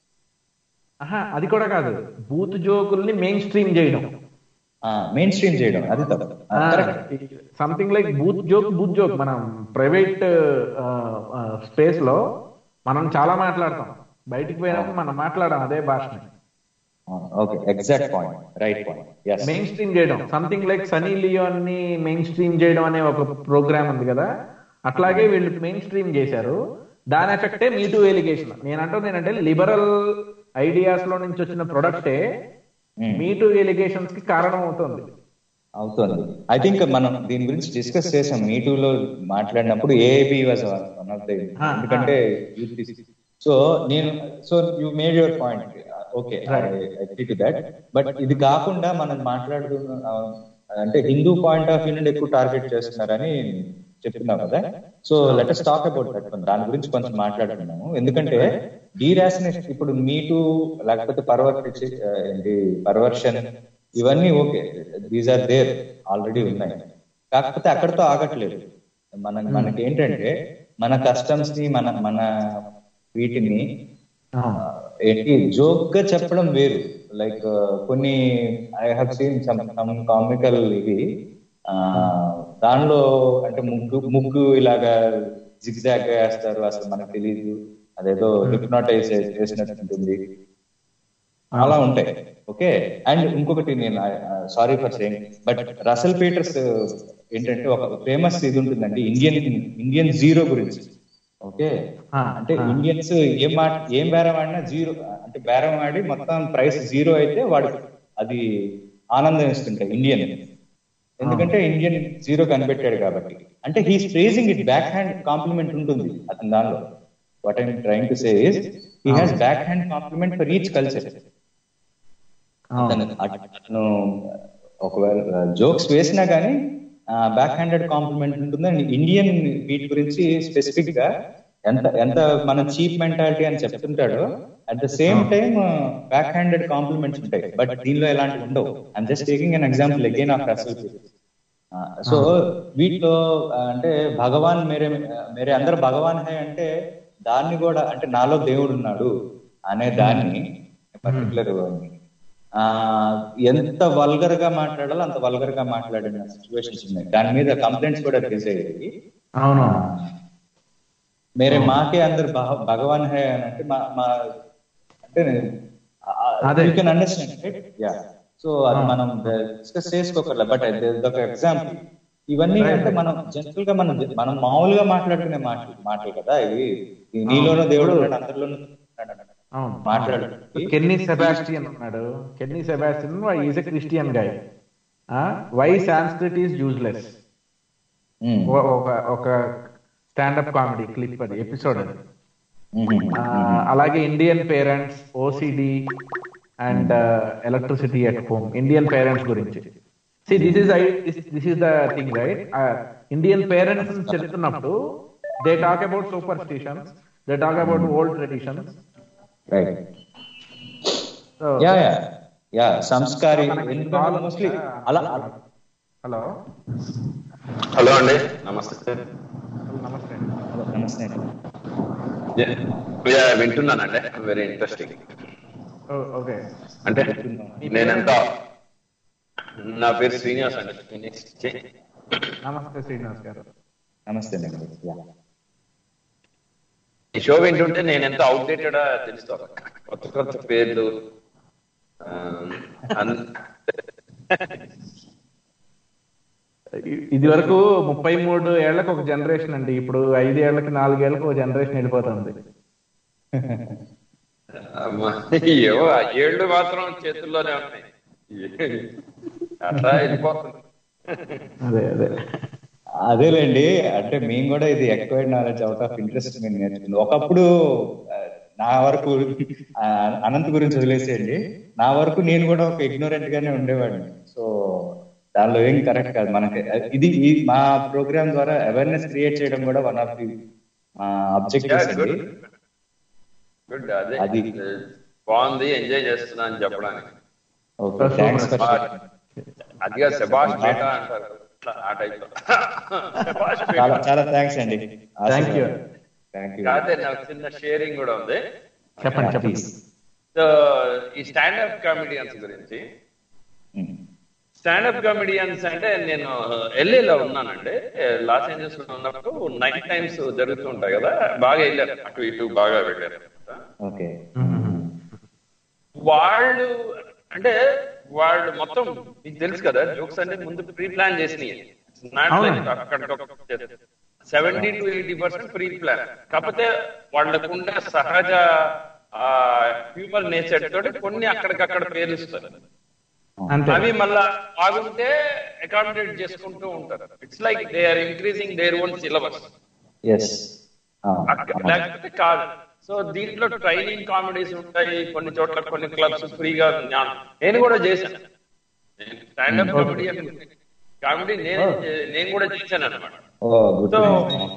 Speaker 4: ఆహా అది కూడా కాదు బూత్ జోకుల్ని మెయిన్ స్ట్రీమ్ చేయడం
Speaker 5: మెయిన్ స్ట్రీమ్ చేయడం అది తప్పు correct
Speaker 4: something like booth joke booth joke మనం ప్రైవేట్ స్పేస్ లో మనం చాలా మాట్లాడతాం బయటికి పోయినప్పుడు మనం మాట్లాడాం అదే భాషని
Speaker 5: okay exact point right point yes
Speaker 4: mainstream చేయడం సంథింగ్ లైక్ సనీ లియోన్ ని మెయిన్ స్ట్రీమ్ చేయడం అనే ఒక ప్రోగ్రామ్ ఉంది కదా అట్లాగే వీళ్ళు మెయిన్ స్ట్రీమ్ చేశారు దాని ఎఫెక్టే మీ టూ ఎలిగేషన్ నేను అంటుంది ఏంటంటే లిబరల్ ఐడియాస్ లో నుంచి వచ్చిన ప్రొడక్టే మీ టూ ఎలిగేషన్స్ కి కారణం అవుతుంది
Speaker 5: అవుతుంది ఐ థింక్ మనం దీని గురించి డిస్కస్ చేసాం మీ లో మాట్లాడినప్పుడు AIB was one of the ఎందుకంటే సో నేను so you made your point okay to that but ఇది కాకుండా మనం మాట్లాడుతున్న అంటే హిందూ పాయింట్ ఆఫ్ వ్యూ నుండి ఎక్కువ టార్గెట్ చేస్తున్నారని చెప్తున్నాం కదా so let us talk about that దాని గురించి కొంచెం మాట్లాడుతున్నాము ఎందుకంటే డీరాసినేషన్ ఇప్పుడు మీటు లేకపోతే పర్వర్ట్ ఏంటి పర్వర్షన్ ఇవన్నీ okay these are there already ఉన్నాయి కాకపోతే అక్కడితో ఆగట్లేదు మన మనకి ఏంటంటే మన కస్టమ్స్ ని మన మన వీటిని ఏంటి జోక్ గా చెప్పడం వేరు లైక్ కొన్ని I have seen some comical ఇవి ఆ దానిలో అంటే ముగ్గు ముగ్గు ఇలాగా జిగ్జాగ్ గా వేస్తారు అసలు మనకు తెలియదు అదేదో హిప్నాటైజ్ చేసినట్టు ఉంటుంది అలా ఉంటాయి ఓకే అండ్ ఇంకొకటి నేను sorry for saying but Russell Peters ఏంటంటే ఒక ఫేమస్ ఇది ఉంటుందండి ఇండియన్ ఇండియన్ జీరో గురించి ఓకే అంటే ఇండియన్స్ ఏం మాట ఏం బేరం ఆడినా జీరో అంటే బేరం ఆడి మొత్తం ప్రైస్ జీరో అయితే వాడు అది ఆనందం ఇస్తుంటాయి ఇండియన్ ఎందుకంటే ఇండియన్ జీరో కనిపెట్టాడు కాబట్టి అంటే he praising it back hand compliment ఉంటుంది అతని దానిలో what I'm trying to say is he has back hand compliment for each culture అతను ఒకవేళ జోక్స్ వేసినా కానీ బ్యాక్ హ్యాండెడ్ కాంప్లిమెంట్ ఉంటుందని ఇండియన్ వీటి గురించి స్పెసిఫిక్ గా ఎంత ఎంత మన చీప్ మెంటాలిటీ అని చెప్తుంటాడో at the same time back handed compliments ఉంటాయి బట్ దీనిలో ఎలాంటి ఉండవు I'm just taking an example again of Russell so వీటిలో అంటే భగవాన్ మేరే మేరే అందరు భగవాన్ హై అంటే దాన్ని కూడా అంటే నాలో దేవుడు ఉన్నాడు అనే దాన్ని పర్టికులర్ ఆ ఎంత వల్గర్ గా మాట్లాడాలో అంత వల్గర్ గా మాట్లాడిన సిచ్యువేషన్స్ ఉన్నాయి దాని మీద కంప్లైంట్స్ కూడా రిలీజ్ అయ్యాయి
Speaker 4: అవును
Speaker 5: మేరే మాకే అందరు భగవాన్ హే అని అంటే మా మా అంటే you can understand yeah so అది మనం డిస్కస్ చేసుకోకర్లే బట్ ఒక ఎగ్జాంపుల్ ఇవన్నీ అంటే మనం జనరల్ గా మనం మనం మామూలుగా మాట్లాడుకునే మాటలు మాటలు కదా ఇవి నీలోనూ దేవుడు ఉన్నాడు అందరిలోనూ మాట్లాడు
Speaker 4: కెన్నీ సెబాస్టియన్ ఉన్నాడు Kenny Sebastian is a Christian guy why Sanskrit is useless ఒక ఒక స్టాండప్ కామెడీ క్లిప్ అది ఎపిసోడ్ అది అలాగే Indian parents OCD and electricity at home Indian parents గురించి see this is this is the thing right Indian parents చెప్తున్నప్పుడు they talk about superstitions they talk about old traditions
Speaker 5: right yeah yeah yeah sanskari
Speaker 4: మనకి call
Speaker 5: mostly
Speaker 4: ఉందా?
Speaker 5: అలా
Speaker 4: hello
Speaker 7: hello అండి namaste
Speaker 4: namaste
Speaker 5: namaste
Speaker 7: yeah, వింటున్నానండి very interesting
Speaker 4: oh, okay
Speaker 7: అంటే నేనెంత నా పేరు శ్రీనివాస్ అండి ఫినిక్స్ నుంచి.
Speaker 4: నమస్తే శ్రీనివాస్ గారు
Speaker 5: నమస్తే అండి యా.
Speaker 7: ఈ షో వింటుంటే నేను ఎంత అవుట్డేటెడ్ తెలుస్తా కొత్త కొత్త పేర్లు ఆ, అన్-
Speaker 4: ఇ- ఇది వరకు ముప్పై మూడు ఏళ్లకు ఒక జనరేషన్ అండి ఇప్పుడు ఐదు ఏళ్లకి నాలుగేళ్లకు ఒక జనరేషన్ వెళ్ళిపోతుంది
Speaker 7: అమ్మా, ఏవో ఆ ఏళ్ళు మాత్రం చేతుల్లోనే ఉన్నాయి అట్లా వెళ్ళిపోతుంది
Speaker 4: అదే అదే
Speaker 5: అదేలేండి అంటే మేము కూడా ఇది acquired knowledge out of interest మేము నేర్చుకుంది ఒకప్పుడు ఆ, నా వరకు ఆ, అనంత్ గురించి వదిలేసేయండి నా వరకు నేను కూడా ఒక ఇగ్నోరెంట్ గానే ఉండేవాడిని సో దానిలో ఏం కరెక్ట్ కాదు మనకి ఇది ఈ మా ప్రోగ్రామ్ ద్వారా అవేర్నెస్ క్రియేట్ చేయడం కూడా one of the objectives
Speaker 7: good
Speaker 5: అండి
Speaker 7: గుడ్ అదే
Speaker 5: అది.
Speaker 7: బాగుంది ఎంజాయ్ చేస్తున్నా అని చెప్పడానికి
Speaker 5: ఓకే థ్యాంక్స్ ఫర్
Speaker 7: అదిగా సెబాస్ డేటా అంటారు అట్లా ఆ టైప్ లో సెబాస్
Speaker 5: చాలా చాలా థ్యాంక్స్ అండి
Speaker 4: థ్యాంక్ యూ
Speaker 5: థ్యాంక్ యూ
Speaker 7: కాదే నాకు చిన్న షేరింగ్ కూడా ఉంది
Speaker 4: చెప్పండి చెప్పండి
Speaker 7: సో ఈ స్టాండప్ కామెడియన్స్ గురించి స్టాండప్ కామెడియన్స్ అంటే నేను ఎల్ఏలో ఉన్నానండి లాస్ ఏంజల్స్ లో ఉన్నప్పుడు నైట్ టైమ్స్ జరుగుతూ ఉంటాయి కదా బాగా వెళ్ళారు అటు ఇటు బాగా వెళ్ళారు
Speaker 5: ఓకే
Speaker 7: వాళ్ళు అంటే వాళ్ళు మొత్తం మీకు తెలుసు కదా జోక్స్ అంటే ముందు ప్రీ ప్లాన్ చేసినాయి
Speaker 4: అవును.
Speaker 7: Seventy to eighty percent pre plan కాకపోతే వాళ్ళకుండే సహజ హ్యూమర్ నేచర్ తోటి కొన్ని అక్కడికక్కడ పేరుస్తారు
Speaker 4: అంతే
Speaker 7: అవి మళ్ళా బాగుంటే అకామిడేట్ చేసుకుంటూ ఉంటారు it's like they are increasing their own syllabus
Speaker 5: yes
Speaker 7: లేకపోతే కాదు సో దీంట్లో ట్రైనింగ్ కామెడీస్ ఉంటాయి కొన్ని చోట్ల కొన్ని క్లబ్స్ ఫ్రీగా నేను కూడా చేశాను స్టాండప్ కామెడీ కామెడీ నేను నేను కూడా చేశాను అనమాట
Speaker 5: ఓ గుడ్
Speaker 7: సో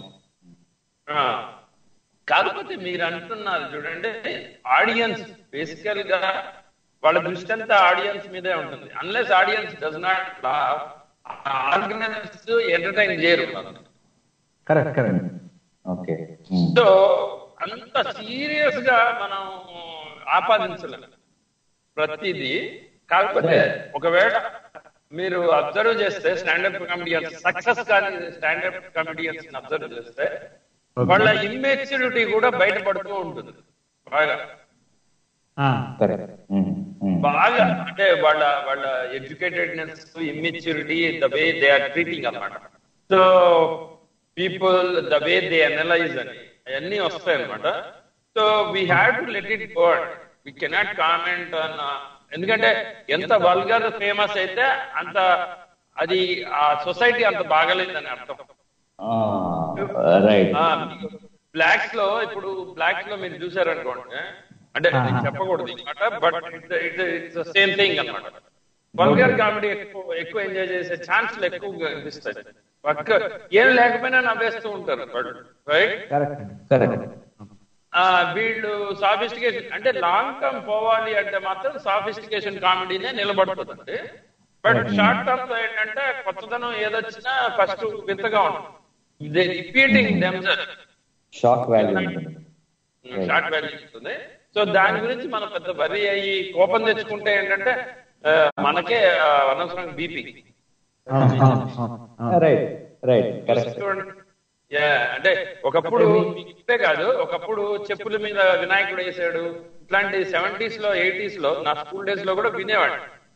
Speaker 7: కాకపోతే మీరు అంటున్నారు చూడండి ఆడియన్స్ బేసికల్ గా వాళ్ళ దృష్టి అంతా ఆడియన్స్ మీదే ఉంటుంది unless audience does not organisers entertain చేయరు
Speaker 4: కరెక్ట్ కరెక్ట్
Speaker 5: ఓకే
Speaker 7: సో అంత సీరియస్ గా మనం ఆపాదించలేము ప్రతిదీ కాకపోతే ఒకవేళ మీరు అబ్జర్వ్ చేస్తే స్టాండప్ కామెడియన్స్ సక్సెస్ కానీ స్టాండప్ కామెడియన్స్ అబ్జర్వ్ చేస్తే వాళ్ళ ఇమ్మెచ్యూరిటీ కూడా బయటపడుతూ ఉంటుంది బాగా
Speaker 5: కరెక్ట్
Speaker 7: బాగా అంటే వాళ్ళ వాళ్ళ educatedness immaturity the way they are treating అన్నమాట so people the way they analyse అని అవన్నీ వస్తాయి అనమాట so we have to let it bird we cannot comment అన్న ఎందుకంటే ఎంత వల్గర్ ఫేమస్ అయితే అంత అది ఆ సొసైటీ అంత బాగలేదని అర్థం
Speaker 5: రైట్
Speaker 7: బ్లాక్స్ లో ఇప్పుడు బ్లాక్స్ లో మీరు చూసారు అనుకోండి అంటే నేను చెప్పకూడదు అనమాట బట్ ఇట్స్ సేమ్ థింగ్ అనమాట వల్గర్ కామెడీ ఎక్కువ ఎక్కువ ఎంజాయ్ చేసే ఛాన్స్లు ఎక్కువగా కనిపిస్తాయి పక్క ఏం లేకపోయినా నవ్వేస్తూ ఉంటారు వాళ్ళు రైట్
Speaker 4: కరెక్ట్
Speaker 5: కరెక్ట్
Speaker 7: ఆ వీళ్ళు సాఫిస్టికేషన్ అంటే లాంగ్ టర్మ్ పోవాలి అంటే మాత్రం సాఫిస్టికేషన్ కామెడీనే నిలబడుతుందండి బట్ షార్ట్ టర్మ్ లో ఏంటంటే కొత్తదనం ఏదొచ్చినా ఫస్ట్ వింతగా ఉంటుంది repeating themselves
Speaker 5: shock value
Speaker 7: short value ఇస్తుంది సో దాని గురించి మనం పెద్ద వరి అయ్యి కోపం తెచ్చుకుంటే ఏంటంటే ఆ, మనకే ఆ, అనవసరంగా బీపీ
Speaker 5: రైట్ రైట్ కరెక్ట్
Speaker 7: చూడండి యా, అంటే ఒకప్పుడు ఇప్పుడే కాదు ఒకప్పుడు చెప్పుల మీద వినాయకుడు వేసాడు ఇట్లాంటి సెవెంటీస్ లో ఎయిటీస్ లో నా స్కూల్ డేస్ లో కూడా వినేవాడు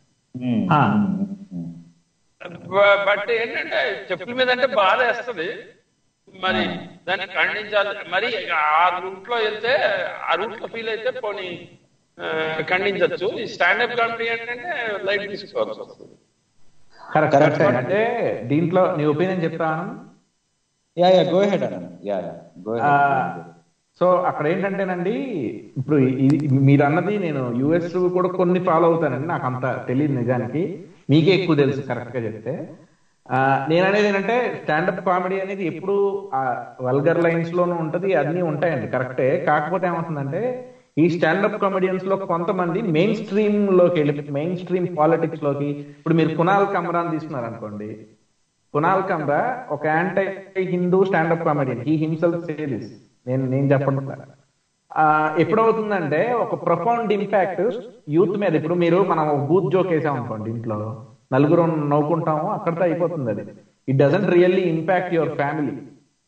Speaker 7: బ- బట్ ఏంటంటే చెప్పుల మీద అంటే బాధ వేస్తుంది మరి దాన్ని ఖండించాలి మరి ఆ రూట్ లో వెళ్తే ఆ రూట్ లో ఫీల్ అయితే పోనీ ఆ, ఖండించొచ్చు ఈ స్టాండప్ కామెడీ ఏంటంటే లైట్ తీసుకోవాల్సి వస్తుంది
Speaker 4: కరెక్ట్ కరెక్ట్ అంటే దీంట్లో నీ ఒపీనియన్ చెప్తాను
Speaker 5: యా యా గో హెడ్ అన్న యా యా గో
Speaker 4: ఆ, సో అక్కడ ఏంటంటేనండి ఇప్పుడు ఇది మీరు అన్నది నేను యుఎస్ కూడా కొన్ని ఫాలో అవుతానండి నాకు అంత తెలియదు నిజానికి మీకే ఎక్కువ తెలుసు కరెక్ట్ గా చెప్తే ఆ, నేను అనేది ఏంటంటే స్టాండప్ కామెడీ అనేది ఎప్పుడు వల్గర్ లైన్స్ లోనూ ఉంటది అన్ని ఉంటాయండి కరెక్టే కాకపోతే ఏమవుతుందంటే ఈ స్టాండప్ కామెడియన్స్ లో కొంతమంది మెయిన్ స్ట్రీమ్ లోకి వెళ్ళి మెయిన్ స్ట్రీమ్ పాలిటిక్స్ లోకి ఇప్పుడు మీరు కునాల్ కమ్రాన్ తీసుకున్నారు అనుకోండి కునాల్ కమ్రా ఒక anti Hindu standup comedian he himself say this నేను నేను చెప్పడం ఆ, ఎప్పుడవుతుందంటే ఒక ప్రొఫౌండ్ ఇంపాక్ట్ యూత్ మీద ఇప్పుడు మీరు మనం బూత్ జోక్ వేసాం అనుకోండి ఇంట్లో నలుగురు నవ్వుకుంటాము అక్కడితో అయిపోతుంది అది it doesn't really impact your family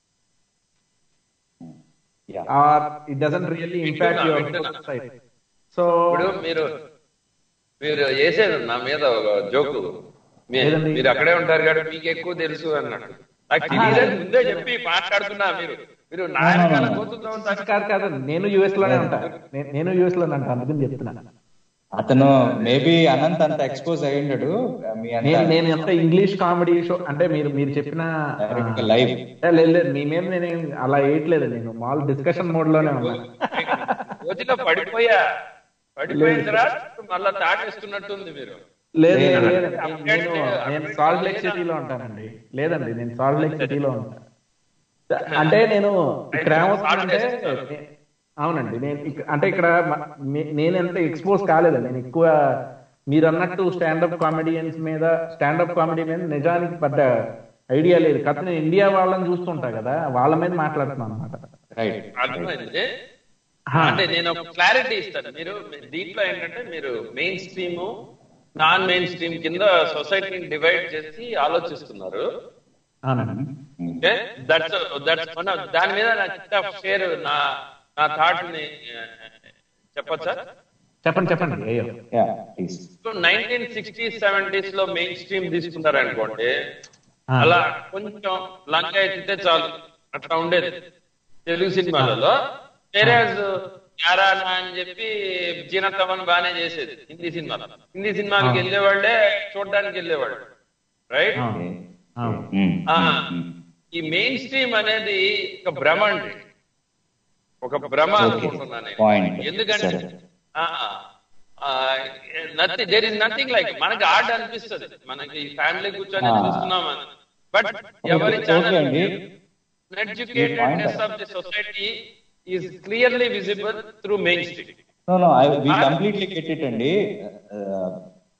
Speaker 5: Yeah.
Speaker 4: Or it doesn't really impact
Speaker 7: వింటున్నా,
Speaker 4: యువర్
Speaker 7: వింటున్నా.
Speaker 4: సొసైటీ సో
Speaker 7: ఇప్పుడు మీరు మీరు వేసేది నా మీద ఒక జోకు మీ-
Speaker 4: లేదండి.
Speaker 7: మీరు అక్కడే ఉంటారు కాబట్టి మీకు ఎక్కువ తెలుసు అన్నట్టు నాకు తెలియదని ముందే చెప్పి మాట్లాడుతున్నా మీరు మీరు నాయకాల కోతుతో ఉంటారు
Speaker 4: కాదు కాదు నేను యుఎస్ లోనే ఉంటా నే- నేను యుఎస్ లోనే ఉంటా అందుకని చెప్తున్నా
Speaker 5: అతను మేబీ అనంత్ అంత ఎక్స్పోజ్ అయి ఉండడు మీ
Speaker 4: నేను
Speaker 5: అంత
Speaker 4: నేను ఎంత ఇంగ్లీష్ కామెడీ షో అంటే మీరు మీరు చెప్పిన
Speaker 5: Direct live.
Speaker 4: ఏ, లేదు లేదు మీ మీద నేను అలా వేయట్లేదు నేను మామూలు డిస్కషన్ మోడ్ లోనే ఉన్నా
Speaker 7: కోతిలో పడిపోయా పడిపోయిన తర్వాత మళ్ళా తాటేస్తున్నట్టుంది మీరు
Speaker 4: లేదు లేదు
Speaker 7: లేదు.
Speaker 4: లేదు. నేను- నేను నేను సాల్ట్ లేక్ సిటీలో ఉంటానండి లేదండి నేను సాల్ట్ లేక్ సిటీలో ఉంటాను అంటే నేను ఇక్కడ ఏమవుతుందంటే నే- అవునండి నేను ఇక్క- అంటే ఇక్కడ మ- నే- నేను ఎంత ఎక్స్పోజ్ కాలేదండి నేను ఎక్కువ మీరు అన్నట్టు స్టాండప్ కామెడియన్స్ మీద స్టాండప్ కామెడీ మీద నిజానికి పెద్ద ఐడియా లేదు కాకపోతే నేను ఇండియా వాళ్ళని చూస్తుంటా కదా వాళ్ళ మీద మాట్లాడుతున్నాను అనమాట
Speaker 5: రైట్
Speaker 7: అర్థమైంది అంటే నేను ఒక క్లారిటీ ఇస్తాను మీరు దీంట్లో ఏంటంటే మీరు mainstream non mainstream కింద సొసైటీని డివైడ్ చేసి ఆలోచిస్తున్నారు
Speaker 4: అవునండి
Speaker 7: ఓకే దట్స్ దట్స్ మన దాని మీద నా చిన్న షేర్ నా నా థాట్ ని ఆ, చెప్పచ్చా
Speaker 4: చెప్పండి చెప్పండి అయ్యో
Speaker 5: yeah please
Speaker 7: nineteen sixty seventies లో మెయిన్ స్ట్రీమ్ తీసుకున్నారు అనుకోండి
Speaker 4: ఆ.
Speaker 7: అలా కొంచెం లంక ఎత్తితే చాలు అట్లా ఉండేది తెలుగు సినిమాలలో వేరేజ్ యారానా అని చెప్పి జీనతమన్ బానే చేసేది హిందీ సినిమాలో హిందీ సినిమాలకు
Speaker 4: ఆ.
Speaker 7: వెళ్ళేవాళ్ళే చూడడానికి వెళ్ళేవాళ్ళు రైట్
Speaker 4: అవును. అవును.
Speaker 7: ఆ, ఈ మెయిన్ స్ట్రీమ్ అనేది ఒక భ్రమ అండి ఒక భ్రమ
Speaker 5: Okay.
Speaker 7: అనుకుంటున్నాను నేను.
Speaker 5: Point.
Speaker 7: ఎందుకంటే
Speaker 5: సరే.
Speaker 7: Nothing there is nothing like మనకి ఆర్ట్ అనిపిస్తుంది మనకి ఫ్యామిలీ కూర్చొని
Speaker 5: Ah.
Speaker 7: చూస్తున్నామని బట్ ఎవరి
Speaker 5: Okay, okay అండి.
Speaker 7: Educatedness of the society is clearly visible through mainstream
Speaker 5: no no I we completely get it అండి Uh,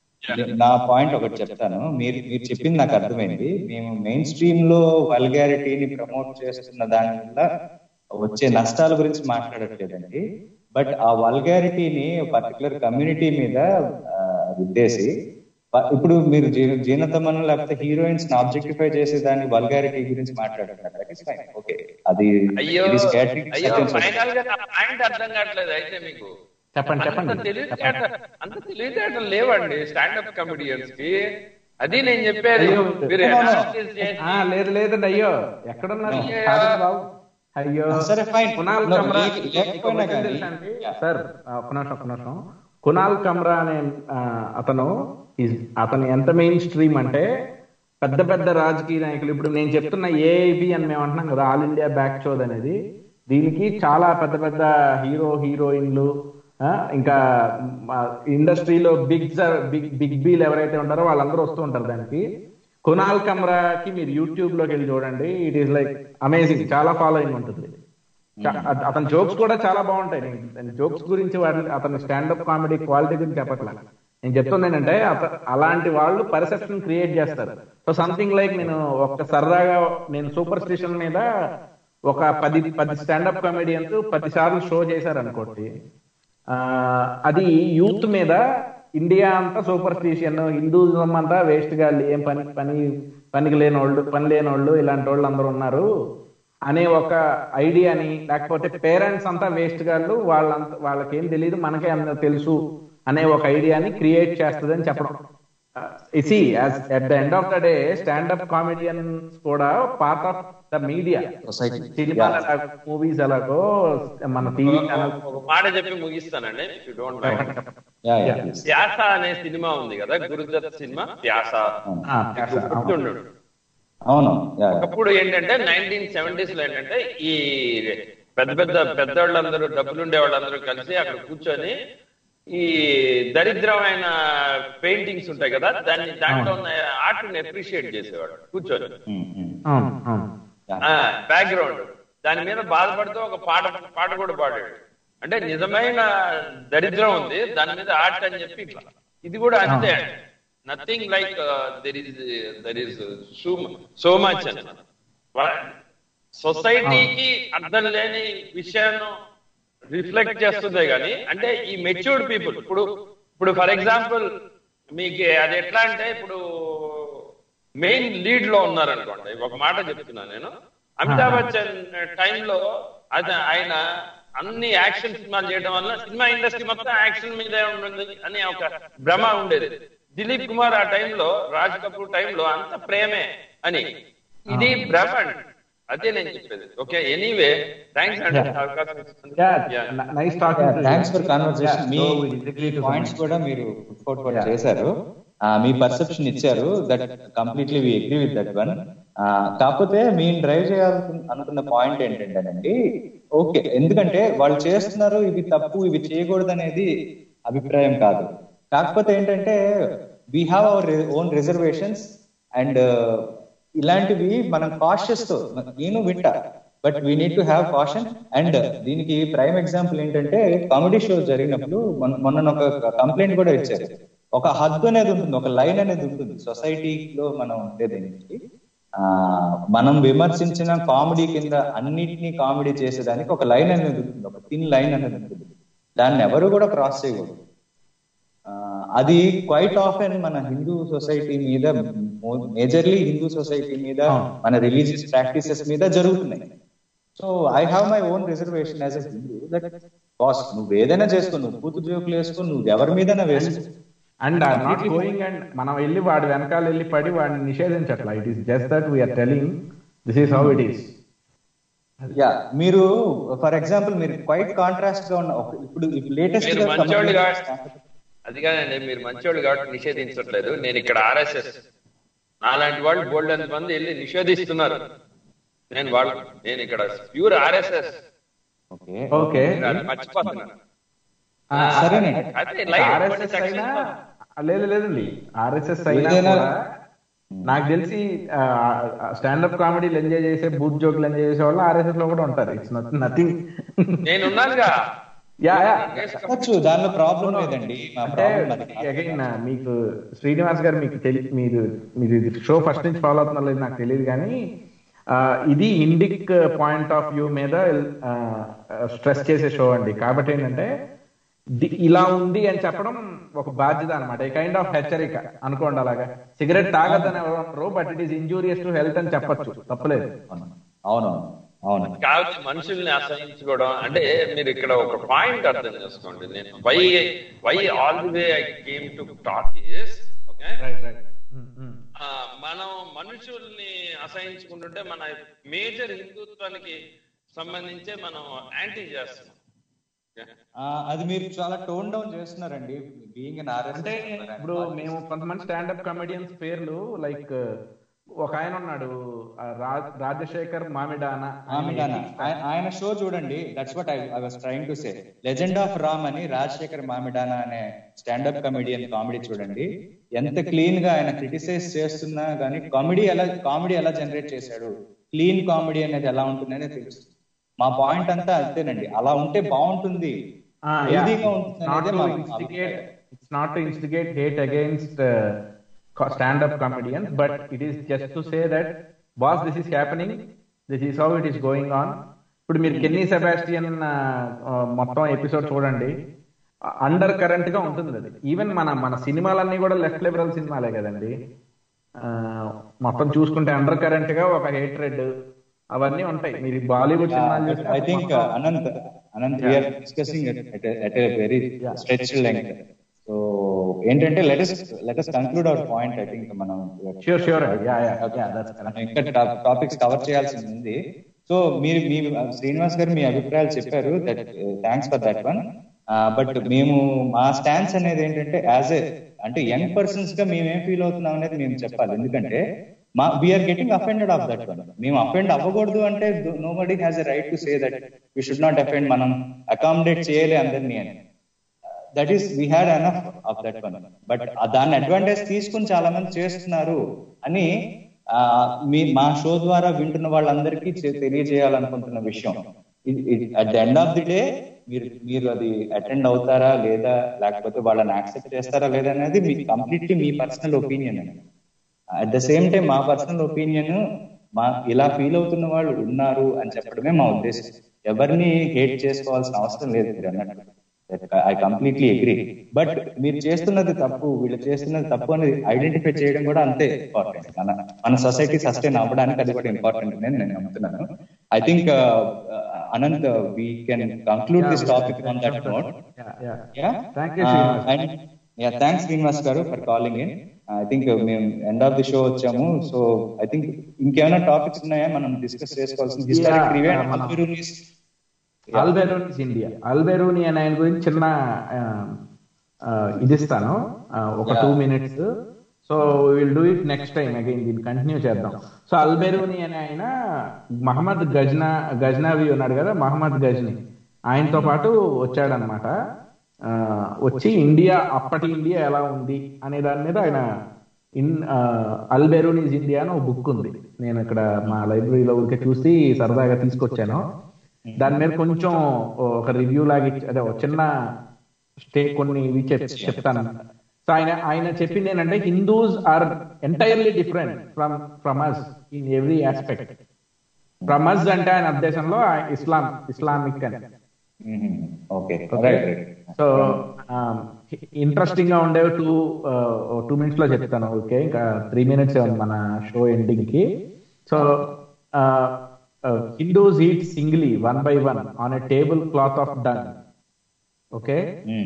Speaker 5: నా పాయింట్ ఒకటి చెప్తాను మీరు మీరు చెప్పింది నాకు అర్థమైంది మేము మెయిన్ స్ట్రీమ్ లో వల్గారిటీని ప్రమోట్ చేస్తున్న దాని వల్ల వచ్చే నష్టాల గురించి మాట్లాడట్లేదండి బట్ ఆ వల్గారిటీని పర్టికులర్ కమ్యూనిటీ మీద ఆ, రుద్దేసి ప- ఇప్పుడు మీరు జీ- జీనతమను లేకపోతే హీరోయిన్స్ ని ఆబ్జెక్టిఫై చేసే దాని వల్గారిటీ గురించి మాట్లాడుతున్నారు ఓకే అది
Speaker 7: అయ్యో
Speaker 5: it is catering to
Speaker 7: అయ్యో
Speaker 5: certain society.
Speaker 7: ఫైనల్ గా నా పాయింట్ అర్థం కావట్లేదు అయితే మీకు
Speaker 4: చెప్పండి
Speaker 7: అంత
Speaker 4: చెప్పండి
Speaker 7: తెలివితేట అంత తెలివితేటలు లేవండి స్టాండప్ కమెడియన్స్ కి అది నేను చెప్పేది
Speaker 4: అయ్యో.
Speaker 7: మీరు
Speaker 5: No, no, no.
Speaker 7: analysis చేసి
Speaker 4: ఆ, లేదు లేదండి అయ్యో ఎక్కడున్నారు
Speaker 7: అయ్యో.
Speaker 4: కాదండి బాబు అయ్యో
Speaker 5: సరే, fine.
Speaker 4: కునాల్
Speaker 5: No,
Speaker 4: కమ్రా
Speaker 5: లే- లేకపోయినా
Speaker 4: మీకు ఒక విషయం
Speaker 5: కానీ-
Speaker 4: తెలుసా అండి?
Speaker 5: Yeah.
Speaker 4: సార్ ఆ, ఒక్క నిమిషం ఒక్క నిమిషం కునాల్ కమ్రా అనే ఆ, అతను is- అతను ఎంత మెయిన్ స్ట్రీమ్ అంటే పెద్ద పెద్ద రాజకీయ నాయకులు ఇప్పుడు నేను చెప్తున్న ఏఐబి అని మేము అంటున్నాం కదా ఆల్ ఇండియా బ్యాక్ షోద్ అనేది దీనికి చాలా పెద్ద పెద్ద హీరో హీరోయిన్లు ఆ, ఇంకా ఇండస్ట్రీలో బిగ్ బిగ్ బిగ్ బీలు ఎవరైతే ఉంటారో వాళ్ళందరూ వస్తూ ఉంటారు దానికి కునాల్ కమ్రాకి మీరు యూట్యూబ్ లోకి వెళ్ళి చూడండి ఇట్ ఈస్ లైక్ అమేజింగ్ చాలా ఫాలోయింగ్ ఉంటుంది చా- అత- అతని జోక్స్ కూడా చాలా బాగుంటాయి నేను జోక్స్ గురించి వాటి అతని స్టాండప్ కామెడీ క్వాలిటీ గురించి చెప్పట్లే నేను చెప్తుంది ఏంటంటే అత- అలాంటి వాళ్ళు పర్సెప్షన్ క్రియేట్ చేస్తారు సో సంథింగ్ లైక్ నేను ఒక సరదాగా నేను సూపర్ స్టిషన్ మీద ఒక పది పది స్టాండప్ కామెడియన్స్ పది సార్లు షో చేశారు అనుకోండి ఆ, అది యూత్ మీద ఇండియా అంతా సూపర్ స్టిషన్ హిందూజం అంతా వేస్ట్ గా ఏం పని పని పనికి లేని వాళ్ళు పని లేని వాళ్ళు ఇలాంటి వాళ్ళు అందరూ ఉన్నారు అనే ఒక ఐడియాని లేకపోతే పేరెంట్స్ అంతా వేస్ట్ గాళ్ళు వాళ్ళంతా వాళ్ళకేం తెలియదు మనకే అంత తెలుసు అనే ఒక ఐడియాని క్రియేట్ చేస్తుంది అని చెప్పడం see at the end of the day standup comedians కూడా part of the media
Speaker 5: Society.
Speaker 4: సినిమాలు
Speaker 5: Yeah.
Speaker 4: ఎలాగో మూవీస్ ఎలాగో మన టీవీ ఛానల్
Speaker 7: ఒక మాట చెప్పి ముగిస్తానండి if you don't mind
Speaker 5: Yeah, yeah, please.
Speaker 7: ధ్యాస అనే సినిమా ఉంది కదా గురుదత్ సినిమా ధ్యాస గుర్తుండు
Speaker 5: అవును yeah, yeah.
Speaker 7: ఒకప్పుడు ఏంటంటే నైన్టీన్ సెవెంటీస్ లో ఏంటంటే ఈ పెద్ద పెద్ద పెద్దవాళ్ళందరూ డబ్బులుండే వాళ్ళందరూ కలిసి అక్కడ కూర్చొని ఈ దరిద్రమైన పెయింటింగ్స్ ఉంటాయి కదా దాన్ని దాంట్లో ఉన్న ఆర్ట్ ని అప్రిషియేట్ చేసేవాడు కూర్చొని
Speaker 5: Mm, mm.
Speaker 4: అవును అవును
Speaker 5: Yeah.
Speaker 7: బ్యాక్గ్రౌండ్ దాని మీద బాధపడుతూ ఒక పాట పాట కూడా పాడాడు అంటే నిజమైన దరిద్రం ఉంది దాని మీద ఆర్ట్ అని చెప్పి ఇట్లా ఇది కూడా అంతే nothing like there is there is so much అని సొసైటీకి అర్థం లేని విషయాన్ని రిఫ్లెక్ట్ చేస్తుందే గాని అంటే ఈ మెచ్యూర్డ్ పీపుల్ ఇప్పుడు ఇప్పుడు ఫర్ ఎగ్జాంపుల్ మీకు అది ఎట్లా అంటే ఇప్పుడు మెయిన్ లీడ్ లో ఉన్నారనుకోండి ఒక మాట చెప్తున్నాను నేను అమితాబ్ బచ్చన్ టైంలో అది ఆయన అన్ని యాక్షన్ సినిమాలు చేయడం వల్ల సినిమా ఇండస్ట్రీ మొత్తం యాక్షన్ మీదే ఉంటుంది అని ఒక భ్రమ ఉండేది దిలీప్ కుమార్ ఆ టైంలో రాజ్ కపూర్ టైంలో అంత ప్రేమే అని ఇది భ్రమ అండి అదే నేను చెప్పేది ఓకే ఎనీవే థ్యాంక్స్ అండి అవకాశం ఇచ్చినందుకు. Yeah.
Speaker 4: Nice talking
Speaker 5: thanks for conversation మీ
Speaker 4: So, we disagree to
Speaker 5: points కూడా మీరు ఫుట్ కూడా చేశారు ఆ, మీ పర్సెప్షన్ ఇచ్చారు that completely we agree with that one కాకపోతే మేము డ్రైవ్ చేయాలను అనుకున్న పాయింట్ ఏంటంటేనండి ఓకే ఎందుకంటే వాళ్ళు చేస్తున్నారు ఇవి తప్పు ఇవి చేయకూడదు అనేది అభిప్రాయం కాదు కాకపోతే ఏంటంటే we have our own reservations and ఇలాంటివి మనం కాషియస్ తో నేను వింటా but we need to have caution and దీనికి ప్రైమ్ ఎగ్జాంపుల్ ఏంటంటే కామెడీ షో జరిగినప్పుడు మొన్న- మొన్న ఒక కంప్లైంట్ కూడా ఇచ్చారు ఒక హద్దు అనేది ఉంటుంది ఒక లైన్ అనేది ఉంటుంది సొసైటీలో మనం ఉండేది ఏంటి? ఆ మనం విమర్శించిన కామెడీ కింద అన్నిటినీ కామెడీ చేసేదానికి ఒక లైన్ అనేది ఉంటుంది ఒక థిన్ లైన్ అనేది ఉంటుంది దాన్ని ఎవరు కూడా క్రాస్ చేయకూడదు ఆ, అది క్వైట్ ఆఫెన్ మన హిందూ సొసైటీ మీద మేజర్లీ హిందూ సొసైటీ మీద మన రిలీజియస్ ప్రాక్టీసెస్ మీద జరుగుతున్నాయి so I have my own reservation as a Hindu that boss నువ్వు ఏదైనా చేసుకో నువ్వు కూతురు జోకులు వేసుకో నువ్వు ఎవరి మీదైనా వేసుకో
Speaker 4: అండ్ నాట్ గోయింగ్ అండ్ మనం వెళ్ళి వాడి వెనకాల వెళ్ళి పడి వాడిని నిషేధించట్లా it is just that we're telling this is how it is
Speaker 5: yeah మీరు ఫర్ ఎగ్జాంపుల్ మీరు క్వైట్ కాంట్రాస్ట్ గా ఉన్న ఒక- ఇప్పుడు లేటెస్ట్
Speaker 7: మీరు మంచోళ్ళు కాబట్టి అది కాదండి మీరు మంచోళ్ళు కాబట్టి నిషేధించట్లేదు నేను ఇక్కడ ఆర్ఎస్ఎస్ నాలాంటి వాళ్ళు బోల్డ్ అంత మంది వెళ్ళి నిషేధిస్తున్నారు నేను వాళ్ళు నేను ఇక్కడ ప్యూర్ ఆర్ఎస్ఎస్
Speaker 5: ఓకే
Speaker 4: ఓకే
Speaker 7: మర్చిపోతున్నాను
Speaker 5: సరేనండి
Speaker 7: అదే లైట్ కొన్ని
Speaker 4: ఆర్ఎస్ఎస్ అయినా
Speaker 7: sections
Speaker 4: లేదు లేదండి ఆర్ఎస్ఎస్ అయినా
Speaker 5: ఏదైనా-
Speaker 4: కూడా నాకు తెలిసి స్టాండప్ కామెడీలు ఎంజాయ్ చేసే బూత్ జోకులు ఎంజాయ్ చేసే వాళ్ళు ఆర్ఎస్ఎస్ లో కూడా ఉంటారు ఇట్స్ నథింగ్
Speaker 7: నేనున్నానుగా
Speaker 4: యా యా
Speaker 5: చెప్పచ్చు దానిలో ప్రాబ్లం లేదండి మా
Speaker 4: అంటే
Speaker 5: ప్రాబ్లం అది కాదు.
Speaker 4: అగైన్ మీకు శ్రీనివాస్ గారు మీకు తెలి మీరు మీరు షో ఫస్ట్ నుంచి ఫాలో అవుతున్నారు లేదు నాకు తెలియదు కానీ ఆ, ఇది ఇండిక్ పాయింట్ ఆఫ్ వ్యూ మీద స్ట్రెస్ చేసే షో అండి కాబట్టి ఏంటంటే ది- ఇలా ఉంది అని చెప్పడం ఒక బాధ్యత అనమాట ఈ కైండ్ ఆఫ్ హెచ్చరిక అనుకోండి అలాగా సిగరెట్ తాగద్దని ఎవరు but it is injurious to health అని చెప్పొచ్చు తప్పలేదు
Speaker 5: అవును అవును
Speaker 7: కాబట్టి మనుషుల్ని అసహించుకోవడం అంటే మీరు ఇక్కడ ఒక పాయింట్ అర్థం చేసుకోండి నేను why why all the way I came to talk is okay
Speaker 4: right right
Speaker 7: మనం మనుషుల్ని అసహించుకుంటుంటే మన మేజర్ హిందుత్వానికి సంబంధించే మనం యాంటీ చేస్తున్నాం Okay?
Speaker 5: ఆ, అది మీరు చాలా టోన్ డౌన్ చేస్తున్నారండి బీయింగ్ అన్ ఆర్ఎస్
Speaker 4: అంటే ఇప్పుడు మేము కొంతమంది స్టాండప్ కామెడియన్స్ పేర్లు లైక్ ఒక ఆయన ఉన్నాడు ఆ రా- రాజశేఖర్ మామిడానా
Speaker 5: ఆమెడానా ఆయ- ఆయన షో చూడండి that's what I I was trying to say legend of Ram అని రాజశేఖర్ మామిడానా అనే స్టాండప్ కమెడియన్ కామెడీ చూడండి ఎంత క్లీన్ గా ఆయన క్రిటిసైజ్ చేస్తున్నా గానీ కామెడీ ఎలా కామెడీ ఎలా జనరేట్ చేశాడు క్లీన్ కామెడీ అనేది ఎలా ఉంటుంది అనేది తెలుస్తుంది మా పాయింట్ అంతా అంతేనండి అలా ఉంటే బాగుంటుంది హెల్దీగా ఉంటుంది అనేదే మా అభిప్రాయం.
Speaker 4: It's not to instigate hate against standup comedians but it is just to say that boss this is happening this is how it is going on ఇప్పుడు మీరు కెన్నీ సెబాస్టియన్ మొత్తం ఎపిసోడ్ చూడండి అండర్ కరెంట్ గా ఉంటుంది అది ఈవెన్ మన మన సినిమాలన్నీ కూడా లెఫ్ట్ లిబరల్ సినిమాలే కదండి ఆ, మొత్తం చూసుకుంటే అండర్ కరెంట్ గా ఒక హేట్రెడ్ అవన్నీ ఉంటాయి మీరు బాలీవుడ్ సినిమాలు చూస్తే
Speaker 5: I think Anant Anant we're discussing at a very stretch length so ఏంటంటే let's let's conclude our point I think మనం
Speaker 4: Sure, sure. Yeah, yeah. Yeah, that's
Speaker 5: మనం ఇంకా టాపిక్స్ కవర్ చేయాల్సి ఉంది సో మీరు మీ శ్రీనివాస్ గారు మీ అభిప్రాయాలు చెప్పారు that thanks for that one but మేము మా స్టాన్స్ అనేది ఏంటంటే యాజ్ ఏ అంటే యంగ్ పర్సన్స్ గా మేము ఏం ఫీల్ అవుతున్నాం అనేది మేము చెప్పాలి ఎందుకంటే మా we're getting offended of that one మేము అఫెండ్ అవ్వకూడదు అంటే nobody has a right to say that we should not offend మనం అకామిడేట్ చేయాలి అందరినీ అని that is we had enough of that one but దాన్ని అడ్వాంటేజ్ తీసుకుని చాలా మంది చేస్తున్నారు అని ఆ, మీ మా షో ద్వారా వింటున్న వాళ్ళందరికీ చె- తెలియజేయాలనుకుంటున్న విషయం at the end of the day మీరు మీరు అది అటెండ్ అవుతారా లేదా లేకపోతే వాళ్ళని యాక్సెప్ట్ చేస్తారా లేదా అనేది మీ కంప్లీట్లీ మీ పర్సనల్ ఒపీనియన్ అండి అట్ ద సేమ్ టైం మా పర్సనల్ ఒపీనియన్ మా ఇలా ఫీల్ అవుతున్న వాళ్ళు ఉన్నారు అని చెప్పడమే మా ఉద్దేశం ఎవరిని హేట్ చేసుకోవాల్సిన అవసరం లేదు మీరు అన్నట్టు ఐ కంప్లీట్లీ అగ్రి బట్ మీరు చేస్తున్నది తప్పు వీళ్ళు చేస్తున్నది తప్పు అనేది ఐడెంటిఫై చేయడం కూడా అంతే ఇంపార్టెంట్ మన మన సొసైటీ సస్టైన్ అవ్వడానికి అది కూడా ఇంపార్టెంట్ అని నేను నమ్ముతున్నాను I think Anant we can conclude this topic on that note
Speaker 4: Thank you, Srinivas.
Speaker 5: And yeah thanks Srinivas గారు for calling in I think మేము ఎండ్ ఆఫ్ ది షో వచ్చాము సో ఐ థింక్ ఇంకేమైనా టాపిక్స్ ఉన్నాయా మనం డిస్కస్ చేసుకోవాల్సిన హిస్టారిక్
Speaker 4: Yeah,
Speaker 5: రివ్యూ
Speaker 4: uh, మనం- అల్బెరూనిస్ India అల్బెరూని అనే ఆయన గురించి చిన్న ఆ, ఆ, ఇది ఇస్తాను ఆ, ఒక
Speaker 5: Yeah.
Speaker 4: Two minutes so will do it next time again దీన్ని కంటిన్యూ చేద్దాం సో అల్బెరూని అనే ఆయన మహమ్మద్ గజ్నా గజ్నావి ఉన్నాడు కదా మహమ్మద్ గజ్ని ఆయనతో పాటు వచ్చాడనమాట ఆ, వచ్చి ఇండియా అప్పటి ఇండియా ఎలా ఉంది అనే దాని మీద ఆయన ఇన్ అల్బెరూనీస్ ఇండియా అని ఒక బుక్ ఉంది నేను ఇక్కడ మా లైబ్రరీలో ఊరికే చూసి సరదాగా తీసుకొచ్చాను దాని మీద కొంచెం ఒక రివ్యూ లాగా ఇచ్చి- అదే ఒక చిన్న స్టే కొన్ని ఇవి చెప్- చెప్తాను సో ఆయన ఆయన చెప్పింది ఏంటంటే Hindus are entirely different from from us in every aspect from us అంటే ఆయన ఉద్దేశంలో ఆ- ఇస్లాం ఇస్లామిక్ అని
Speaker 5: okay right right
Speaker 4: so interesting గా ఉండేవి టూ టూ మినిట్స్ లో చెప్తాను ఓకే ఇంకా త్రీ మినిట్స్ మన షో ఎండింగ్ కి so Hindus eat singly one by one on a table cloth of dung okay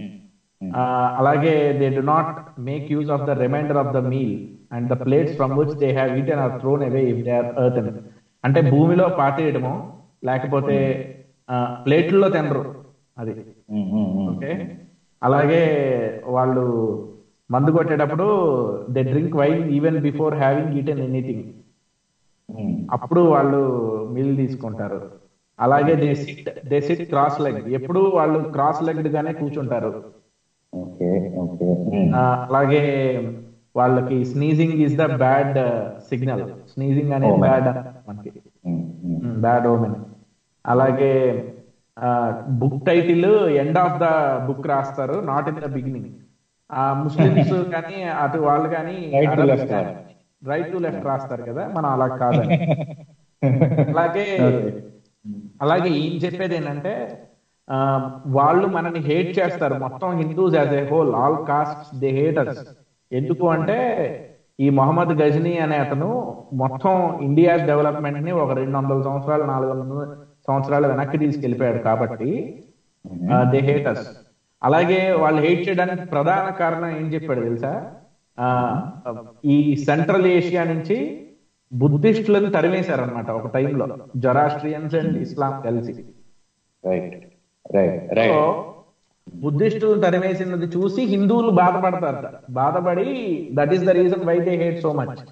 Speaker 4: అలాగే they do not make use of the reminder of the meal and the plates from which they have eaten are thrown away if they are earth అంటే భూమిలో పాతేయడము లేకపోతే ప్లేట్లలో తినరు అది okay అలాగే వాళ్ళు మందు కొట్టేటప్పుడు they drink wine even before having eaten anything అప్పుడు వాళ్ళు మీల్ తీసుకుంటారు అలాగే they sit they sit cross leg ఎప్పుడు వాళ్ళు క్రాస్ లెగ్డ్ గానే కూర్చుంటారు
Speaker 5: ఓకే ఓకే
Speaker 4: ఆ, అలాగే వాళ్ళకి sneezing is the bad signal sneezing అనేది
Speaker 5: Omen.
Speaker 4: బ్యాడ్ మనకి బ్యాడ్ ఓమెన్ అలాగే book title end of the book రాస్తారు నాట్ ఇన్ ద బిగినింగ్ ఆ ముస్లిమ్స్ కానీ అటు వాళ్ళు కానీ
Speaker 5: Right to left.
Speaker 4: Right to left రాస్తారు కదా మనం అలా కాదని అలాగే అలాగే ఏం చెప్పేది ఏంటంటే ఆ, వాళ్ళు మనని హేట్ చేస్తారు మొత్తం Hindus as a whole all caste they hate us ఎందుకు అంటే ఈ మొహమ్మద్ గజనీ అనే అతను మొత్తం ఇండియా డెవలప్మెంట్ ని ఒక రెండు వందల సంవత్సరాలు నాలుగు వందల సంవత్సరాలు వెనక్కి తీసుకెళ్లిపోయాడు కాబట్టి దే హేట్ అస్ అలాగే వాళ్ళు హేట్ చేయడానికి ప్రధాన కారణం ఏం చెప్పాడు తెలుసా ఆ, ఈ సెంట్రల్ ఏషియా నుంచి బుద్ధిస్టులను తరిమేశారనమాట ఒక టైంలో జొరాస్ట్రియన్స్ అండ్ ఇస్లాం కలిసి
Speaker 5: రైట్ రైట్ రైట్
Speaker 4: సో బుద్ధిస్టులు తరిమేసినది చూసి హిందువులు బాధపడతారట బాధపడి that is the reason why they hate so much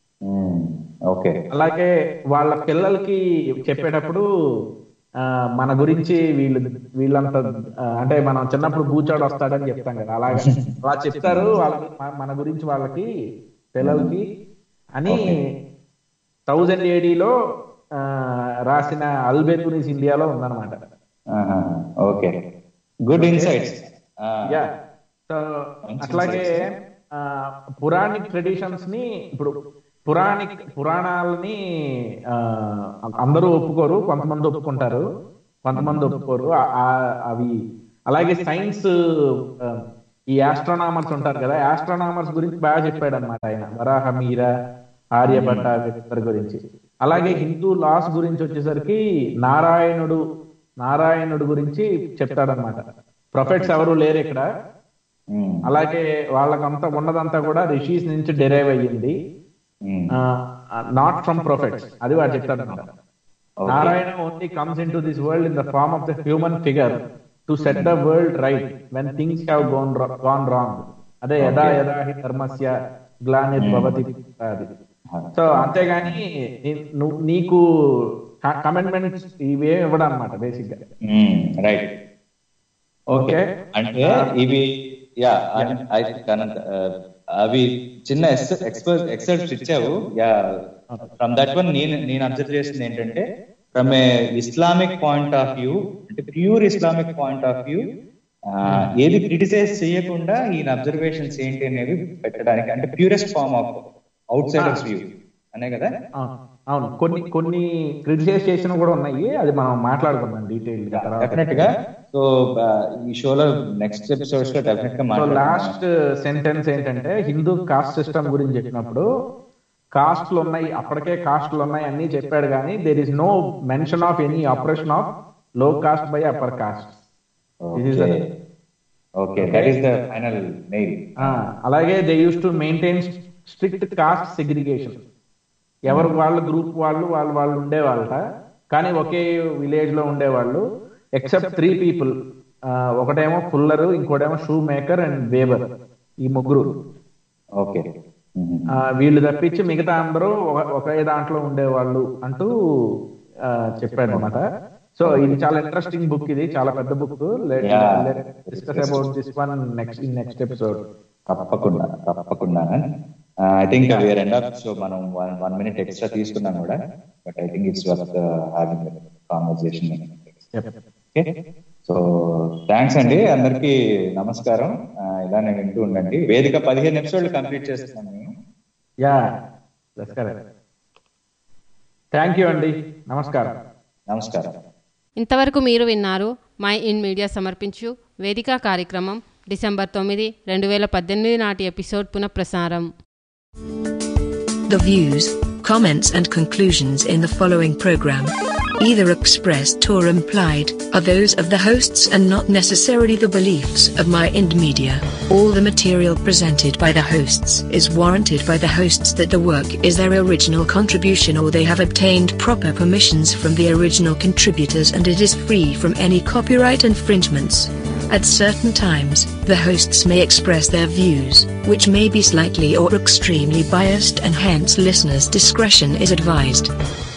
Speaker 5: okay
Speaker 4: అలాగే వాళ్ళ పిల్లలకి చెప్పేటప్పుడు ఆ, మన గురించి వీళ్ళు వీళ్ళంత ఆ, అంటే మనం చిన్నప్పుడు బూచాడు వస్తాడని చెప్తాం కదా అలాగే అలా చెప్తారు వాళ్ళ మన- మన గురించి వాళ్ళకి పిల్లలకి అని థౌజండ్ ఏడీలో రాసిన అల్బెకునిస్ ఇండియాలో ఉందన్నమాట
Speaker 5: okay good insights
Speaker 4: yeah so అట్లాగే ఆ, పురాణిక్ ట్రెడిషన్స్ ని ఇప్పుడు పురాణిక్ పురాణాలని ఆ, అందరూ ఒప్పుకోరు కొంతమంది ఒప్పుకుంటారు కొంతమంది ఒప్పుకోరు ఆ- ఆ- అవి అలాగే సైన్స్ ఈ ఆస్ట్రోనామర్స్ ఉంటారు కదా ఆస్ట్రోనామర్స్ గురించి బాగా చెప్పాడు అనమాట ఆయన వరాహ మీరా ఆర్యభట్ట వీళ్ళందరి గురించి అలాగే హిందూ లాస్ గురించి వచ్చేసరికి నారాయణుడు నారాయణుడు గురించి చెప్తాడనమాట ప్రొఫెట్స్ ఎవరు లేరు ఇక్కడ అలాగే వాళ్ళకంతా ఉన్నదంతా కూడా రిషీస్ నుంచి డెరైవ్ అయ్యింది నాట్ ఫ్రమ్ ప్రొఫెట్స్ అది వాడు చెప్తాడు అనమాట Narayana only comes in to this world in the form of the human figure to set the world right when things have gone gone wrong అదే యదా యదా హి ధర్మస్య గ్లానిర్భవతి అది సో అంతేగాని నీ- నువ్వు నీకు కమిట్మెంట్స్ ఇవేం ఇవ్వడం అనమాట బేసిక్ గా
Speaker 5: రైట్ ఓకే
Speaker 4: Okay.
Speaker 5: అంటే ఇవి యా ఐ అనంత్ అవి చిన్న ఎక్స్పర్ట్ ఎక్సెప్ట్స్ ఇచ్చావు యా ఫ్రమ్ దట్ వన్ నేను నేను అబ్జర్వ్ చేసింది ఏంటంటే from a Islamic point of view అంటే pure Islamic point of view ఏది క్రిటిసైజ్ చేయకుండా ఈయన అబ్జర్వేషన్స్ ఏంటి అనేవి పెట్టడానికి అంటే purest form of outsiders view అనే కదా
Speaker 4: అవును అవును కొన్ని కొన్ని క్రిటిసైజ్ చేసిన కూడా ఉన్నాయి అది మనం మాట్లాడుకుందాం డీటెయిల్
Speaker 5: డెఫినెట్ గా సో ఈ షోలో నెక్స్ట్ ఎపిసోడ్స్ లో డెఫినెట్ గా
Speaker 4: సో
Speaker 5: మాట్లాడుకుందాం.
Speaker 4: లాస్ట్ సెంటెన్స్ ఏంటంటే హిందూ కాస్ట్ సిస్టమ్ గురించి చెప్పినప్పుడు కాస్ట్లు ఉన్నాయి అప్పటికే కాస్ట్లు ఉన్నాయి అన్ని చెప్పాడు కానీ there is no mention of any oppression of low caste by upper caste ఇది
Speaker 5: okay okay that is the final mail
Speaker 4: అలాగే they use to maintain strict caste segregation ఎవరు వాళ్ళ గ్రూప్ వాళ్ళు వాళ్ళు వాళ్ళు ఉండేవాళ్ళట కానీ ఒకే విలేజ్ లో ఉండేవాళ్ళు ఎక్సెప్ట్ త్రీ పీపుల్ ఒకటేమో ఫుల్లర్ ఇంకోటేమో షూ మేకర్ అండ్ వేబర్ ఈ ముగ్గురు
Speaker 5: ఓకే
Speaker 4: ఆ, వీళ్ళు తప్పించి మిగతా అందరూ ఒక- ఒకే దాంట్లో ఉండేవాళ్ళు అంటూ ఆ, చెప్పాడు అనమాట సో ఇది చాలా ఇంట్రెస్టింగ్ బుక్ ఇది చాలా పెద్ద book
Speaker 5: Yeah.
Speaker 4: Discuss about this one next in next episode
Speaker 5: తప్పకుండా తప్పకుండా I think we're end up so మనం వన్ వన్ మినిట్ ఎక్స్ట్రా తీసుకున్నాం కూడా but I think it's worth having conversation okay so thanks అండి అందరికి నమస్కారం ఆ, ఇలానే వింటూ ఉండండి వేదిక పదిహేను ఎపిసోడ్లు కంప్లీట్ చేస్తున్నాం మేము
Speaker 4: yeah that's correct thank you అండి నమస్కారం
Speaker 5: నమస్కారం
Speaker 3: ఇంతవరకు మీరు విన్నారు మై ఇన్ మీడియా సమర్పించు వేదిక కార్యక్రమం డిసెంబర్ తొమ్మిది రెండు వేల పద్దెనిమిది నాటి ఎపిసోడ్ పునఃప్రసారం
Speaker 8: The views, comments, and conclusions in the following program, either expressed or implied, are those of the hosts and not necessarily the beliefs of My Ind Media. All the material presented by the hosts is warranted by the hosts that the work is their original contribution or they have obtained proper permissions from the original contributors and it is free from any copyright infringements. At certain times, the hosts may express their views, which may be slightly or extremely biased, and hence listeners' discretion is advised.